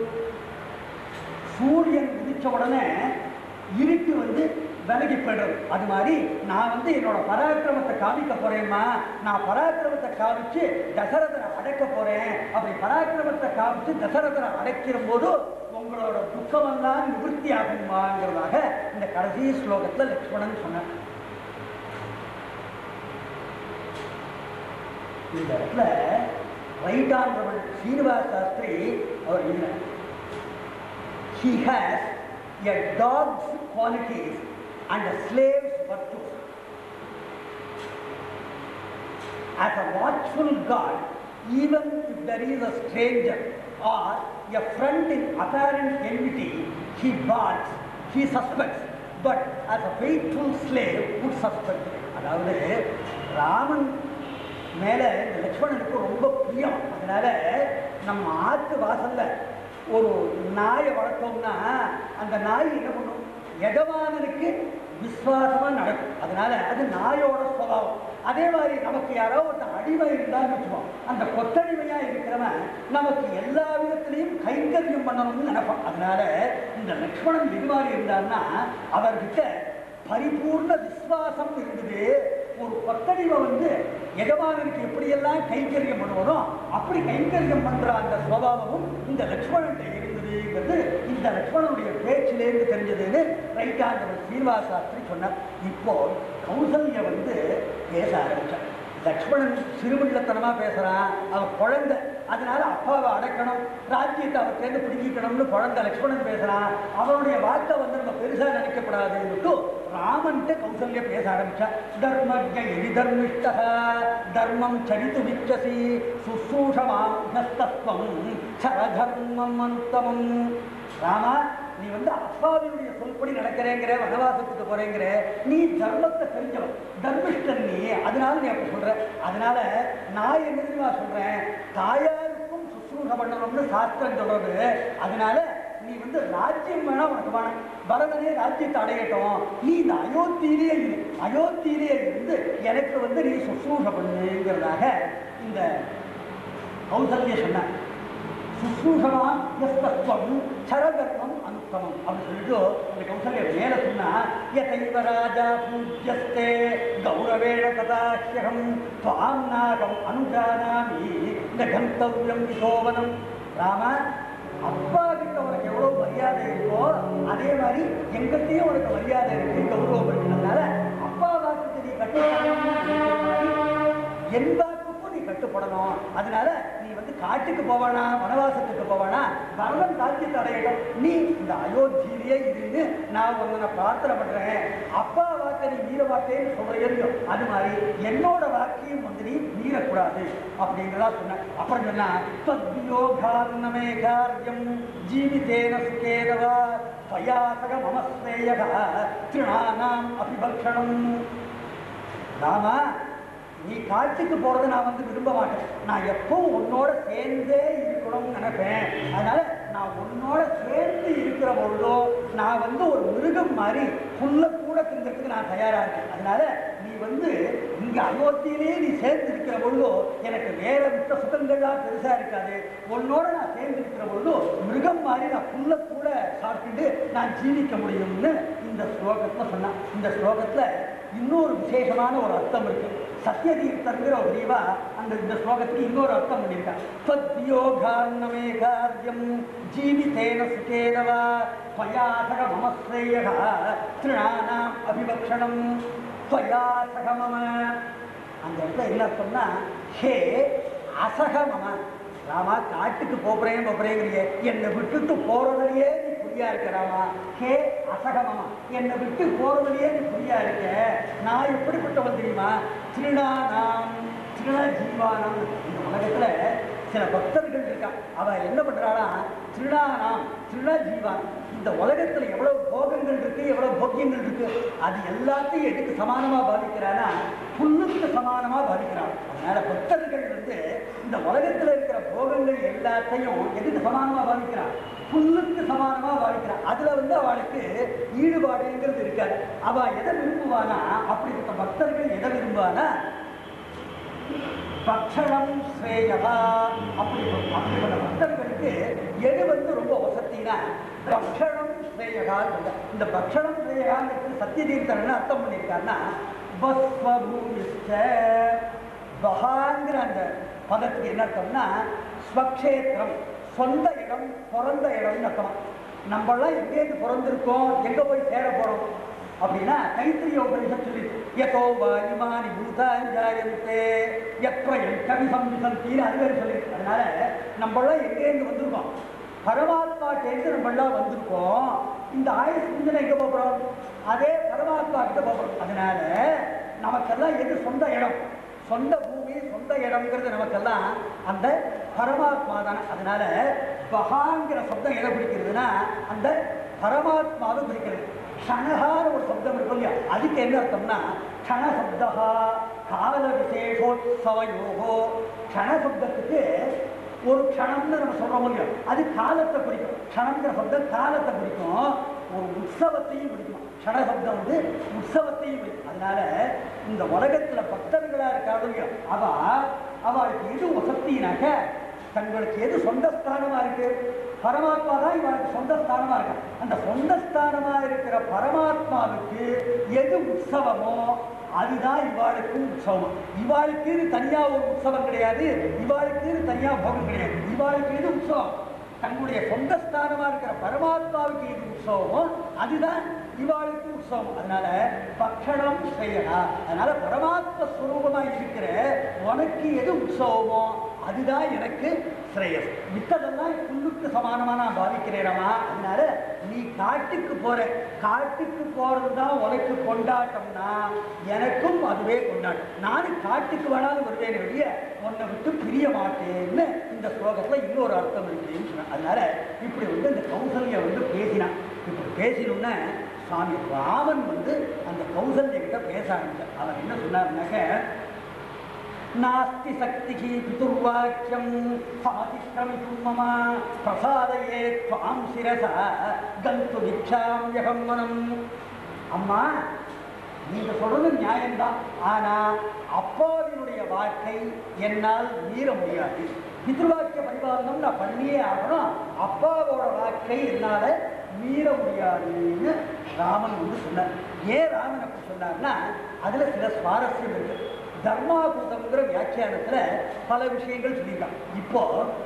சூரியன் உதிச்ச உடனே இருட்டு வந்து விலகி போயிடுறது அது மாதிரி நான் வந்து என்னோட பராக்கிரமத்தை காமிக்க போறேம்மா நான் பராக்கிரமத்தை காமிச்சு தசரதனை அடக்க போறேன் அப்படி பராக்கிரமத்தை காமிச்சு தசரதனை அடைக்கிற போது உங்களோட துக்கமெல்லாம் நிவர்த்தி ஆகுமாங்கிறதாக இந்த கடைசி ஸ்லோகத்துல லக்ஷ்மணன் சொன்னார் இந்த இடத்துல ரைட் ஆனவள் ஸ்ரீனிவாச சாஸ்திரி அவர் இல்லை he has a dog's qualities and a slave's virtues. As a watchful God, even if there is a stranger or a friend in apparent enmity, he barks, he suspects, but as a faithful slave would suspect. அதாவது ராமன் மேல இந்த லக்ஷ்மணனுக்கு ரொம்ப பிரியம் அதனால நம்ம ஆத்து வாசல்ல ஒரு நாயை வளர்த்தோம்னா அந்த நாய் என்ன பண்ணும் எஜமானனுக்கு விசுவாசமா நடக்கும் அதனால அது நாயோட சுபாவம் அதே மாதிரி நமக்கு யாரோ ஒருத்தன் அடிமை இருந்தான்னு வச்சுக்கோம் அந்த கொத்தடிமையா இருக்கிறவன் நமக்கு எல்லா விதத்திலையும் கைங்கரியம் பண்ணணும்னு நினைப்பான் அதனால இந்த லக்ஷ்மணன் இது மாதிரி இருந்தான்னா அவர்கிட்ட பரிபூர்ண விசுவாசம் இருந்தது ஒரு கொத்தடிமை வந்து எஜமானனுக்கு எப்படியெல்லாம் கைங்கரியம் பண்ணுவனோ அப்படி கைங்கரியம் பண்ற அந்த சுவாவமும் இந்த லக்ஷ்மணன்ட்ட இருந்ததுங்கிறது இந்த லக்ஷ்மணனுடைய பேச்சிலேருந்து தெரிஞ்சதுன்னு ரைட்டா அந்த சீனிவாச சாஸ்திரி சொன்னார் இப்போ கௌசல்ய வந்து பேச ஆரம்பிச்சார் லக்ஷ்மணன் சிறுபிள்ளத்தனமா பேசுறான் அவன் குழந்தை அதனால அப்பாவை அடக்கணும் ராஜ்யத்தை அவர் தேர்ந்து பிடிக்கணும்னு குழந்தை லக்ஷ்மணன் பேசுறான் அவனுடைய வாக்கை வந்து நம்ம பெருசா நினைக்கப்படாதுன்னு ராமன்ட்டு கௌசல்ய பேச ஆரம்பிச்சா தர்மஜ எரி தர்மிஷ்ட தர்மம் சரித்து விச்சசி சுசூஷமாம் சரதர்மம் அனுத்தமம் ராமா நீ வந்து அப்பாவினுடைய சொல்படி நடக்கிறேங்கிற வனவாசத்துக்கு போறேங்கிற நீ தர்மத்தை தெரிஞ்சவன் தர்மிஷ்டன் நீ அதனால நீ அப்படி சொல்ற அதனால நான் என்ன தெரியுமா சொல்றேன் தாயாருக்கும் சுசுரூஷ பண்ணணும்னு சாஸ்திரம் சொல்றது அதனால நீ வந்து ராஜ்யம் வேணா உனக்கு வேணாம் பரதனே ராஜ்யத்தை அடையட்டும் நீ இந்த அயோத்தியிலேயே இரு அயோத்தியிலேயே இருந்து எனக்கு வந்து நீ சுசுரூஷ பண்ணுங்கிறதாக இந்த கௌசல்ய சொன்னார் சுசூஷமா எஸ்தத்வம் சரதர்மம் அனுத்தமம் அப்படின்னு சொல்லிட்டு இந்த கௌசல்ய மேல சொன்னா யதைவ ராஜா பூஜ்யஸ்தே கௌரவேண ததாஹ்யகம் துவாம் நாகம் அனுஜானாமி இந்த கந்தவ்யம் விசோவனம் ராம அப்பா கிட்ட உனக்கு எவ்வளவு மரியாதை இருக்கோ அதே மாதிரி எங்கிட்டயும் உனக்கு மரியாதை இருக்கு கௌரவம் இருக்கு அதனால அப்பா வாக்குக்கு நீ கட்டுப்படணும் என் வாக்குக்கும் நீ கட்டுப்படணும் அதனால நீ வந்து காட்டுக்கு போவானா வனவாசத்துக்கு போவானா பரதன் காட்சியத்தை அடையட்டும் நீ இந்த அயோத்தியிலேயே இருந்து நான் உன்னை பிரார்த்தனை பண்றேன் அப்பா வாக்க நீ மீற மாட்டேன்னு சொல்றையோ அது மாதிரி என்னோட வாக்கையும் வந்து நீ மீறக்கூடாது அப்படிங்கிறதா சொன்னேன் அப்புறம் சொன்னா தத்யோகார்ணமே காரியம் ஜீவிதேன சுகேனவா பயாசக மமஸ்ரேயகா திருணானாம் அபிபக்ஷணம் ராமா நீ காட்டுக்கு போறதை நான் வந்து விரும்ப மாட்டேன் நான் எப்பவும் உன்னோட சேர்ந்தே இருக்கணும்னு நினைப்பேன் அதனால நான் உன்னோட சேர்ந்து இருக்கிற பொழுதோ நான் வந்து ஒரு மிருகம் மாதிரி புல்ல கூட திங்கிறதுக்கு நான் தயாரா இருக்கேன் அதனால நீ வந்து இங்க அயோத்தியிலேயே நீ சேர்ந்து இருக்கிற பொழுதோ எனக்கு வேற விட்ட சுகங்கள்லாம் பெருசா இருக்காது உன்னோட நான் சேர்ந்து இருக்கிற பொழுதோ மிருகம் மாதிரி நான் புல்ல கூட சாப்பிட்டுட்டு நான் ஜீவிக்க முடியும்னு இந்த ஸ்லோகத்துல சொன்னான் இந்த ஸ்லோகத்துல இன்னொரு விசேஷமான ஒரு அர்த்தம் இருக்கு சத்யதீர்த்தங்கிற ஒரு தெய்வா அந்த இந்த ஸ்லோகத்துக்கு இன்னொரு அர்த்தம் பண்ணியிருக்கான் त्वद्योगान्नमे कार्यं जीवितेन सुखेन वा त्वया सह मम श्रेयः तृणानाम् अभिभक्षणं त्वया सह मम அந்த இடத்துல என்ன அர்த்தம்னா ஹே அசக மம ராமா காட்டுக்கு போறேன் போறேங்கிறியே என்னை விட்டுட்டு போறதுலயே நீ புரியா இருக்க ராமா ஹே அசகமமா என்னை விட்டு போறதுலயே நீ புரியா இருக்க நான் எப்படிப்பட்டவன் தெரியுமா திருநானாம் திருண ஜீவானம் இந்த உலகத்துல சில பக்தர்கள் இருக்கா அவ என்ன பண்றாளா திருநானாம் திருண ஜீவான் இந்த உலகத்துல எவ்வளவு போகங்கள் இருக்கு எவ்வளவு போக்கியங்கள் இருக்கு அது எல்லாத்தையும் எதுக்கு சமானமா பாதிக்கிறானா புல்லுக்கு சமானமா பாதிக்கிறான் அதனால பக்தர்கள் வந்து இந்த உலகத்துல இருக்கிற போகங்கள் எல்லாத்தையும் எதுக்கு சமானமா பாதிக்கிறான் புல்லுக்கு சமானமா பாதிக்கிறான் அதுல வந்து அவளுக்கு ஈடுபாடுங்கிறது இருக்காது அவ எதை விரும்புவானா அப்படிப்பட்ட பக்தர்கள் எதை விரும்புவானா பக்ஷணம் ஸ்ரேயகா அப்படி அப்படிப்பட்ட பக்தர்களுக்கு எது வந்து ரொம்ப வசத்தினா பக்ஷணம் ஸ்ரேயகா இந்த பக்ஷணம் ஸ்ரேயகாங்கிறது சத்தியதீர்த்தன் என்ன அர்த்தம் பண்ணியிருக்காருன்னா பஸ்வபூமிஷ்ட பகாங்கிற அந்த பதத்துக்கு என்ன அர்த்தம்னா ஸ்வக்ஷேத்திரம் சொந்த இடம் பிறந்த இடம்னு அர்த்தம் நம்மளாம் எங்கேருந்து பிறந்திருக்கோம் எங்க போய் சேர போறோம் அப்படின்னா தைத்திரிய உபனிஷத் சொல்லி யதோ வா இமானி பூதாஞ்சாயந்தே எப்ரயம் கவிசம் விசந்தின்னு அது வேறு சொல்லி அதனால நம்மளாம் எங்கேருந்து வந்திருக்கோம் பரமாத்மா சேர்ந்து நம்மளாம் வந்திருக்கோம் இந்த ஆயுஷ் சிந்தனை எங்கே போகிறோம் அதே பரமாத்மா கிட்ட போகிறோம் அதனால நமக்கெல்லாம் எது சொந்த இடம் சொந்த பூமி சொந்த இடம்ங்கிறது நமக்கெல்லாம் அந்த பரமாத்மா தானே அதனால பகாங்கிற சப்தம் எதை பிடிக்கிறதுனா அந்த பரமாத்மாவை பிடிக்கிறது க்ஷணகான ஒரு சப்தம் இருக்கும் இல்லையா அதுக்கு என்ன அர்த்தம்னா க்ஷண சப்தா கால விசேஷோத்சவயோகோ க்ஷண சப்தத்துக்கு ஒரு க்ஷணம்னு நம்ம சொல்றோம் இல்லையா அது காலத்தை குறிக்கும் க்ஷணங்கிற சப்தம் காலத்தை குறிக்கும் ஒரு உற்சவத்தையும் குறிக்கும் க்ஷண சப்தம் வந்து உற்சவத்தையும் குறிக்கும் அதனால இந்த உலகத்துல பக்தர்களா இருக்காங்க இல்லையா அவ அவளுக்கு எது வசத்தினாக்க தங்களுக்கு எது சொந்த ஸ்தானமா இருக்கு பரமாத்மா தான் இவளுக்கு சொந்த ஸ்தானமா இருக்கு அந்த சொந்த ஸ்தானமா இருக்கிற பரமாத்மாவுக்கு எது உற்சவமோ அதுதான் இவாளுக்கு உற்சவம் இவாளுக்குன்னு தனியா ஒரு உற்சவம் கிடையாது இவாளுக்குன்னு தனியா போகம் கிடையாது இவாளுக்கு எது உற்சவம் தன்னுடைய சொந்த ஸ்தானமா இருக்கிற பரமாத்மாவுக்கு எது உற்சவமோ அதுதான் இவாளுக்கு உற்சவம் அதனால பக்ஷணம் செய்யலாம் அதனால பரமாத்ம ஸ்வரூபமா இருக்கிற உனக்கு எது உற்சவமோ அதுதான் எனக்கு ஸ்ரேயஸ் மித்ததெல்லாம் புல்லுக்கு சமானமா நான் பாவிக்கிறேனமா அதனால நீ காட்டுக்கு போற காட்டுக்கு போறது தான் உனக்கு கொண்டாட்டம்னா எனக்கும் அதுவே கொண்டாட்டம் நானும் காட்டுக்கு வேணாலும் வருவேன் வெளிய உன்னை விட்டு பிரிய மாட்டேன்னு இந்த ஸ்லோகத்துல இன்னொரு அர்த்தம் இருக்குன்னு சொன்னான் அதனால இப்படி வந்து இந்த கௌசல்யா வந்து பேசினான் இப்படி பேசினோன்னே சுவாமி ராமன் வந்து அந்த கௌசல்ய கிட்ட பேச ஆரம்பிச்சார் அவர் என்ன சொன்னார்னாக்க नास्ति शक्तिः पितुर्वाक्यं समातिक्रमितुं मम प्रसादये त्वां शिरसा गन्तुमिच्छाम्यहं मनम् அம்மா நீங்க சொல்றது நியாயம்தான் ஆனா அப்பாவினுடைய வாக்கை என்னால் மீற முடியாது பித்ருவாக்கிய பரிபாலனம் நான் பண்ணியே ஆகணும் அப்பாவோட வாக்கை என்னால மீற முடியாதுன்னு ராமன் வந்து சொன்னார் ஏன் ராமன் அப்படி சொன்னார்னா அதுல சில சுவாரஸ்யம் இருக்கு தர்மாபூதம்ங்கிற வியாக்கியானத்துல பல விஷயங்கள் சொல்லியிருக்காங்க இப்போ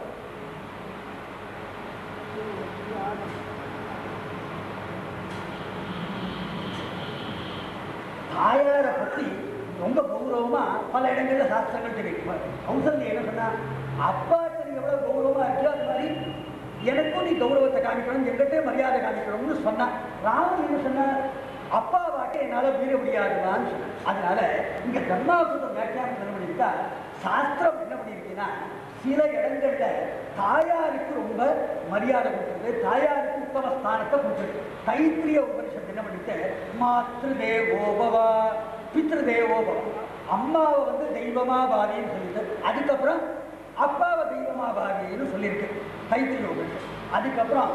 தாயாரை பத்தி ரொம்ப கௌரவமா பல இடங்கள்ல சாஸ்திரங்கள் தெரிவிக்கும் கௌசல்யா என்ன சொன்னா அப்பாட்ட நீ எவ்வளவு கௌரவமா இருக்கோ அது மாதிரி எனக்கும் நீ கௌரவத்தை காமிக்கணும் எங்கிட்டே மரியாதை காமிக்கணும்னு சொன்னா ராமன் என்ன சொன்னார் அப்பா வாக்கை என்னால மீற முடியாதுவான்னு சொன்னார் அதனால இங்க தர்மாபுரம் வியாக்கியானம் என்ன பண்ணியிருக்கா சாஸ்திரம் என்ன பண்ணியிருக்குன்னா சில இடங்கள்ல தாயாருக்கு ரொம்ப மரியாதை கொடுத்துருக்கு தாயாருக்கு உத்தம ஸ்தானத்தை கொடுத்துருக்கு தைத்திரிய உபனிஷத்து என்ன பண்ணிட்டு மாத்ரு தேவோபவா பித்ரு தேவோபவா அம்மாவை வந்து தெய்வமா பாவின்னு சொல்லிட்டு அதுக்கப்புறம் அப்பாவை தெய்வமா பாவின்னு சொல்லியிருக்கு தைத்திரிய உபனிஷத்து அதுக்கப்புறம்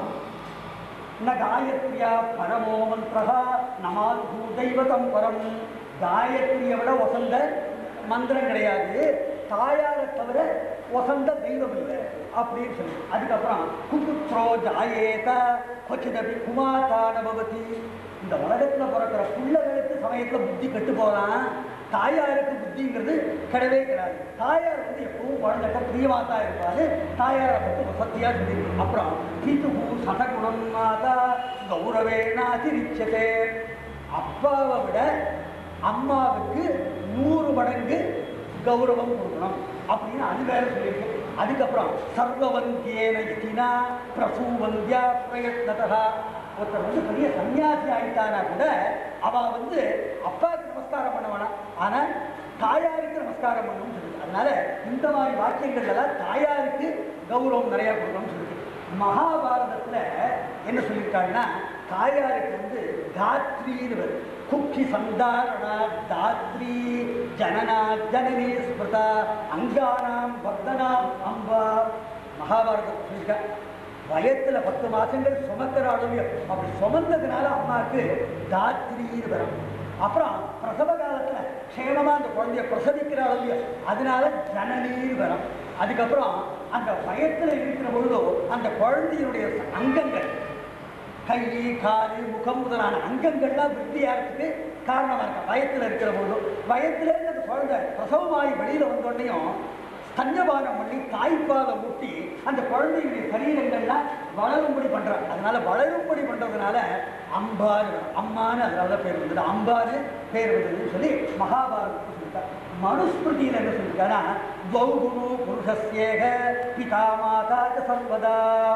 ந காயத்ரியா பரமோ மந்திரா நமாது தெய்வதம் பரம் காயத்ரியை விட வசந்த மந்திரம் கிடையாது தாயாரை தவிர வசந்த தெய்வம் இல்லை அப்படின்னு சொல்லி அதுக்கப்புறம் குபுத்ரோ ஜாயேத கொச்சிதபி குமாதான பவதி இந்த உலகத்துல பிறக்கிற பிள்ளைகளுக்கு சமயத்துல புத்தி கெட்டு போகலாம் தாயாருக்கு புத்திங்கிறது கிடையவே கிடையாது தாயார் வந்து எப்பவும் குழந்தைகிட்ட பிரியமா தான் இருப்பாரு தாயாரை பற்றி வசத்தியா சொல்லியிருக்கு அப்புறம் பிதுகு சதகுணம் மாதா கௌரவேனா அதிரிச்சதே அப்பாவை விட அம்மாவுக்கு நூறு மடங்கு கௌரவம் கொடுக்கணும் அப்படின்னு அது வேற சொல்லியிருக்கு அதுக்கப்புறம் சர்வவந்தியேன யதினா பிரசூவந்தியா பிரயத்னதா ஒருத்தர் வந்து பெரிய சன்னியாசி ஆயிட்டானா கூட அவ வந்து அப்பாவுக்கு நமஸ்காரம் பண்ண வேணாம் ஆனா தாயாருக்கு நமஸ்காரம் பண்ணணும்னு சொல்லுது அதனால இந்த மாதிரி வாக்கியங்கள் எல்லாம் தாயாருக்கு கௌரவம் நிறைய கொடுக்கணும்னு சொல்லுது மகாபாரதத்துல என்ன சொல்லியிருக்காங்கன்னா தாயாருக்கு வந்து தாத்ரின்னு வரும் குக்கி சந்தாரணா தாத்ரி ஜனனா ஜனனி ஸ்மிருதா அங்கானாம் பக்தனாம் அம்பா மகாபாரதம் சொல்லியிருக்கா வயத்துல பத்து மாசங்கள் சுமக்கிற அளவு அப்படி சுமந்ததுனால அம்மாவுக்கு தாத்ரின்னு வரும் அப்புறம் பிரசவ காலத்துல க்ஷேமமா அந்த குழந்தைய பிரசவிக்கிற அளவு அதனால ஜனனீர் வரும் அதுக்கப்புறம் அந்த வயத்துல இருக்கிற பொழுதோ அந்த குழந்தையினுடைய அங்கங்கள் கை காலு முகம் முதலான அங்கங்கள்லாம் விருத்தியாகிறதுக்கு காரணமா இருக்கு வயத்துல இருக்கிற பொழுதும் வயத்துல இருந்து அந்த குழந்தை பிரசவமாகி வெளியில வந்த உடனேயும் கன்யபானம் பண்ணி தாய்ப்பாலை ஊட்டி அந்த குழந்தையுடைய சரீரங்கள்லாம் வளரும்படி பண்றாங்க அதனால வளரும்படி பண்றதுனால அம்பாறு அம்மான்னு அதனால தான் பேர் வந்தது அம்பாறு பேர் வந்ததுன்னு சொல்லி மகாபாரதத்துக்கு சொல்லிட்டார் மனுஸ்மிருதியில் என்ன சொல்லியிருக்காருன்னா கௌகுரு புருஷஸ்யேக பிதா மாதா ச சர்வதா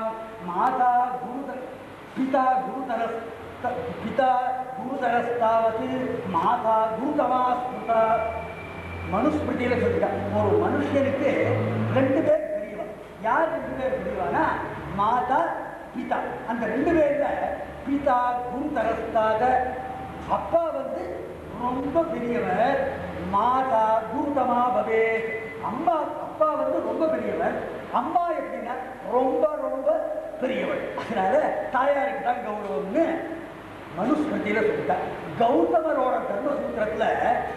மாதா குருத பிதா குருதரஸ் பிதா குருதரஸ்தாவது மாதா குருதமா ஸ்மிருதா மனுஸ்மிருதியில சொல்லிட்டாங்க ஒரு மனுஷனுக்கு ரெண்டு பேர் பெரியவன் யார் ரெண்டு பேர் பெரியவானா மாதா பிதா அந்த ரெண்டு பேர்ல பிதா குருதரஸ்தாக அப்பா வந்து ரொம்ப பெரியவர் மாதா குருதமா பவே அம்மா அப்பா வந்து ரொம்ப பெரியவர் அம்மா எப்படின்னா ரொம்ப ரொம்ப பெரியவள் அதனால தாயாருக்கு தான் கௌரவம்னு மனுஸ்மிருதியில சொல்லிட்டார் கௌதமரோட தர்மசூத்திரத்துல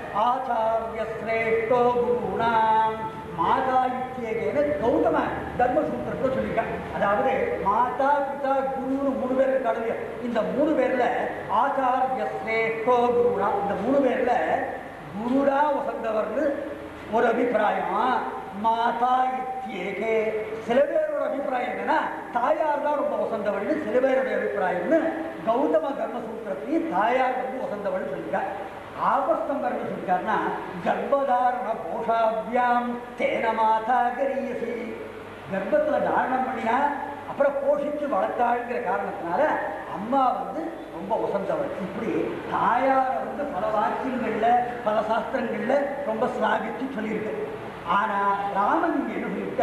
ஆச்சாரிய சிரேஷ்டோ குருணாம் மாதா யுத்தியேகேன கௌதம தர்மசூத்திரத்தை சொல்லியிருக்கான் அதாவது மாதா பிதா குருன்னு மூணு பேர் இருக்காங்க இல்லையா? இந்த மூணு பேர்ல ஆச்சாரிய சிரேஷ்டோ குருணா இந்த மூணு பேர்ல குருடா வசந்தவர்னு ஒரு அபிப்பிராயம் மாதா இத்தியேகே சில பேரோட அபிப்பிராயம் என்னன்னா தாயார் தான் ரொம்ப வசந்தவள்னு சில பேருடைய அபிப்பிராயம்னு கௌதம தர்மசூத்திரத்தையும் தாயார் வந்து வசந்தவள்னு சொல்லியிருக்கார் ஆபஸ்தம்பர்னு சொல்லியிருக்காருன்னா கர்ப்பதாரண போஷாபியாம் தேன மாதா கரியசி கர்ப்பத்துல தாரணம் பண்ணினா அப்புறம் போஷிச்சு வளர்த்தாளுங்கிற காரணத்தினால அம்மா வந்து ரொம்ப வசந்தவள் இப்படி தாயாரை வந்து பல வாக்கியங்கள்ல பல சாஸ்திரங்கள்ல ரொம்ப ஸ்லாகிச்சு சொல்லியிருக்கு ஆனா ராமன் இங்க என்ன சொல்லிவிட்ட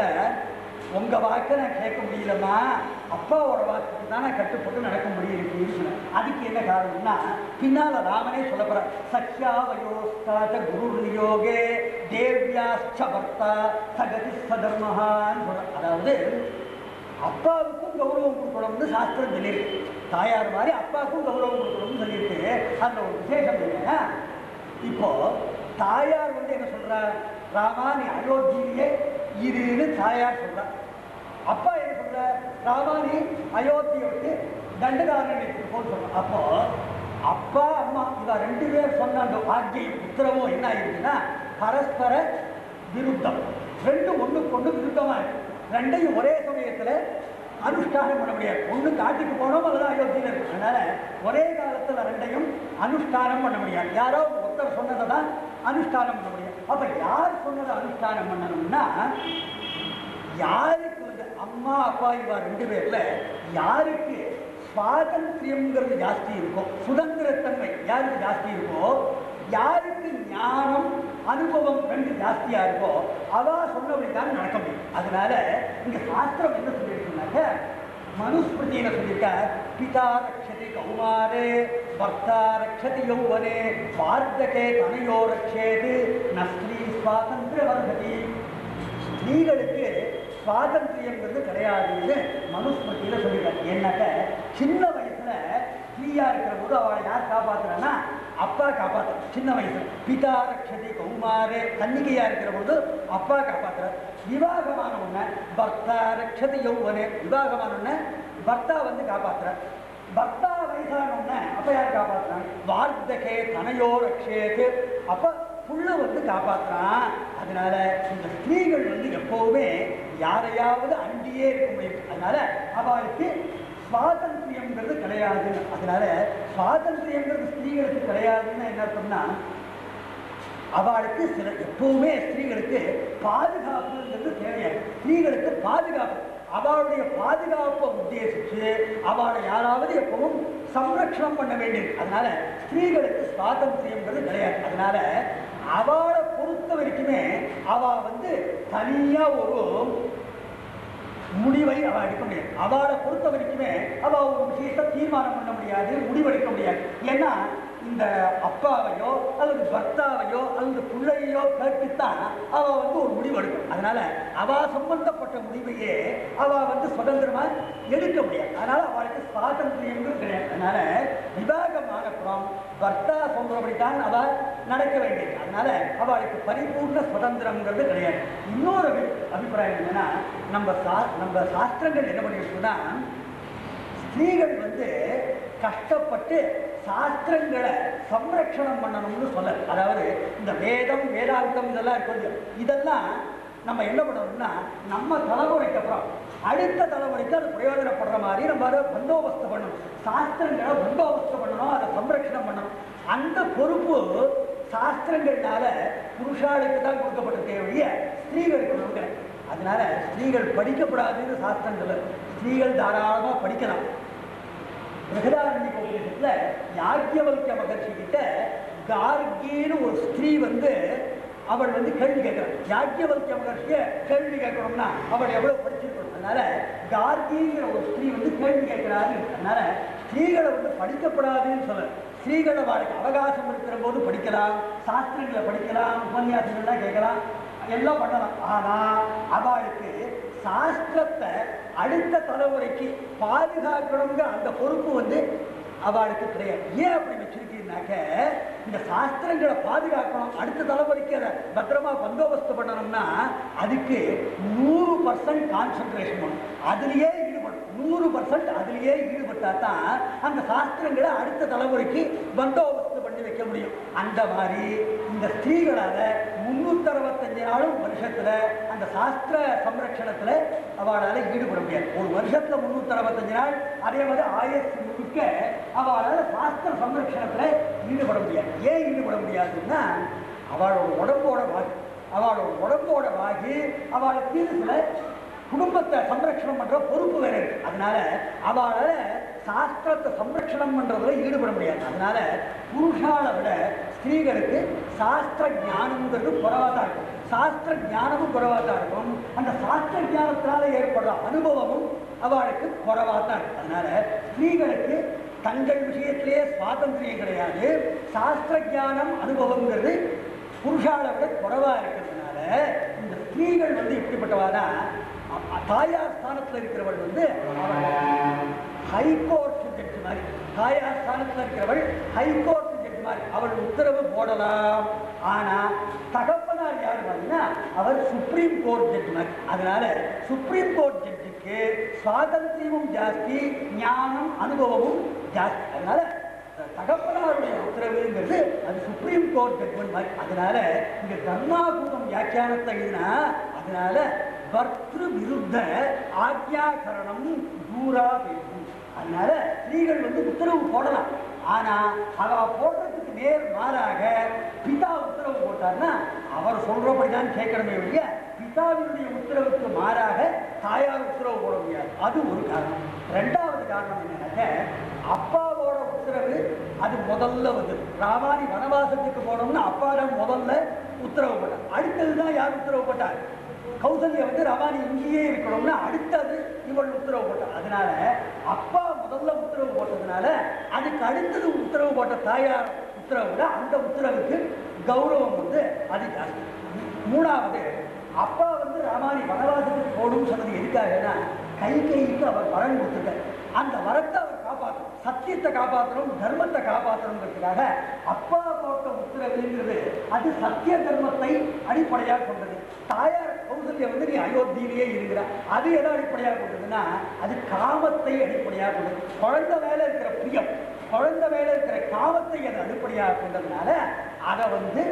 உங்க வாக்கை நான் கேட்க முடியலம்மா அப்பாவோட வாக்குக்கு தான் நான் கட்டுப்பட்டு நடக்க முடியும் சொன்னேன் அதுக்கு என்ன காரணம்னா பின்னால ராமனே சொல்ல போற சக்ஷா வயோஸ்தாத குரு நியோகே தேவ்யாச்ச பர்த்தா சகதி சதர்மஹான்னு சொல்ற அதாவது அப்பாவுக்கும் கௌரவம் கொடுக்கணும்னு சாஸ்திரம் சொல்லியிருக்கு தாயார் மாதிரி அப்பாவுக்கும் கௌரவம் கொடுக்கணும்னு சொல்லியிருக்கு அந்த ஒரு விசேஷம் என்னன்னா இப்போ தாயார் வந்து என்ன சொல்றா ராமா நீ அயோத்தியிலேயே இருன்னு தாயார் சொல்றா அப்பா என்ன சொல்ற ராமா நீ அயோத்தியை விட்டு தண்டகாரண்யத்துக்கு போன்னு சொல்றான் அப்போ அப்பா அம்மா இவ ரெண்டு பேர் சொன்ன அந்த வாக்கியம் உத்தரவும் என்ன ஆயிருக்குன்னா பரஸ்பர விருத்தம் ரெண்டும் ஒண்ணுக்கு ஒண்ணு விருத்தமா இருக்கு ரெண்டையும் ஒரே சமயத்துல அனுஷ்டானம் பண்ண முடியாது ஒண்ணு காட்டுக்கு போனோம் அல்லது அயோத்தியில இருக்கும் அதனால ஒரே காலத்துல ரெண்டையும் அனுஷ்டானம் பண்ண முடியாது யாரோ ஒருத்தர் சொன்னதை தான் அனுஷ்டானம் பண்ண முடியும் அப்ப யார் சொன்னதை அனுஷ்டானம் பண்ணணும்னா யாருக்கு வந்து அம்மா அப்பா இவா ரெண்டு பேர்ல யாருக்கு சுவாதந்திரியம்ங்கிறது ஜாஸ்தி இருக்கோ சுதந்திரத்தன்மை யாருக்கு ஜாஸ்தி இருக்கோ யாருக்கு ஞானம் அனுபவம் ரெண்டு ஜாஸ்தியா இருக்கோ அவ சொன்னபடி தான் நடக்க முடியும் அதனால இங்க சாஸ்திரம் என்ன சொல்லியிருக்குனாக்க மனுஸ்மிருதியில சொல்லியிருக்க பிதா ரக்ஷதி கௌமாரே பர்த்தா ரக்ஷதி யௌவனே வார்த்தகே தனையோ ரக்ஷேது நஸ்ரீ சுவாதந்திர வர்கதி ஸ்திரீகளுக்கு சுவாதந்திரியங்கிறது கிடையாதுன்னு மனுஸ்மிருதியில சொல்லியிருக்காங்க என்னக்க சின்ன வயசுல ஸ்திரீயா இருக்கிற போது அவளை யார் காப்பாத்துறான்னா அப்பா காப்பாத்துற சின்ன வயசுல பிதா ரக்ஷதி கௌமாரே கன்னிகையா இருக்கிற போது அப்பா காப்பாத்துற விவாகமான உடனே பர்த்தா ரக்ஷதி யௌவனே விவாகமான உடனே பர்த்தா வந்து காப்பாத்துற பர்த்தா வயசான உடனே அப்ப யார் காப்பாத்துறாங்க வார்த்தகே தனையோ ரக்ஷேது அப்ப புள்ள வந்து காப்பாத்துறான் அதனால இந்த ஸ்திரீகள் வந்து எப்பவுமே யாரையாவது அண்டியே இருக்க முடியும் அதனால அவளுக்கு சுவாதந்திரியம்ங்கிறது கிடையாது அதனால சுவாதந்திரியங்கிறது ஸ்திரீகளுக்கு கிடையாதுன்னு என்ன அர்த்தம்னா அவளுக்கு சில எப்பவுமே ஸ்திரீகளுக்கு பாதுகாப்புங்கிறது தேவையாது ஸ்திரீகளுக்கு பாதுகாப்பு அவளுடைய பாதுகாப்பை உத்தேசிச்சு அவளை யாராவது எப்பவும் சம்ரக்ஷணம் பண்ண வேண்டியது அதனால ஸ்திரீகளுக்கு சுவாதந்திரியம்ங்கிறது கிடையாது அதனால அவளை பொறுத்த வரைக்குமே அவ வந்து தனியா ஒரு முடிவை அவ எடுக்க முடியாது அவளை பொறுத்த வரைக்குமே அவ ஒரு விஷயத்தை தீர்மானம் பண்ண முடியாது முடிவெடுக்க முடியாது ஏன்னா இந்த அப்பாவையோ அல்லது பர்த்தாவையோ அல்லது பிள்ளையோ கேட்டுத்தான் அவ வந்து ஒரு முடிவு எடுக்கும் அதனால அவ சம்பந்தப்பட்ட முடிவையே அவ வந்து சுதந்திரமா எடுக்க முடியாது அதனால அவளுக்கு சுவாதந்திரியங்கிறது கிடையாது அதனால விவாகமான அப்புறம் பர்த்தா சொல்றபடித்தான் அவ நடக்க வேண்டியது அதனால அவளுக்கு பரிபூர்ண சுதந்திரம்ங்கிறது கிடையாது இன்னொரு அபி- அபிப்பிராயம் என்னன்னா நம்ம சா நம்ம சாஸ்திரங்கள் என்ன பண்ணிருக்குன்னா ஸ்திரீகள் வந்து கஷ்டப்பட்டு சாஸ்திரங்களை சம்ரக்ஷணம் பண்ணணும்னு சொல்ல அதாவது இந்த வேதம் வேதாந்தம் இதெல்லாம் இருக்குது இதெல்லாம் நம்ம என்ன பண்ணணும்னா நம்ம தலைமுறைக்கு அப்புறம் அடுத்த தலைமுறைக்கு அது பிரயோஜனப்படுற மாதிரி நம்ம அதை பந்தோபஸ்து பண்ணணும் சாஸ்திரங்களை பந்தோபஸ்து பண்ணணும் அதை சம்ரட்சணம் பண்ணணும் அந்த பொறுப்பு சாஸ்திரங்கள்னால புருஷாளுக்கு தான் கொடுக்கப்பட்டிருக்கே ஒழிய ஸ்திரீகளுக்கு கொடுக்கல அதனால ஸ்திரீகள் படிக்கப்படாதுன்னு சாஸ்திரங்கள் ஸ்திரீகள் தாராளமாக படிக்கலாம் பிரகதாரண்ய உபநிஷத்துல யாக்கியவல்ய மகர்ஷி கிட்ட கார்கின்னு ஒரு ஸ்திரீ வந்து அவள் வந்து கேள்வி கேட்கிறாள் யாக்கியவல்ய மகர்ஷிய கேள்வி கேட்கணும்னா அவள் எவ்வளவு படிச்சிருக்கணும் அதனால கார்கிங்கிற ஒரு ஸ்திரீ வந்து கேள்வி கேட்கிறாரு அதனால ஸ்திரீகளை வந்து படிக்கப்படாதுன்னு சொல்ல ஸ்திரீகளை வாழ்க்கை அவகாசம் இருக்கிற போது படிக்கலாம் சாஸ்திரங்களை படிக்கலாம் உபன்யாசங்கள்லாம் கேட்கலாம் எல்லாம் பண்ணலாம் ஆனா அவளுக்கு சாஸ்திரத்தை அடுத்த தலைமுறைக்கு பாதுகாக்கணுங்கிற அந்த பொறுப்பு வந்து அவளுக்கு கிடையாது ஏன் அப்படி வச்சிருக்கீங்கனாக்க இந்த சாஸ்திரங்களை பாதுகாக்கணும் அடுத்த தலைமுறைக்கு அதை பத்திரமா பந்தோபஸ்து பண்ணணும்னா அதுக்கு நூறு பர்சன்ட் கான்சன்ட்ரேஷன் பண்ணணும் அதுலேயே ஈடுபடும் நூறு பர்சன்ட் அதுலேயே ஈடுபட்டா தான் அந்த சாஸ்திரங்களை அடுத்த தலைமுறைக்கு பந்தோபஸ்து பண்ணி வைக்க முடியும் அந்த மாதிரி இந்த ஸ்திரீகளால முன்னூத்தி அறுபத்தஞ்சு நாளும் வருஷத்துல அந்த சாஸ்திர சம்ரட்சணத்துல அவளால ஈடுபட முடியாது ஒரு வருஷத்துல முன்னூத்தி அறுபத்தஞ்சு நாள் அதே மாதிரி ஆயிரத்தி முழுக்க அவளால சாஸ்திர சம்ரட்சணத்துல ஈடுபட முடியாது ஏன் ஈடுபட முடியாதுன்னா அவளோட உடம்போட வாகி அவளோட உடம்போட வாகி அவளுக்கு சில குடும்பத்தை சம்ரட்சணம் பண்ற பொறுப்பு வேற இருக்கு அதனால அவளால சாஸ்திரத்தை சம்ரட்சணம் பண்றதுல ஈடுபட முடியாது அதனால புருஷால விட ஸ்திரீகளுக்கு சாஸ்திர ஞானம்ங்கிறது குறைவா தான் இருக்கும் சாஸ்திர ஞானமும் குறைவா தான் இருக்கும் அந்த சாஸ்திர ஞானத்தினால ஏற்படுற அனுபவமும் அவளுக்கு குறைவா தான் இருக்கும் அதனால ஸ்திரீகளுக்கு தங்கள் விஷயத்திலேயே சுவாதந்திரியம் கிடையாது சாஸ்திர ஞானம் அனுபவங்கிறது புருஷால விட குறைவா இருக்கிறதுனால இந்த ஸ்திரீகள் வந்து எப்படிப்பட்டவானா அ- அ- தாயார் ஸ்தானத்துல இருக்கிறவள் வந்து ஹைகோர்ட் ஜட்ஜ் மாதிரி தாயார் ஸ்தானத்துல இருக்கிறவள் ஹைகோர்ட் ஜட்ஜ் மாதிரி அவள் உத்தரவு போடலாம் ஆனா தகப்பனார் யார் மாதிரினா அவர் சுப்ரீம் கோர்ட் ஜட்ஜ் மாதிரி அதனால சுப்ரீம் கோர்ட் ஜட்ஜுக்கு சுவாதந்திரமும் ஜாஸ்தி ஞானம் அனுபவமும் ஜாஸ்தி அதனால தகப்பனாருடைய உத்தரவுங்கிறது அது சுப்ரீம் கோர்ட் ஜட்மெண்ட் மாதிரி அதனால இங்க தர்மாபூதம் வியாக்கியானத்தை எழுதினா அதனால பர்திரு விருத்த ஆக்யாகரணம் தூரா வேண்டும் அதனால ஸ்திரீகள் வந்து உத்தரவு போடலாம் ஆனா அவ போடுறதுக்கு நேர் மாறாக பிதா உத்தரவு போட்டார்னா அவர் சொல்றபடிதான் கேட்கணுமே ஒழிய பிதாவினுடைய உத்தரவுக்கு மாறாக தாயார் உத்தரவு போட முடியாது அது ஒரு காரணம் ரெண்டாவது காரணம் என்னன்னாக்க அப்பாவோட உத்தரவு அது முதல்ல வந்து ராமானி வனவாசத்துக்கு போனோம்னு அப்பா தான் முதல்ல உத்தரவு போட்டார் அடுத்ததுதான் யார் உத்தரவு போட்டார் கௌசல்யா வந்து ரவானி இங்கேயே இருக்கணும்னு அடுத்தது இவள் உத்தரவு போட்டார் அதனால அப்பா முதல்ல உத்தரவு போட்டதுனால அதுக்கு அடுத்தது உத்தரவு போட்ட தாயார் உத்தரவு விட அந்த உத்தரவுக்கு கௌரவம் வந்து அது ஜாஸ்தி மூணாவது அப்பா வந்து ராமானி வனவாசத்துக்கு போடும் சொன்னது எதுக்காகனா கை கைக்கு அவர் வரன் கொடுத்துட்டார் அந்த வரத்தை அவர் காப்பாற்றணும் சத்தியத்தை காப்பாற்றணும் தர்மத்தை காப்பாற்றணுங்கிறதுக்காக அப்பா போட்ட உத்தரவுங்கிறது அது சத்திய தர்மத்தை அடிப்படையாக கொண்டது தாயார் கௌசல்யா வந்து நீ அயோத்தியிலேயே இருக்கிற அது எதை அடிப்படையாக கொண்டதுன்னா அது காமத்தை அடிப்படையாக கொண்டது குழந்தை மேல இருக்கிற பிரியம் குழந்தை மேல இருக்கிற காமத்தை அது அடிப்படையாக கொண்டதுனால அதை வந்து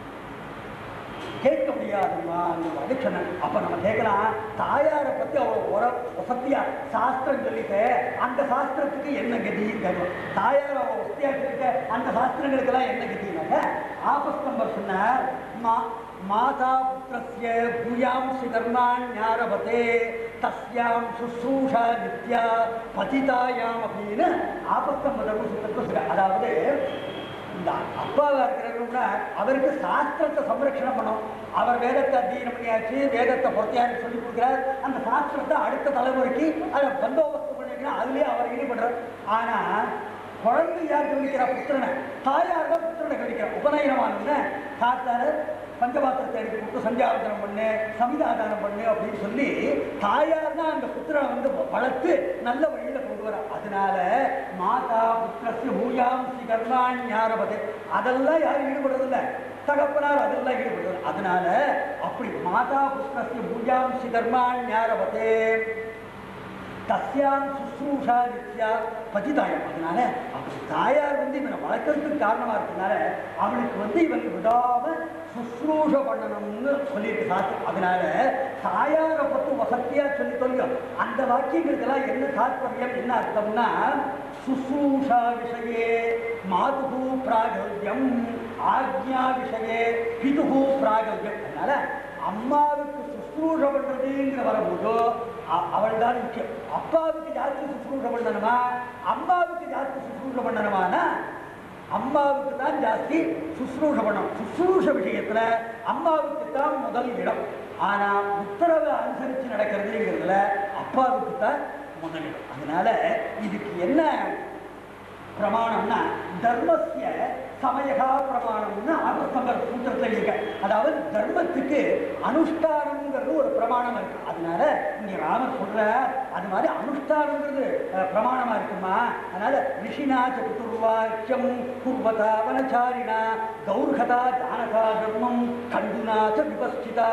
கேட்க முடியாதுமா அந்த சொன்னேன் அப்ப நம்ம கேட்கலாம் தாயாரை பத்தி அவ்வளோ உர வசத்தியா சாஸ்திரம் சொல்லிட்டு அந்த சாஸ்திரத்துக்கு என்ன கதின்னு கேட்கலாம் தாயார் அவ வசதியா இருக்க அந்த சாஸ்திரங்களுக்கெல்லாம் என்ன கதினாக்க ஆபஸ்தம்பர் சொன்னார் மா மாதா புத்திரஸ்ய பூயாம்சி கர்மாண்யாரபதே தஸ்யாம் சுஸ்ரூஷா நித்யா பதிதாயாம் அப்படின்னு ஆபஸ்தம்பர் சுத்தத்தை அதாவது இந்த அப்பாவா இருக்கிறவங்க அவருக்கு சாஸ்திரத்தை சம்ரட்சணம் பண்ணும் அவர் வேதத்தை அத்தியனம் பண்ணியாச்சு வேதத்தை பொறுத்தையாரு சொல்லி கொடுக்குறார் அந்த சாஸ்திரத்தை அடுத்த தலைமுறைக்கு அதை பந்தோபஸ்து பண்ணிக்கணும் அதுலயே அவர் ஈடுபடுறார் ஆனா குழந்தை யார் கவனிக்கிறா புத்திரனை தாயார் தான் புத்திரனை கவனிக்கிறா உபநயனமான தாத்தார பஞ்சபாத்திரத்தை எடுத்து கொடுத்து சந்தியாவதனம் பண்ணு சமிதாதானம் பண்ணு அப்படின்னு சொல்லி தாயார் தான் அந்த புத்திரனை வந்து வளர்த்து நல்ல வழியில கொண்டு வரா அதனால மாதா புத்திரஸ்ய பூயாம்சி கர்மான் ஞாரபதே அதெல்லாம் யாரும் ஈடுபடுறதில்ல தகப்பனார் அதெல்லாம் ஈடுபடுறது அதனால அப்படி மாதா புத்திரஸ்ய பூயாம்சி கர்மான் ஞாரபதே தஸ்யாம் சுஸ்ரூஷா நித்யா பதிதாயம் அதனால அவன் தாயார் வந்து இவனை வளர்க்கறதுக்கு காரணமா இருக்கனால அவனுக்கு வந்து இவன் விடாம சுஸ்ரூஷ பண்ணணும்னு சொல்லியிருக்கு சாஸ்திரம் அதனால தாயாரை பத்தி வசத்தியா சொல்லி சொல்லியும் அந்த வாக்கியங்களுக்கெல்லாம் என்ன தாற்பயம் என்ன அர்த்தம்னா சுஸ்ரூஷா விஷயே மாதுகு பிராகல்யம் ஆக்ஞா விஷயே பிதுகு பிராகல்யம் அதனால அம்மாவுக்கு சுஸ்ரூஷ பண்றதுங்கிற வரும்போது அவள் தான் முக்கியம் அப்பாவுக்கு ஜாஸ்தி சுஸ்ரூஷ பண்ணணுமா அம்மாவுக்கு ஜாஸ்தி சுஸ்ரூஷ பண்ணணுமானா அம்மாவுக்கு தான் ஜாஸ்தி சுஸ்ரூஷ பண்ணணும் சுஸ்ரூஷ விஷயத்துல அம்மாவுக்கு தான் முதல் இடம் ஆனா உத்தரவை அனுசரிச்சு நடக்கிறதுங்கிறதுல அப்பாவுக்கு தான் முதல் இடம் அதனால இதுக்கு என்ன பிரமாணம்னா தர்மஸ்ய சமயகா பிரமாணம்னு ஆபஸ்தம்பர் சூத்திரத்தில் இருக்க அதாவது தர்மத்துக்கு அனுஷ்டானம்ங்கிறது ஒரு பிரமாணம் இருக்கு அதனால இங்க ராமர் சொல்ற அது மாதிரி அனுஷ்டானங்கிறது அஹ், பிரமாணமா இருக்குமா அதனால ரிஷினா சதுர்வாக்கியம் குர்வதா வனச்சாரிணா கௌர்கதா தானதா தர்மம் கண்டுனா ச விபஸ்திதா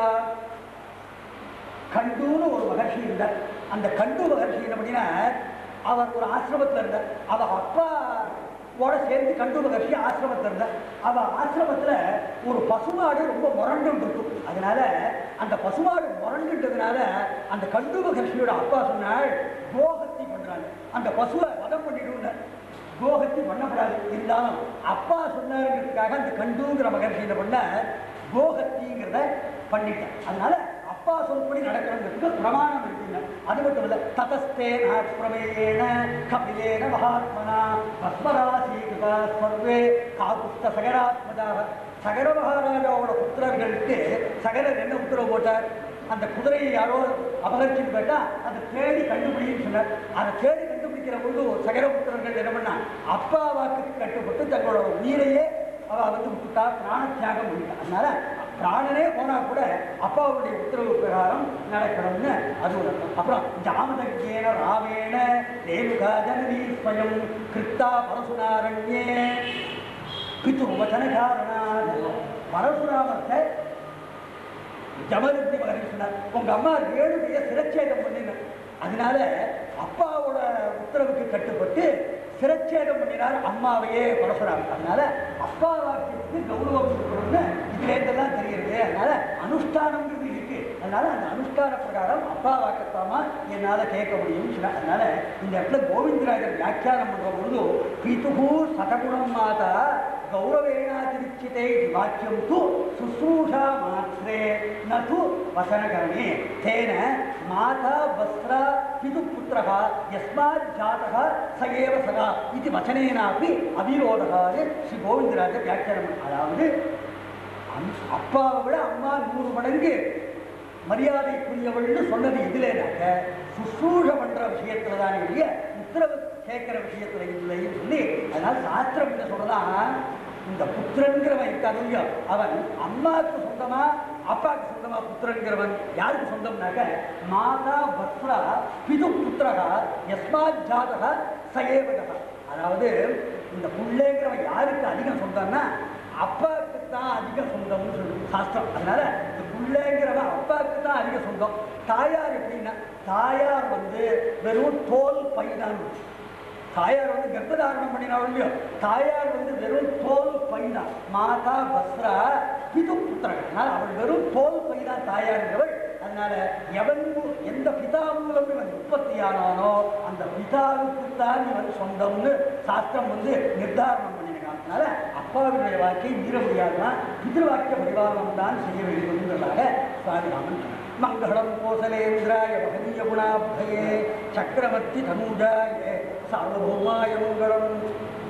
கண்டுன்னு ஒரு மகர்ஷி இருந்தார் அந்த கண்டு மகர்ஷி என்ன பண்ணினார் அவர் ஒரு ஆசிரமத்தில் இருந்தார் அவ அப்பாவோட சேர்ந்து கண்டு மகர்ஷி ஆசிரமத்தில் இருந்தார் அவ ஆசிரமத்தில் ஒரு பசுமாடு ரொம்ப முரண்டு இருக்கும் அதனால அந்த பசுமாடு முரண்டுன்றதுனால அந்த கண்டு மகர்ஷியோட அப்பா சொன்னாள் கோஹத்தி பண்றாங்க அந்த பசுவை வதம் பண்ணிடுனார் கோஹத்தி பண்ணப்படாது இருந்தாலும் அப்பா சொன்னாருங்கிறதுக்காக அந்த கண்டுங்கிற மகர்ஷி என்ன பண்ண கோஹத்திங்கிறத பண்ணிட்டேன் அதனால அப்பா சொல்படி நடக்கிறதுக்கு பிரமாணம் இருக்குங்க அது மட்டும் இல்ல ததஸ்தேன பிரமேயேன கபிலேன மகாத்மனா பஸ்மராசி கிருதா சர்வே காகுப்த சகராத்மதாக சகர மகாராஜாவோட புத்திரர்களுக்கு சகரர் என்ன உத்தரவு போட்டார் அந்த குதிரையை யாரோ அபகரிச்சுட்டு போயிட்டா அதை தேடி கண்டுபிடின்னு சொன்னார் அதை தேடி கண்டுபிடிக்கிற பொழுது சகரபுத்திரர்கள் என்ன பண்ணா அப்பா வாக்குக்கு கட்டுப்பட்டு தங்களோட உயிரையே அவ வந்து விட்டுட்டா பிராண தியாகம் பண்ணிட்டா அதனால பிராணனே போனா கூட அப்பாவுடைய உத்தரவு பிரகாரம் நடக்கணும்னு அது ஒரு அர்த்தம் அப்புறம் ஜாமதஜேன ராவேண ரேணுகா ஜனனி ஸ்வயம் கிருத்தா பரசுனாரண்யே பித்து வச்சன காரணாத் பரசுராமத்தை ஜமதக்னி மகன் சொன்னார் உங்க அம்மா ரேணுகைய சிரச்சேதம் பண்ணினார் அதனால அப்பாவோட உத்தரவுக்கு கட்டுப்பட்டு சிரச்சேதம் பண்ணினார் அம்மாவையே பரசுராமர் அதனால அப்பா வாக்கியத்துக்கு கௌரவம் கொடுக்கணும்னு இதுல இருந்தெல்லாம் தெரியுது அதனால அனுஷ்டானம்ங்கிறது இருக்கு அதனால அந்த அனுஷ்டான பிரகாரம் அப்பா வாக்கத்தாமா என்னால கேட்க முடியும்னு சொன்னார் அதனால இந்த இடத்துல கோவிந்தராஜர் வியாக்கியானம் பண்ற பொழுது பிதுகு சதகுணம் மாதா गौरवेणातिरिच्यते इति वाक्यं तु शुश्रूषा मात्रे न तु वचनकरणे तेन माता वस्त्रा पितुपुत्रः यस्मात् जातः स एव सदा इति वचनेनापि अविरोधः श्री गोविन्दराज व्याख्याனம் அதாவது அம்- அப்பாவை விட அம்மா நூறு மடங்கு மரியாதைக்குரியவள்னு சொன்னது இதுலனாக்க சுசூழ பண்ற விஷயத்துல தான் இல்லைய உத்தரவு கேட்கிற விஷயத்துல இல்லைன்னு சொல்லி அதனால சாஸ்திரம் என்ன சொல்றதான் இந்த புத்திரன்கிறவன் இருக்காது இல்லையோ அவன் அம்மாவுக்கு சொந்தமா அப்பாவுக்கு சொந்தமா புத்திரன்கிறவன் யாருக்கு சொந்தம்னாக்க மாதா வஸ்ரா பிது புத்திரகா யஸ்மாத் ஜாதகா சயேவதகா அதாவது இந்த புள்ளைங்கிறவன் யாருக்கு அதிகம் சொந்தம்னா அப்பாவுக்கு தான் அதிக சொந்தம்னு சொல்லுது சாஸ்திரம் அதனால இந்த புள்ளைங்கிறவன் அப்பாவுக்கு தான் அதிக சொந்தம் தாயார் எப்படின்னா தாயார் வந்து வெறும் தோல் பைதான் தாயார் வந்து கர்ப்பதாரணம் பண்ணினாலும் இல்லையோ தாயார் வந்து வெறும் தோல் பைதான் மாதா பஸ்ரா பிது புத்திரன் அதனால அவள் வெறும் தோல் பைதான் தாயார்ன்றவள் அதனால எவன் மூ- எந்த பிதா மூலம் இவன் உற்பத்தி ஆனானோ அந்த பிதாவுக்கு தான் இவன் சொந்தம்னு சாஸ்திரம் வந்து நிர்தாரணம் பண்ணியிருக்கான் அதனால அப்பாவுடைய வாக்கை மீற முடியாதுன்னா பிதிருவாக்கிய பரிபாலனம் தான் செய்ய வேண்டும்ன்றதாக சுவாமிராமன் சொன்னார் மங்களம் கோசலேந்திராய மகனீய குணாபயே சக்கரவர்த்தி தனூஜாய சார்வபௌமாய மங்களம்